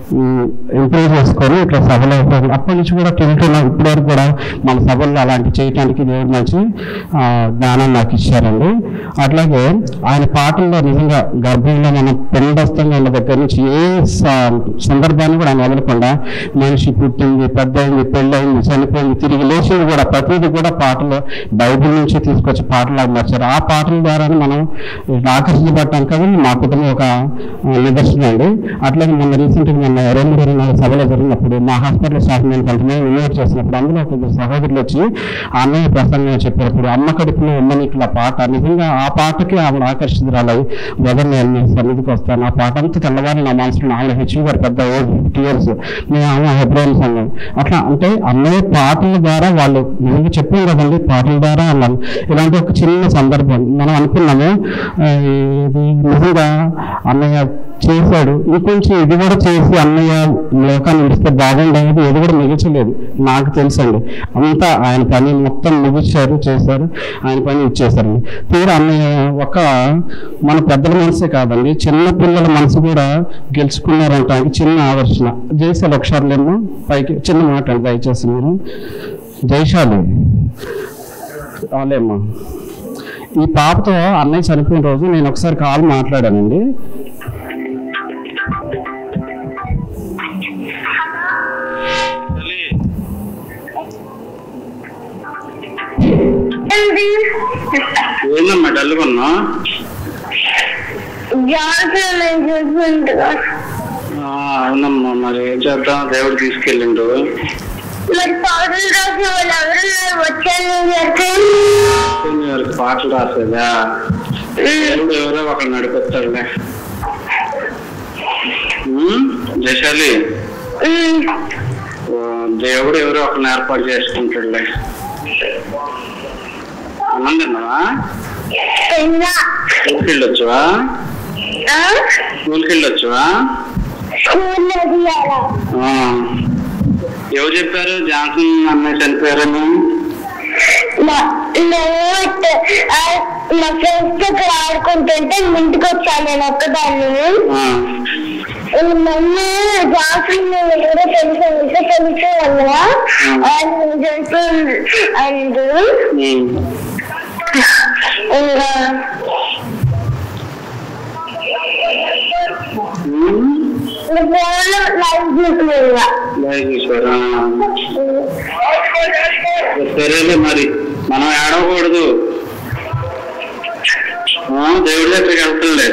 Speaker 3: ఇంప్రూవ్ చేసుకొని ఇట్లా సభలో ఉపయోగం- అప్పటి నుంచి కూడా తింటున్నా ఇప్పటి వరకు కూడా మన సభల్లో అలాంటి చేయటానికి దేవుడు మంచి ఆ, జ్ఞానం నాకు ఇచ్చారండి అట్లాగే ఆయన పాటల్లో నిజంగా గర్భంలో మనం పిండస్థంగా ఉన్న దగ్గర నుంచి ఏ స- సందర్భాన్ని కూడా ఆయన వదలకుండా మనిషి పుట్టింది పెద్దయింది పెళ్ళయింది చనిపోయింది తిరిగి లేచింది కూడా ప్రతిదీ కూడా పాటలు బైబిల్ నుంచి తీసుకొచ్చి పాటలాగా మార్చారు ఆ పాటల ద్వారానే మనం ఆకర్షించబడటాం కదా మా కుటుంబం ఒక ఆ, నిదర్శనం అండి అట్లాగే మొన్న రీసెంట్గా మొన్న రెండు ఇరవై నాలుగు సభలో జరిగినప్పుడు మా హాస్పిటల్ స్టాఫ్ నేను కొంతమంది ఇన్వైట్ చేసినప్పుడు అందులో కొంచెం సహోదరులు వచ్చి ఆ అన్నయ్య ప్రసంగం చెప్పినప్పుడు అమ్మ కడుపులో ఉమ్మని ఇట్లా పాట నిజంగా ఆ పాటకి ఆవిడ ఆకర్షితురాలై బ్రదర్ నేను మీ సన్నిధికి వస్తాను ఆ పాట అంతా తెల్లవారు నా మనసులో ఆవిడ హెచ్వి గారు పెద్ద ఫిఫ్టీ ఇయర్స్ మేము ఆమె హెబ్రోన్ సంఘం అట్లా అంటే అన్నయ్య పాటల ద్వారా వాళ్ళు నిజంగా చెప్పాం కదండి పాటల ద్వారా అన్నాను ఇలాంటి ఒక చిన్న సందర్భం మనం అనుకున్నాము ఆ, ఇది నిజంగా అన్నయ్య చేశాడు ఇంకొంచెం ఇది కూడా చేసి అన్నయ్య లోకాన్ని ఇస్తే బాగుండేది ఇది కూడా మిగచలేదు నాకు తెలుసండి అంతా ఆయన పని మొత్తం ముగించారు చేశారు ఆయన పని ఇచ్చేశారు తీరా అన్నయ్య ఒక మన పెద్దల మనసే కాదండి చిన్న పిల్లల మనసు కూడా గెలుచుకున్నారంట చిన్న ఆకర్షణ చేశారు ఒకసారి లేమో పైకి చిన్న మాట అండి దయచేసి మీరు
Speaker 1: జైశాలి వాళ్ళేమ్మా ఈ పాపతో అన్నయ్య చనిపోయిన రోజు నేను ఒకసారి కాల్ మాట్లాడానండి ఏందమ్మా డల్లుకున్నా
Speaker 5: జాగ్రత్త చూసుకుంటా
Speaker 1: అవునమ్మా మరి ఏం చేద్దాం దేవుడు తీసుకెళ్ళిండు
Speaker 5: మరి పాటలు రాసే వాళ్ళు ఎవరున్నారు వచ్చాను
Speaker 1: కొన్ని వరకు పాటలు రాసేదా దేవుడు ఎవరో ఒకరు నడిపిస్తాడులే ఉమ్, జశాలి ఓ, దేవుడు ఎవరో ఒకరిని ఏర్పాటు చేసుకుంటాడులే అన్నం తిన్నావా స్కూల్కి వెళ్ళొచ్చువా స్కూల్కి వెళ్ళొచ్చువా
Speaker 5: స్కూల్లో తీయాలా
Speaker 1: ఆ. ఎవరు చెప్పారు జాన్సన్ అన్నయ్య చనిపోయారని
Speaker 5: మా నోట్ మా ఫ్రెండ్స్ దగ్గర ఆడుకుంటుంటే ఇంటికి వచ్చాను నేను ఒక్కదాన్ని
Speaker 1: ఆ.
Speaker 5: మమ్మీ జాఫ్రీని ఎవరో తెలుసు అంటే తెలుసు అన్న ఆయన తెలుసు అండ్
Speaker 1: ఉమ్.
Speaker 5: ఇంకా
Speaker 1: ఉమ్.
Speaker 5: ఫోన్లో లైవ్ చూసుకున్నా
Speaker 1: బాయ్ చూసారా సరేలే మరి మనం ఏడవకూడదు ఆ, దేవుడి దగ్గరికి వెళ్తుండే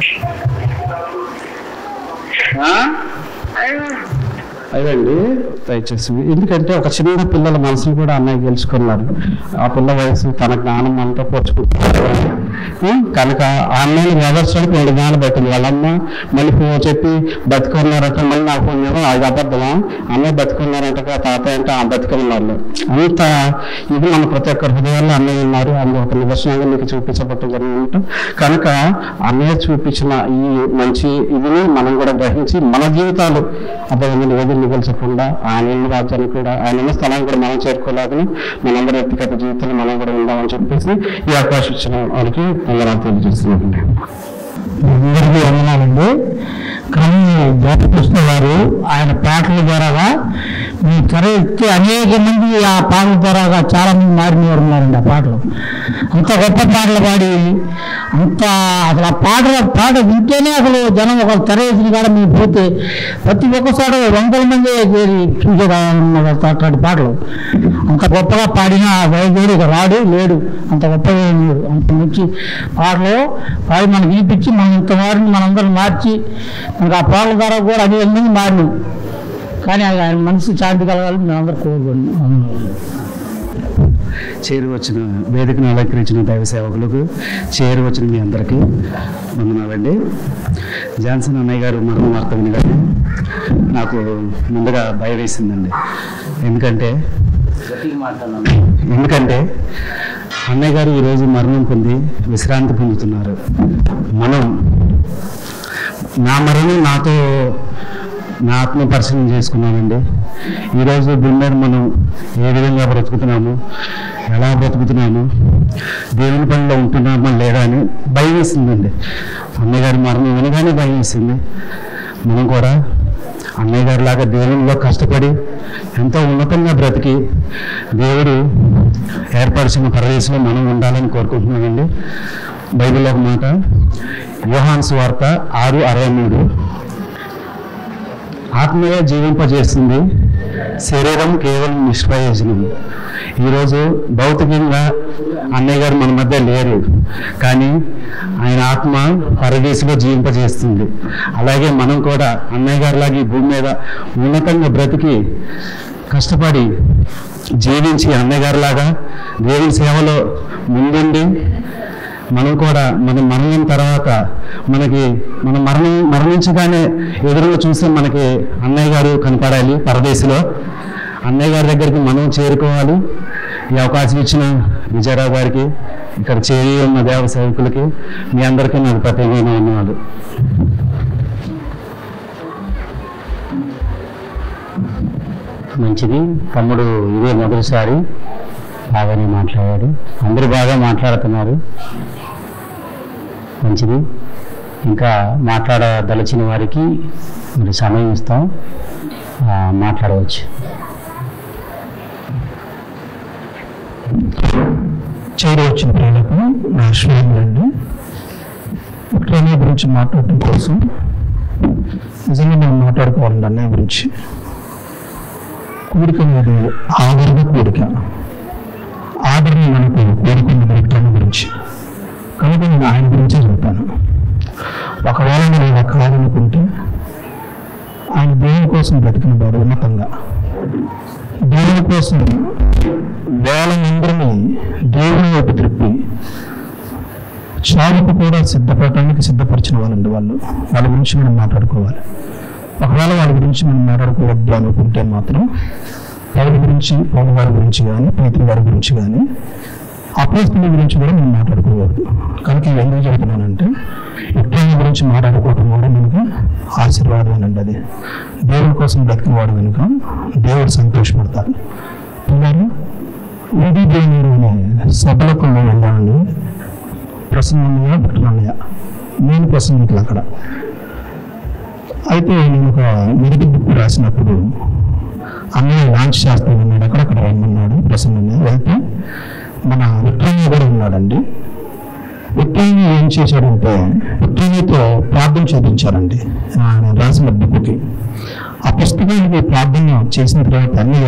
Speaker 1: అదండి దయచేసి ఎందుకంటే ఒక చిన్న పిల్లల మనసును కూడా అన్నయ్య గెలుచుకున్నారు ఆ పిల్ల వయసు తన జ్ఞానం అంతా పోచుకుంటున్నారు ఉం? కనుక ఆ అన్నయ్యని వ్యవస్థలకు రెండు జ్ఞానం పెట్టింది వాళ్ళమ్మ మళ్ళీ ఫోన్ చెప్పి బతుకున్నారట మళ్ళీ నాకు ఫోన్ చేయడం అది అబద్ధమా అన్నయ్య బతుకున్నారంట తాత అంటే ఆ బతుకున్నారు అంత ఇది మన ప్రతి ఒక్క హృదయాల్లో అన్నయ్య ఉన్నారు అందులో ఒక నిదర్శనంగా మీకు చూపించబట్టు జరిగిందంట కనుక అన్నయ్య చూపించిన ఈ మంచి ఇదిని మనం కూడా గ్రహించి మన జీవితాలు అబ్బాయి ఏది మిగల్చకుండా ఆయన ఇల్లు రాజ్యాన్ని కూడా ఆయన ఉన్న స్థలాన్ని కూడా మనం చేరుకోలేదని మనందరి వ్యక్తిగత జీవితంలో మనం కూడా ఉందామని చెప్పేసి ఈ అవకాశం ఇచ్చిన వారికి ధన్యవాదాలు తెలియజేస్తున్నానండి
Speaker 3: అందరికీ వందనాలండి కానీ జ్యోతికృష్ణ గారు ఆయన పాటల ద్వారాగా మీ తెర ఎక్కి అనేక మంది ఆ పాటల ద్వారాగా చాలా మంది మారిన వారు ఉన్నారండి ఆ పాటలు అంత గొప్ప పాటలు పాడి అంత అసలు ఆ పాట పాట వింటేనే అసలు జనం ఒక తెర ఎక్కిన కాడ మేము పోతే ప్రతి ఒక్కసారి వందల మంది చేరి చూసేదాన్ని అట్లాంటి పాటలు అంత గొప్పగా పాడిన ఆ వైద్యుడు ఇక రాడు లేడు అంత గొప్పగా ఉన్నాడు అంత మంచి పాటలు పాడి మనకి వినిపించి మనం ఇంత వారిని మనందరం మార్చి మనకు ఆ పాటల ద్వారా కూడా అనేక మంది మారినాం కానీ అది ఆయన మనసు శాంతి కలగాలని మేము అందరూ కోరుకున్నాం
Speaker 1: చేరి వచ్చిన వేదికను అలంకరించిన దైవ సేవకులకు చేరి వచ్చిన మీ అందరికీ వందనాలండి జాన్సన్ అన్నయ్య గారు మరణం వార్త వినగానే నాకు ముందుగా భయం వేసిందండి ఎందుకంటే ఎందుకంటే అన్నయ్య గారు ఈరోజు మరణం పొంది విశ్రాంతి పొందుతున్నారు మనం నా మరణం నాతో నా ఆత్మ పరిశీలన చేసుకున్నానండి ఈరోజు భూమి మీద మనం ఏ విధంగా బ్రతుకుతున్నాము ఎలా బ్రతుకుతున్నాము దేవుని పనిలో ఉంటున్నామా లేదా అని భయం వేసిందండి అన్నయ్య గారి మరణం వినగానే భయం వేసింది మనం కూడా అన్నయ్య గారి లాగా దేవునిలో కష్టపడి ఎంతో ఉన్నతంగా బ్రతికి దేవుడు ఏర్పరిచిన ప్రదేశంలో మనం ఉండాలని కోరుకుంటున్నామండి బైబిల్లో ఒక మాట యోహాన్స్ వార్త ఆరు అరవై మూడు ఆత్మీయ జీవింపజేస్తుంది శరీరం కేవలం నిష్ప్రయోజనం ఈరోజు భౌతికంగా అన్నయ్య గారు మన మధ్య లేరు కానీ ఆయన ఆత్మ పరదేశంలో జీవింపజేస్తుంది అలాగే మనం కూడా అన్నయ్య గారి లాగా ఈ భూమి మీద ఉన్నతంగా బ్రతికి కష్టపడి జీవించి అన్నయ్య గారి లాగా దేవుని సేవలో ముందుండి మనం కూడా మన మరణం తర్వాత మనకి మన మరణం మరణించగానే ఎదురుగా చూసి మనకి అన్నయ్య గారు కనపడాలి పరదేశిలో అన్నయ్య గారి దగ్గరికి మనం చేరుకోవాలి ఈ అవకాశం ఇచ్చిన విజయరావు గారికి ఇక్కడ చేరి ఉన్న దేవ సేవకులకి మీ అందరికీ నాకు ప్రత్యేకమైన ధన్యవాదాలు మంచిది తమ్ముడు ఇదే మొదటిసారి బాగానే మాట్లాడాడు అందరూ బాగా మాట్లాడుతున్నారు మంచిది ఇంకా మాట్లాడదలచిన వారికి మరి సమయం ఇస్తాం ఆ, మాట్లాడవచ్చు
Speaker 3: చేరి వచ్చిన ప్రియులకు నా శ్రేణులండి అన్నయ్య గురించి మాట్లాడటం కోసం నిజంగా మనం మాట్లాడుకోవాలండి అన్నయ్య గురించి కూడిక అనేది ఆదరణ కూడిక ఆదరణ మనకు కోరుకున్న వ్యక్తుల గురించి కనుక నేను ఆయన గురించే చెప్తాను ఒకవేళ నేను ఇలా కాదనుకుంటే ఆయన దేవుని కోసం బ్రతికిన వాడు ఉన్నతంగా దేవుని కోసం వేల మందిని దేవుని వైపు త్రిప్పి చావుకు కూడా సిద్ధపడటానికి సిద్ధపరిచిన వాళ్ళండి వాళ్ళు వాళ్ళ గురించి మనం మాట్లాడుకోవాలి ఒకవేళ వాళ్ళ గురించి మనం మాట్లాడుకోవద్దు అనుకుంటే మాత్రం పౌరు గురించి పౌరు గారి గురించి కానీ పేతుల గారి గురించి కానీ అపోస్తుల గురించి కూడా మనం మాట్లాడుకోకూడదు కనుక ఇవి ఎందుకు చెబుతున్నానంటే విక్రమ గురించి మాట్లాడుకోవడం కూడా మనకి ఆశీర్వాదం అండి అది దేవుడి కోసం బ్రతికినవాడు కనుక దేవుడు సంతోషపడతారు పిల్లలు ఇది దేవుని సభలకు మేము వెళ్ళామండి ప్రసన్నయ్య భట్లన్నయ్య నేను ప్రసంగికులు అక్కడ అయితే నేను ఒక మెడికల్ బుక్ రాసినప్పుడు అన్నయ్య లాంచ్ చేస్తాను ఉన్నాడు అక్కడక్కడ రమ్మన్నాడు ప్రసన్నయ్య వెళ్తే మన విక్రమయ్య కూడా ఉన్నాడండి విక్రమయ్య ఏం చేశాడంటే విక్రమయ్యతో ప్రార్థన చేయించారండి ఆ, నేను రాసిన బుక్కి ఆ పుస్తకానికి ప్రార్థన చేసిన తర్వాత అన్నయ్య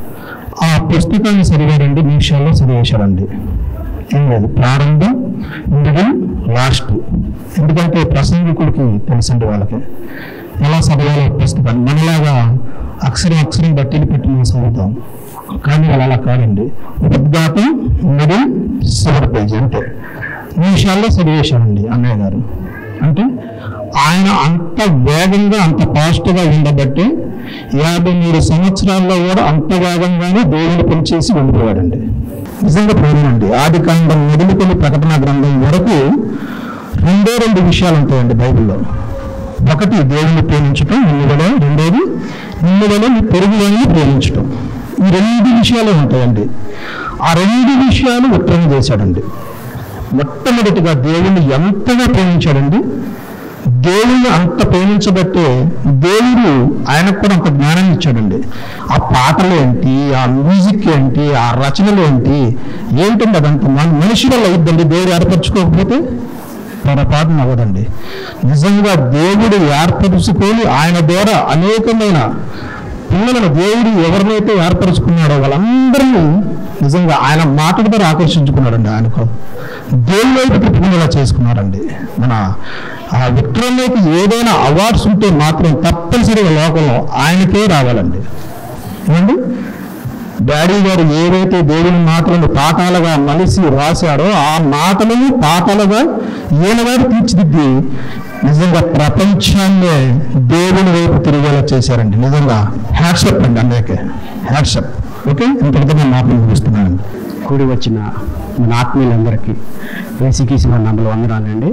Speaker 3: ఆ పుస్తకాన్ని సరిగా రెండు నిమిషాల్లో చదివేశాడండి ఏం లేదు ప్రారంభం మిడిల్ లాస్ట్ ఎందుకంటే ప్రసంగికుడికి తెలుసండి వాళ్ళకి ఎలా చదవాలో పుస్తకాన్ని మనలాగా అక్షరం అక్షరం బట్టీలు పెట్టి మనం చదువుతాం కానీ వాళ్ళు అలా కాదండి ఉద్ఘాతం మిడిల్ చివరి పేజీ అంటే నిమిషాల్లో చదివేశాడండి అన్నయ్య గారు అంటే ఆయన అంత వేగంగా అంత ఫాస్ట్గా ఉండబట్టి యాభై మూడు సంవత్సరాల్లో కూడా అంత వేగంగానే దేవుని పనిచేసి వెళ్ళిపోయాడండి నిజంగా ప్రేమనండి ఆది కాండం మొదలుకొని ప్రకటన గ్రంథం వరకు రెండే రెండు విషయాలు ఉంటాయండి బైబిల్లో ఒకటి దేవుని ప్రేమించటం నిన్నువలే రెండోది నిన్నువలే నీ పొరుగులని ప్రేమించటం ఈ రెండు విషయాలే ఉంటాయండి ఆ రెండు విషయాలు ఉత్తరం చేశాడండి మొట్టమొదటిగా దేవుని ఎంతగా ప్రేమించాడండి దేవుణ్ణి అంత ప్రేమించబట్టే దేవుడు ఆయనకు కూడా అంత జ్ఞానాన్ని ఇచ్చాడండి ఆ పాటలు ఏంటి ఆ మ్యూజిక్ ఏంటి ఆ రచనలు ఏంటి ఏంటండి అదంతా మన మనిషి వల్ల అయిద్దండి దేవుడు ఏర్పరచుకోకపోతే పొరపాటున అవ్వదండి నిజంగా దేవుడు ఏర్పరుచుకొని ఆయన ద్వారా అనేకమైన పిల్లలను దేవుడు ఎవరినైతే ఏర్పరచుకున్నాడో వాళ్ళందరినీ నిజంగా ఆయన మాటల ద్వారా ఆకర్షించుకున్నాడండి ఆయనకు దేవుని వైపు తిప్పుకునేలా చేసుకున్నారండి మన ఆ విక్రమకి ఏదైనా అవార్డ్స్ ఉంటే మాత్రం తప్పనిసరిగా లోకంలో ఆయనకే రావాలండి ఏమండి డాడీ గారు ఏవైతే దేవుని మాటలను పాఠాలుగా మలిసి రాశాడో ఆ మాటలను పాఠాలుగా ఈయన గారు తీర్చిదిద్ది నిజంగా ప్రపంచాన్నే దేవుని వైపు తిరిగేలా చేశారండి నిజంగా హ్యాట్సప్ అండి అన్నయ్యకే హ్యాట్సప్ ఓకే ఇంతటితో నేను మాటలు ముగిస్తున్నానండి
Speaker 1: కూడి వచ్చిన మన ఆత్మీయులందరికీ వేసికీసి మన నంబర్ వందనాలండి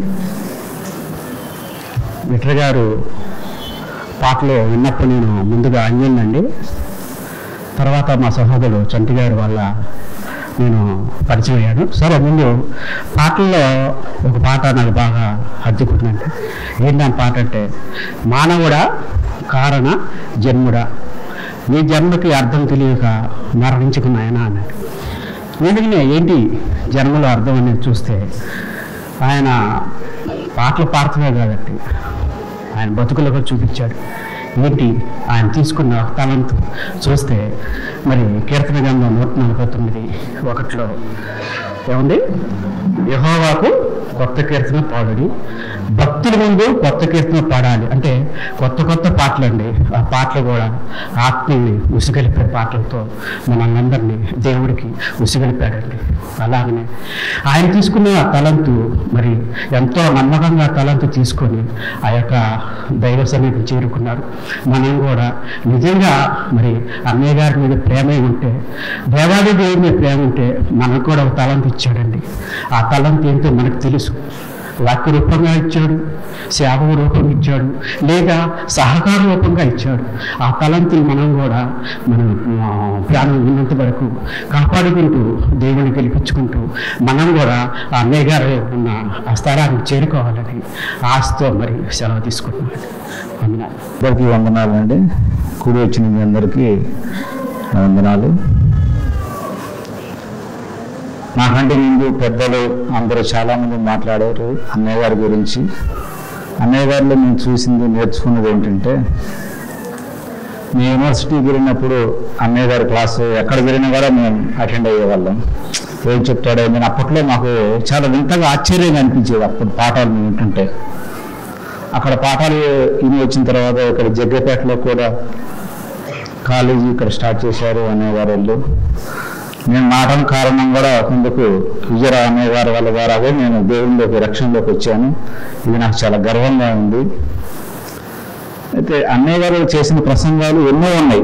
Speaker 1: విటర్ గారు పాటలు విన్నప్పుడు నేను ముందుగా అంజండి తర్వాత మా సహోదరుడు చంటి గారి వల్ల నేను పరిచయం అయ్యాను సరే ముందు పాటల్లో ఒక పాట నాకు బాగా హత్తుకుంటుందంటే ఏంటి ఆ పాట అంటే మానవుడా కారణ జన్ముడా నీ జన్మకి అర్థం తెలియక మరణించుకున్నాయన అన్నాడు ఎందుకనే ఏంటి జన్మలో అర్థం అనేది చూస్తే ఆయన పాటలు పాడుతున్నాడు కాబట్టి ఆయన బతుకులుగా చూపించాడు ఏంటి ఆయన తీసుకున్న తలంత్ చూస్తే మరి కీర్తన గ్రంథం నూట నలభై తొమ్మిది ఒకటిలో ఏముంది యహోవాకు కొత్త కీర్తన పాడుడి భక్తుల ముందు కొత్త కీర్తన పాడాలి అంటే కొత్త కొత్త పాటలు అండి ఆ పాటలు కూడా ఆత్మీయ ఉసిగలిపే పాటలతో మనందరినీ దేవుడికి ఉసిగలిపాడండి అలాగనే ఆయన తీసుకున్న ఆ తలంతు మరి ఎంతో నమ్మకంగా తలంతు తీసుకొని ఆ యొక్క దైవ సన్నిధికి చేరుకున్నారు మనం కూడా నిజంగా మరి అన్నయ్య గారి మీద ప్రేమ ఉంటే దేవాది దేవుడి మీద ప్రేమ ఉంటే మనకు కూడా ఒక తలంతు ఇచ్చాడండి ఆ తలంతు ఏంటో మనకు తెలుసు వాక్య రూపంగా ఇచ్చాడు సేవ రూపంగా ఇచ్చాడు లేదా సహకార రూపంగా ఇచ్చాడు ఆ తలంతులు మనం కూడా మనం ఆ, ప్రాణం ఉన్నంత వరకు కాపాడుకుంటూ దేవుని గెలిపించుకుంటూ మనం కూడా ఆ అన్నయ్య గారు ఉన్న ఆ స్థలానికి చేరుకోవాలని ఆశతో మరి సెలవు తీసుకుంటున్నాను వందనాలు
Speaker 4: అందరికీ వందనాలు అండి కూడి వచ్చిన మీ అందరికీ నా వందనాలు
Speaker 1: నాకంటే ముందు పెద్దలు అందరూ చాలామంది మాట్లాడారు అన్నయ్య గారి గురించి అన్నయ్య గారిలో నేను చూసింది నేర్చుకున్నది ఏంటంటే మేము యూనివర్సిటీకి వెళ్ళినప్పుడు అన్నయ్య గారి క్లాసు ఎక్కడ వెళ్ళినా కూడా మేము అటెండ్ అయ్యేవాళ్ళం ఏం చెప్తాడో నేను అప్పట్లో మాకు చాలా వింతగా ఆశ్చర్యంగా అనిపించేది అప్పుడు పాఠాలు మేము వింటుంటే అక్కడ పాఠాలు ఇని వచ్చిన తర్వాత ఇక్కడ జగ్గపేటలో కూడా కాలేజీ ఇక్కడ స్టార్ట్ చేశారు అనేవారు వాళ్ళు నేను నాటం కారణం కూడా కొందుకు విజయరావు అనే గారి వాళ్ళ ద్వారా నేను దేవుళ్ళలోకి రక్షణలోకి వచ్చాను ఇది నాకు చాలా గర్వంగా ఉంది అయితే అన్నయ్య గారు చేసిన ప్రసంగాలు ఎన్నో ఉన్నాయి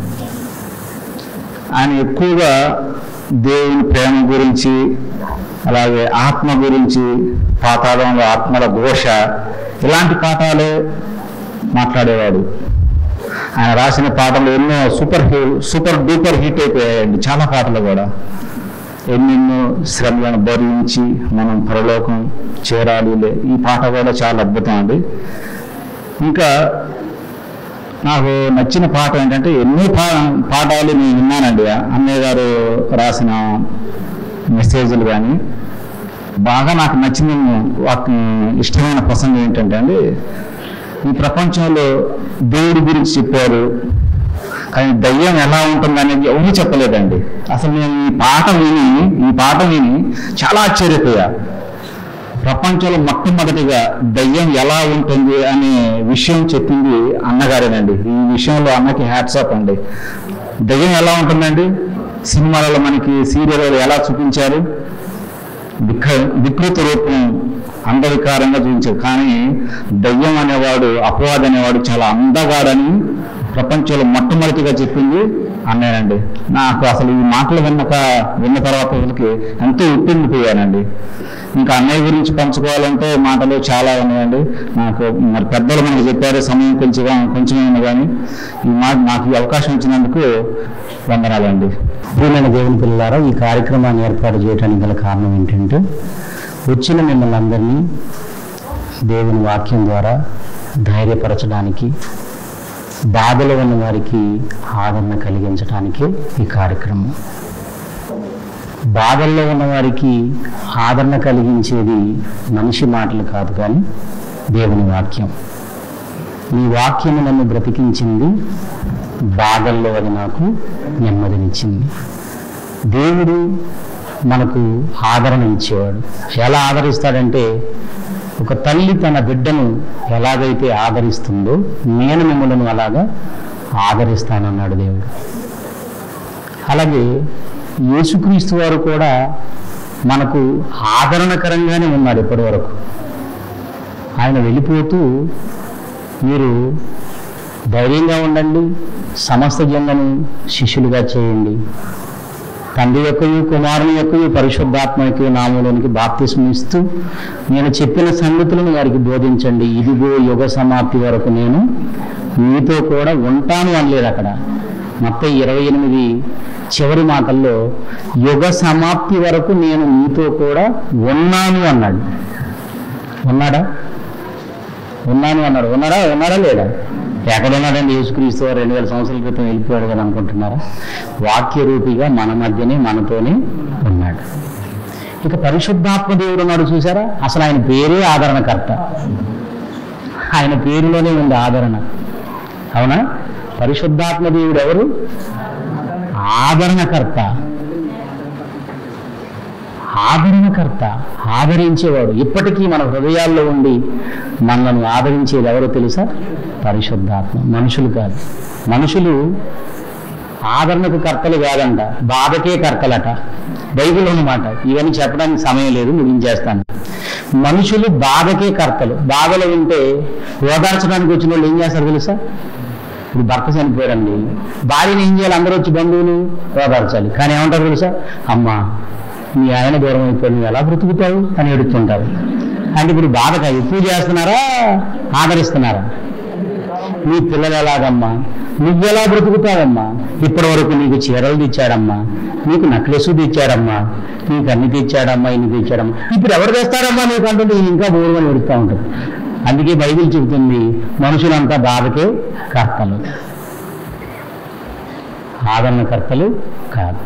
Speaker 1: ఆయన ఎక్కువగా దేవుని ప్రేమ గురించి అలాగే ఆత్మ గురించి పాతాళంలో ఆత్మల ఘోష ఇలాంటి పాఠాలే మాట్లాడేవాడు ఆయన రాసిన పాటలు ఎన్నో సూపర్ హీ సూపర్ డూపర్ హిట్ అయిపోయాయండి చాలా పాటలు కూడా ఎన్నెన్నో శ్రమలను భరించి మనం పరలోకం చేరాలిలే ఈ పాట కూడా చాలా అద్భుతం అండి ఇంకా నాకు నచ్చిన పాట ఏంటంటే ఎన్నో పా పాఠాలు నేను విన్నానండి అన్నయ్య గారు రాసిన మెసేజ్లు కానీ బాగా నాకు నచ్చిన వాటి ఇష్టమైన ప్రసంగం ఏంటంటే అండి ఈ ప్రపంచంలో దేవుడి గురించి చెప్పారు కానీ దయ్యం ఎలా ఉంటుంది అనేది ఎవరు చెప్పలేదండి అసలు నేను ఈ పాట విని ఈ పాట విని చాలా ఆశ్చర్యపోయా ప్రపంచంలో మొట్టమొదటిగా దయ్యం ఎలా ఉంటుంది అనే విషయం చెప్పింది అన్నగారేనండి ఈ విషయంలో అన్నకి హ్యాట్సాప్ అండి దయ్యం ఎలా ఉంటుందండి సినిమాలలో మనకి సీరియల్లో ఎలా చూపించారు విక వికృత రూపం అందవికారంగా చూపించారు కానీ దయ్యం అనేవాడు అపవాది అనేవాడు చాలా అందగాడని ప్రపంచంలో మొట్టమొదటిగా చెప్పింది అన్నానండి నాకు అసలు ఈ మాటలు విన్నక విన్న తర్వాత వీళ్ళకి ఎంతో ఉప్పిండిపోయానండి ఇంకా అన్నయ్య గురించి పంచుకోవాలంటే మాటలు చాలా ఉన్నాయండి నాకు మరి పెద్దలు మనకు చెప్పారు సమయం కొంచెం కొంచెం ఉంది కానీ ఈ మాట నాకు ఈ అవకాశం ఇచ్చినందుకు వందనాలండి
Speaker 3: ప్రియమైన దేవుని పిల్లలారా ఈ కార్యక్రమాన్ని ఏర్పాటు చేయడానికి గల కారణం ఏంటంటే వచ్చిన మిమ్మల్ని అందరినీ దేవుని వాక్యం ద్వారా ధైర్యపరచడానికి బాధలో ఉన్న వారికి ఆదరణ కలిగించడానికి ఈ కార్యక్రమం బాధల్లో ఉన్న వారికి ఆదరణ కలిగించేది మనిషి మాటలు కాదు కానీ దేవుని వాక్యం నీ వాక్యము నన్ను బ్రతికించింది బాధల్లో అది నాకు నెమ్మదినిచ్చింది దేవుడు మనకు ఆదరణ ఇచ్చేవాడు ఎలా ఆదరిస్తాడంటే ఒక తల్లి తన బిడ్డను ఎలాగైతే ఆదరిస్తుందో నేను మిమ్మల్ని అలాగా ఆదరిస్తానన్నాడు దేవుడు అలాగే యేసుక్రీస్తు వారు కూడా మనకు ఆదరణకరంగానే ఉన్నాడు ఇప్పటి వరకు ఆయన వెళ్ళిపోతూ మీరు ధైర్యంగా ఉండండి సమస్త జన్లను శిష్యులుగా చేయండి తండ్రి యొక్కయు కుమారుని యొక్కయు పరిశుద్ధాత్మ యొక్క నామంలోనికి బాప్తిస్మం ఇస్తూ నేను చెప్పిన సంగతులను వారికి బోధించండి ఇదిగో యుగ సమాప్తి వరకు నేను మీతో కూడా ఉంటాను అనలేదు అక్కడ మొత్తం ఇరవై ఎనిమిది చివరి మాటల్లో యుగ సమాప్తి వరకు నేను మీతో కూడా ఉన్నాను అన్నాడు ఉన్నాడా ఉన్నాను అన్నాడు ఉన్నాడా ఉన్నాడా లేడా ఎక్కడ ఉన్నాడండి యేసుక్రీస్తు వారు రెండు వేల సంవత్సరాల క్రితం వెళ్ళిపోయాడు కదా అనుకుంటున్నారా వాక్య రూపిగా మన మధ్యనే మనతోనే ఉన్నాడు ఇక పరిశుద్ధాత్మ దేవుడు ఉన్నాడు చూసారా అసలు ఆయన పేరే ఆదరణకర్త ఆయన పేరులోనే ఉంది ఆదరణ అవునా పరిశుద్ధాత్మ దేవుడు ఎవరు ఆదరణకర్త ఆదరణకర్త ఆదరించేవాడు ఇప్పటికీ మన హృదయాల్లో ఉండి మనల్ని ఆదరించేది ఎవరో తెలుసా పరిశుద్ధాత్మ మనుషులు కాదు మనుషులు ఆదరణకు కర్తలు కాదంట బాధకే కర్తలట బైబిల్ ఉన్నమాట ఇవన్నీ చెప్పడానికి సమయం లేదు ముగించేస్తాను మనుషులు బాధకే కర్తలు బాధలో ఉంటే ఓదార్చడానికి వచ్చిన వాళ్ళు ఏం చేస్తారు తెలుసా ఇప్పుడు భర్త చనిపోయారండి భార్యని ఏం చేయాలి అందరూ వచ్చి బంధువులు ఓదార్చాలి కానీ ఏమంటారు తెలుసా అమ్మా మీ ఆయన దూరం అయిపోయి నువ్వు ఎలా బ్రతుకుతావు అని ఎడుతుంటారు అంటే ఇప్పుడు బాధగా ఎక్కువ చేస్తున్నారా ఆదరిస్తున్నారా నీ పిల్లలు ఎలాగమ్మా నువ్వెలా బ్రతుకుతావమ్మా ఇప్పటి వరకు నీకు చీరలు తెచ్చాడమ్మా నీకు నక్లెస్ తెచ్చాడమ్మా నీకు అన్ని తెచ్చాడమ్మా ఇన్ని తెచ్చాడమ్మా ఇప్పుడు ఎవరు తెస్తారమ్మా నీకు అంటుంటే ఈయన ఇంకా బోరుమని ఎడుతూ ఉంటుంది అందుకే బైబిల్ చెబుతుంది మనుషులంతా బాధకే కర్తలు ఆదరణకర్తలు కాదు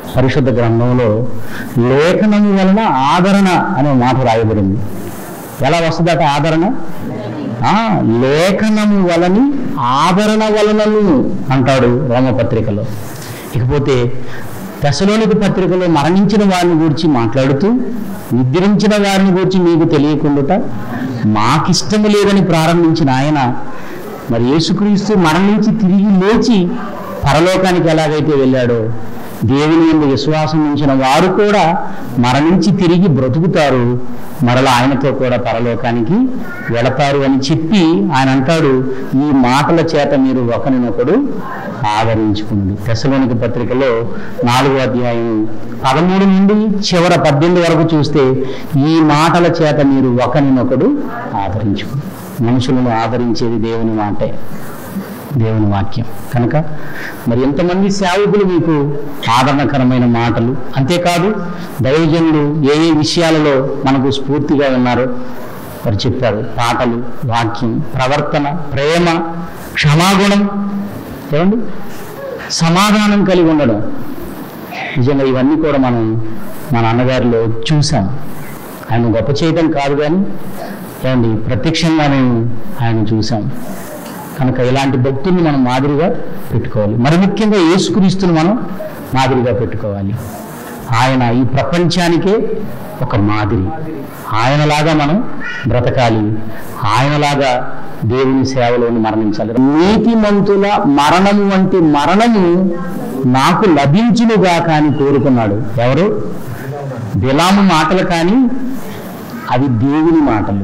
Speaker 1: పరిశుద్ధ గ్రంథంలో లేఖనము వలన ఆదరణ అనే మాట రాయబడింది ఎలా వస్తుందట ఆదరణ ఆ, లేఖనము వలని ఆదరణ వలనను అంటాడు రోమపత్రికలో ఇకపోతే దశలోనికి పత్రికలో మరణించిన వారిని గురించి మాట్లాడుతూ నిద్రించిన వారిని గురించి మీకు తెలియకుండా మాకిష్టము లేదని ప్రారంభించిన ఆయన మరి యేసుక్రీస్తు మరణించి తిరిగి లేచి పరలోకానికి ఎలాగైతే వెళ్ళాడో దేవుని ఎందు విశ్వాసం ఉంచిన వారు కూడా మరణించి తిరిగి బ్రతుకుతారు మరలా ఆయనతో కూడా పరలోకానికి వెళతారు అని చెప్పి ఆయన అంటాడు ఈ మాటల చేత మీరు ఒకరినొకడు ఆదరించుకుంది తెసలోనికి పత్రికలో నాలుగో అధ్యాయం పదమూడు నుండి చివర పద్దెనిమిది వరకు చూస్తే ఈ మాటల చేత మీరు ఒకరినొకడు ఆదరించుకుంది మనుషులను ఆదరించేది దేవుని మాటే దేవుని వాక్యం కనుక మరి ఎంతమంది సేవకులు మీకు ఆదరణకరమైన మాటలు అంతేకాదు దైవజనులు ఏ ఏ విషయాలలో మనకు స్ఫూర్తిగా ఉన్నారో వారు చెప్పారు పాటలు వాక్యం ప్రవర్తన ప్రేమ క్షమాగుణం ఏమండి సమాధానం కలిగి ఉండడం నిజంగా ఇవన్నీ కూడా మనం మన అన్నగారిలో చూసాం ఆయన గొప్ప చేయడం కాదు కానీ ఏమండి ప్రత్యక్షంగా మేము ఆయన చూసాం కనుక ఇలాంటి భక్తుల్ని మనం మాదిరిగా పెట్టుకోవాలి మరి ముఖ్యంగా యేసుక్రీస్తుని మనం మాదిరిగా పెట్టుకోవాలి ఆయన ఈ ప్రపంచానికే ఒక మాదిరి ఆయనలాగా మనం బ్రతకాలి ఆయనలాగా దేవుని సేవలోని మరణించాలి నీతిమంతుల మరణము వంటి మరణము నాకు లభించునుగా కానీ కోరుకున్నాడు ఎవరు బిలాము మాటలు కానీ అవి దేవుని మాటలు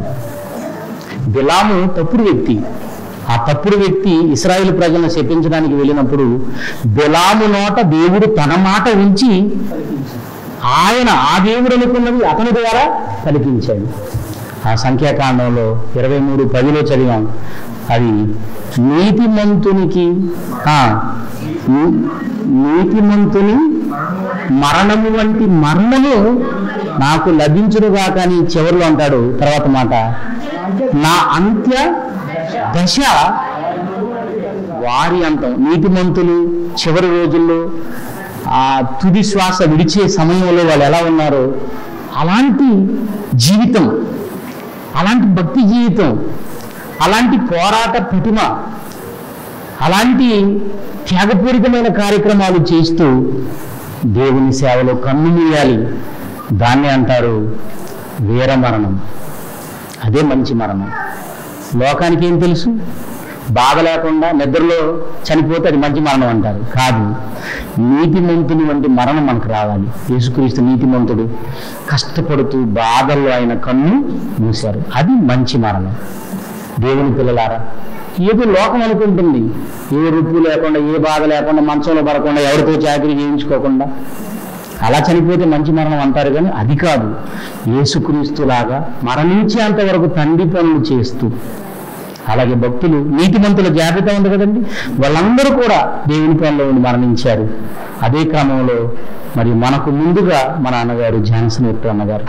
Speaker 1: బిలాము తప్పుడు వ్యక్తి ఆ తప్పుడు వ్యక్తి ఇస్రాయేల్ ప్రజలను శపించడానికి వెళ్ళినప్పుడు బిలాము నోట దేవుడు తన మాట ఉంచి ఆయన ఆ దేవుడు అనుకున్నది అతని ద్వారా కల్పించాడు ఆ సంఖ్యాకాండంలో ఇరవై మూడు పదిలో చదివాం అది నీతిమంతునికి ఆ, నీ- నీతిమంతుని మరణము వంటి మరణము నాకు లభించునుగా కానీ చివరిలో అంటాడు తర్వాత మాట నా అంత్య దశ వారి అంతం నీతిమంతులు చివరి రోజుల్లో ఆ తుది శ్వాస విడిచే సమయంలో వాళ్ళు ఎలా ఉన్నారో అలాంటి జీవితం అలాంటి భక్తి జీవితం అలాంటి పోరాట ప్రతిమ అలాంటి త్యాగపూరితమైన కార్యక్రమాలు చేస్తూ దేవుని సేవలో కన్ను మూయాలి దాన్ని అంటారు వీరమరణం అదే మంచి మరణం లోకానికి ఏం తెలుసు బాధ లేకుండా నిద్రలో చనిపోతే అది మంచి మరణం అంటారు కాదు నీతిమంతుని వంటి మరణం మనకు రావాలి యేసుక్రీస్తు నీతిమంతుడు కష్టపడుతూ బాధల్లో ఆయన కన్ను మూశారు అది మంచి మరణం దేవుని పిల్లలారా ఏదో లోకం అనుకుంటుంది ఏ రుప్పు లేకుండా ఏ బాధ లేకుండా మంచంలో పడకుండా ఎవరితో చాకరీ చేయించుకోకుండా అలా చనిపోతే మంచి మరణం అంటారు కానీ అది కాదు యేసుక్రీస్తులాగా మరణించేంత వరకు తండ్రి పనులు చేస్తూ అలాగే భక్తులు నీతిమంతుల జాబితా ఉంది కదండి వాళ్ళందరూ కూడా దేవుని పనిలో ఉండి మరణించారు అదే క్రమంలో మరి మనకు ముందుగా మన అన్నగారు జాన్సన్ ఎట్టు అన్నగారు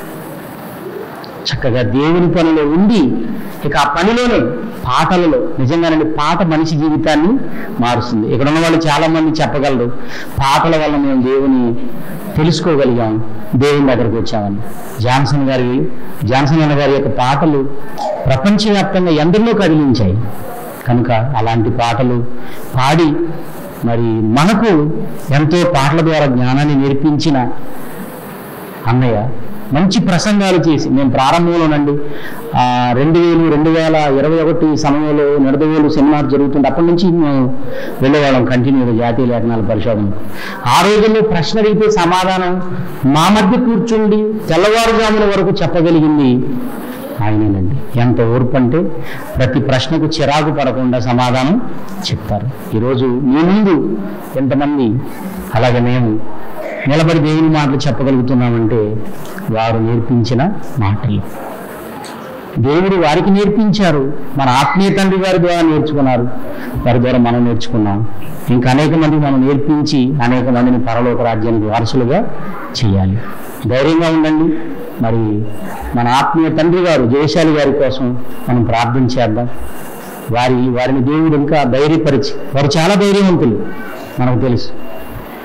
Speaker 1: చక్కగా దేవుని పనిలో ఉండి ఇక ఆ పనిలోనే పాటలలో నిజంగానండి పాట మనిషి జీవితాన్ని మారుస్తుంది ఇక్కడ ఉన్న వాళ్ళు చాలా మంది చెప్పగలరు పాటల వల్ల మేము దేవుని తెలుసుకోగలిగాం దేవుని దగ్గరకు వచ్చామని జాన్సన్ గారి జాన్సన్ అన్న గారి యొక్క పాటలు ప్రపంచవ్యాప్తంగా ఎందరిలో కదిలించాయి కనుక అలాంటి పాటలు పాడి మరి మనకు ఎంతో పాటల ద్వారా జ్ఞానాన్ని నేర్పించిన అన్నయ్య మంచి ప్రసంగాలు చేసి మేము ప్రారంభంలోనండి ఆ, రెండు వేలు రెండు వేల ఇరవై ఒకటి సమయంలో నిడదవేలు సెమినార్ జరుగుతుంది అప్పటి నుంచి మేము వెళ్ళేవాళ్ళం కంటిన్యూగా జాతీయ లేఖనాల పరిశోధన ఆ రోజుల్లో ప్రశ్న అడిగితే సమాధానం మా మధ్య కూర్చుండి తెల్లవారుజాముల వరకు చెప్పగలిగింది ఆయనేనండి ఎంత ఓర్పు అంటే ప్రతి ప్రశ్నకు చిరాకు పడకుండా సమాధానం చెప్తారు ఈరోజు మీ ముందు ఎంతమంది అలాగే మేము నిలబడి దేవుని మాటలు చెప్పగలుగుతున్నామంటే వారు నేర్పించిన మాటలు దేవుడు వారికి నేర్పించారు మన ఆత్మీయ తండ్రి వారి ద్వారా నేర్చుకున్నారు వారి ద్వారా మనం నేర్చుకున్నాం ఇంకా అనేక మందికి మనం నేర్పించి అనేక మందిని పరలోక రాజ్యానికి వారసులుగా చేయాలి ధైర్యంగా ఉండండి మరి మన ఆత్మీయ తండ్రి గారు జయశాలి గారి కోసం మనం ప్రార్థన చేద్దాం వారి వారిని దేవుడు ఇంకా ధైర్యపరిచి వారు చాలా ధైర్యవంతులు మనకు తెలుసు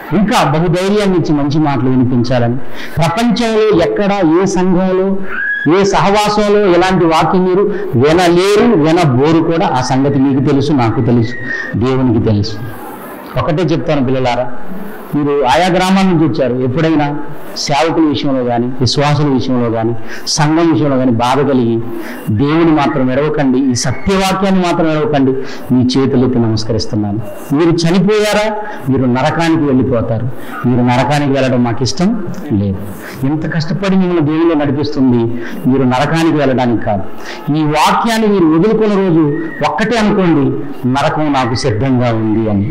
Speaker 1: ఇంకా బహుధైర్యాన్ని ఇచ్చి మంచి మాటలు వినిపించాలని ప్రపంచంలో ఎక్కడ ఏ సంఘంలో ఏ సహవాసంలో ఎలాంటి వాక్యం మీరు వినలేరు వినబోరు కూడా ఆ సంగతి మీకు తెలుసు నాకు తెలుసు దేవునికి తెలుసు ఒకటే చెప్తాను పిల్లలారా మీరు ఆయా గ్రామాల నుంచి వచ్చారు ఎప్పుడైనా సేవకుల విషయంలో కానీ విశ్వాసుల విషయంలో కానీ సంఘం విషయంలో కానీ బాధ కలిగి దేవుని మాత్రం ఎడవకండి ఈ సత్యవాక్యాన్ని మాత్రం ఎడవకండి మీ చేతులెత్తి నమస్కరిస్తున్నాను మీరు చనిపోయారా మీరు నరకానికి వెళ్ళిపోతారు మీరు నరకానికి వెళ్ళడం మాకు ఇష్టం లేదు ఎంత కష్టపడి మిమ్మల్ని దేవుళ్ళు నడిపిస్తుంది మీరు నరకానికి వెళ్ళడానికి కాదు ఈ వాక్యాన్ని మీరు వదులుకున్న రోజు ఒక్కటే అనుకోండి నరకం నాకు సిద్ధంగా ఉంది అని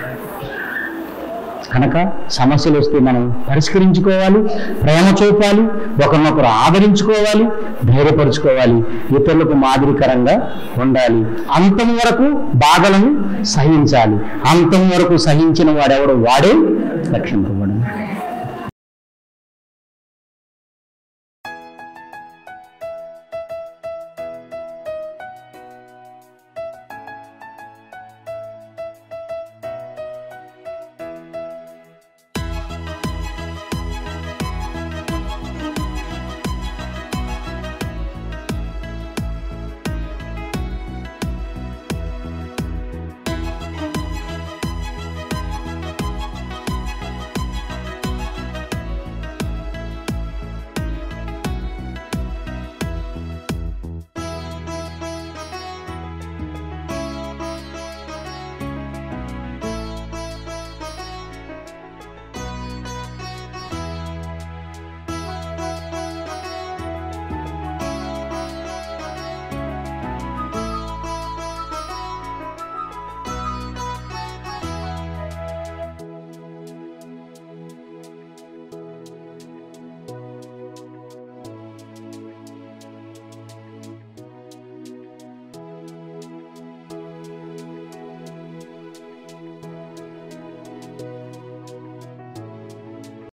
Speaker 1: కనుక సమస్యలు వస్తే మనం పరిష్కరించుకోవాలి ప్రేమ చూపాలి ఒకరినొకరు ఆదరించుకోవాలి ధైర్యపరుచుకోవాలి ఇతరులకు మాదిరికరంగా ఉండాలి అంతం వరకు బాధలను సహించాలి అంతం వరకు సహించిన వాడెవడు వాడే రక్షణ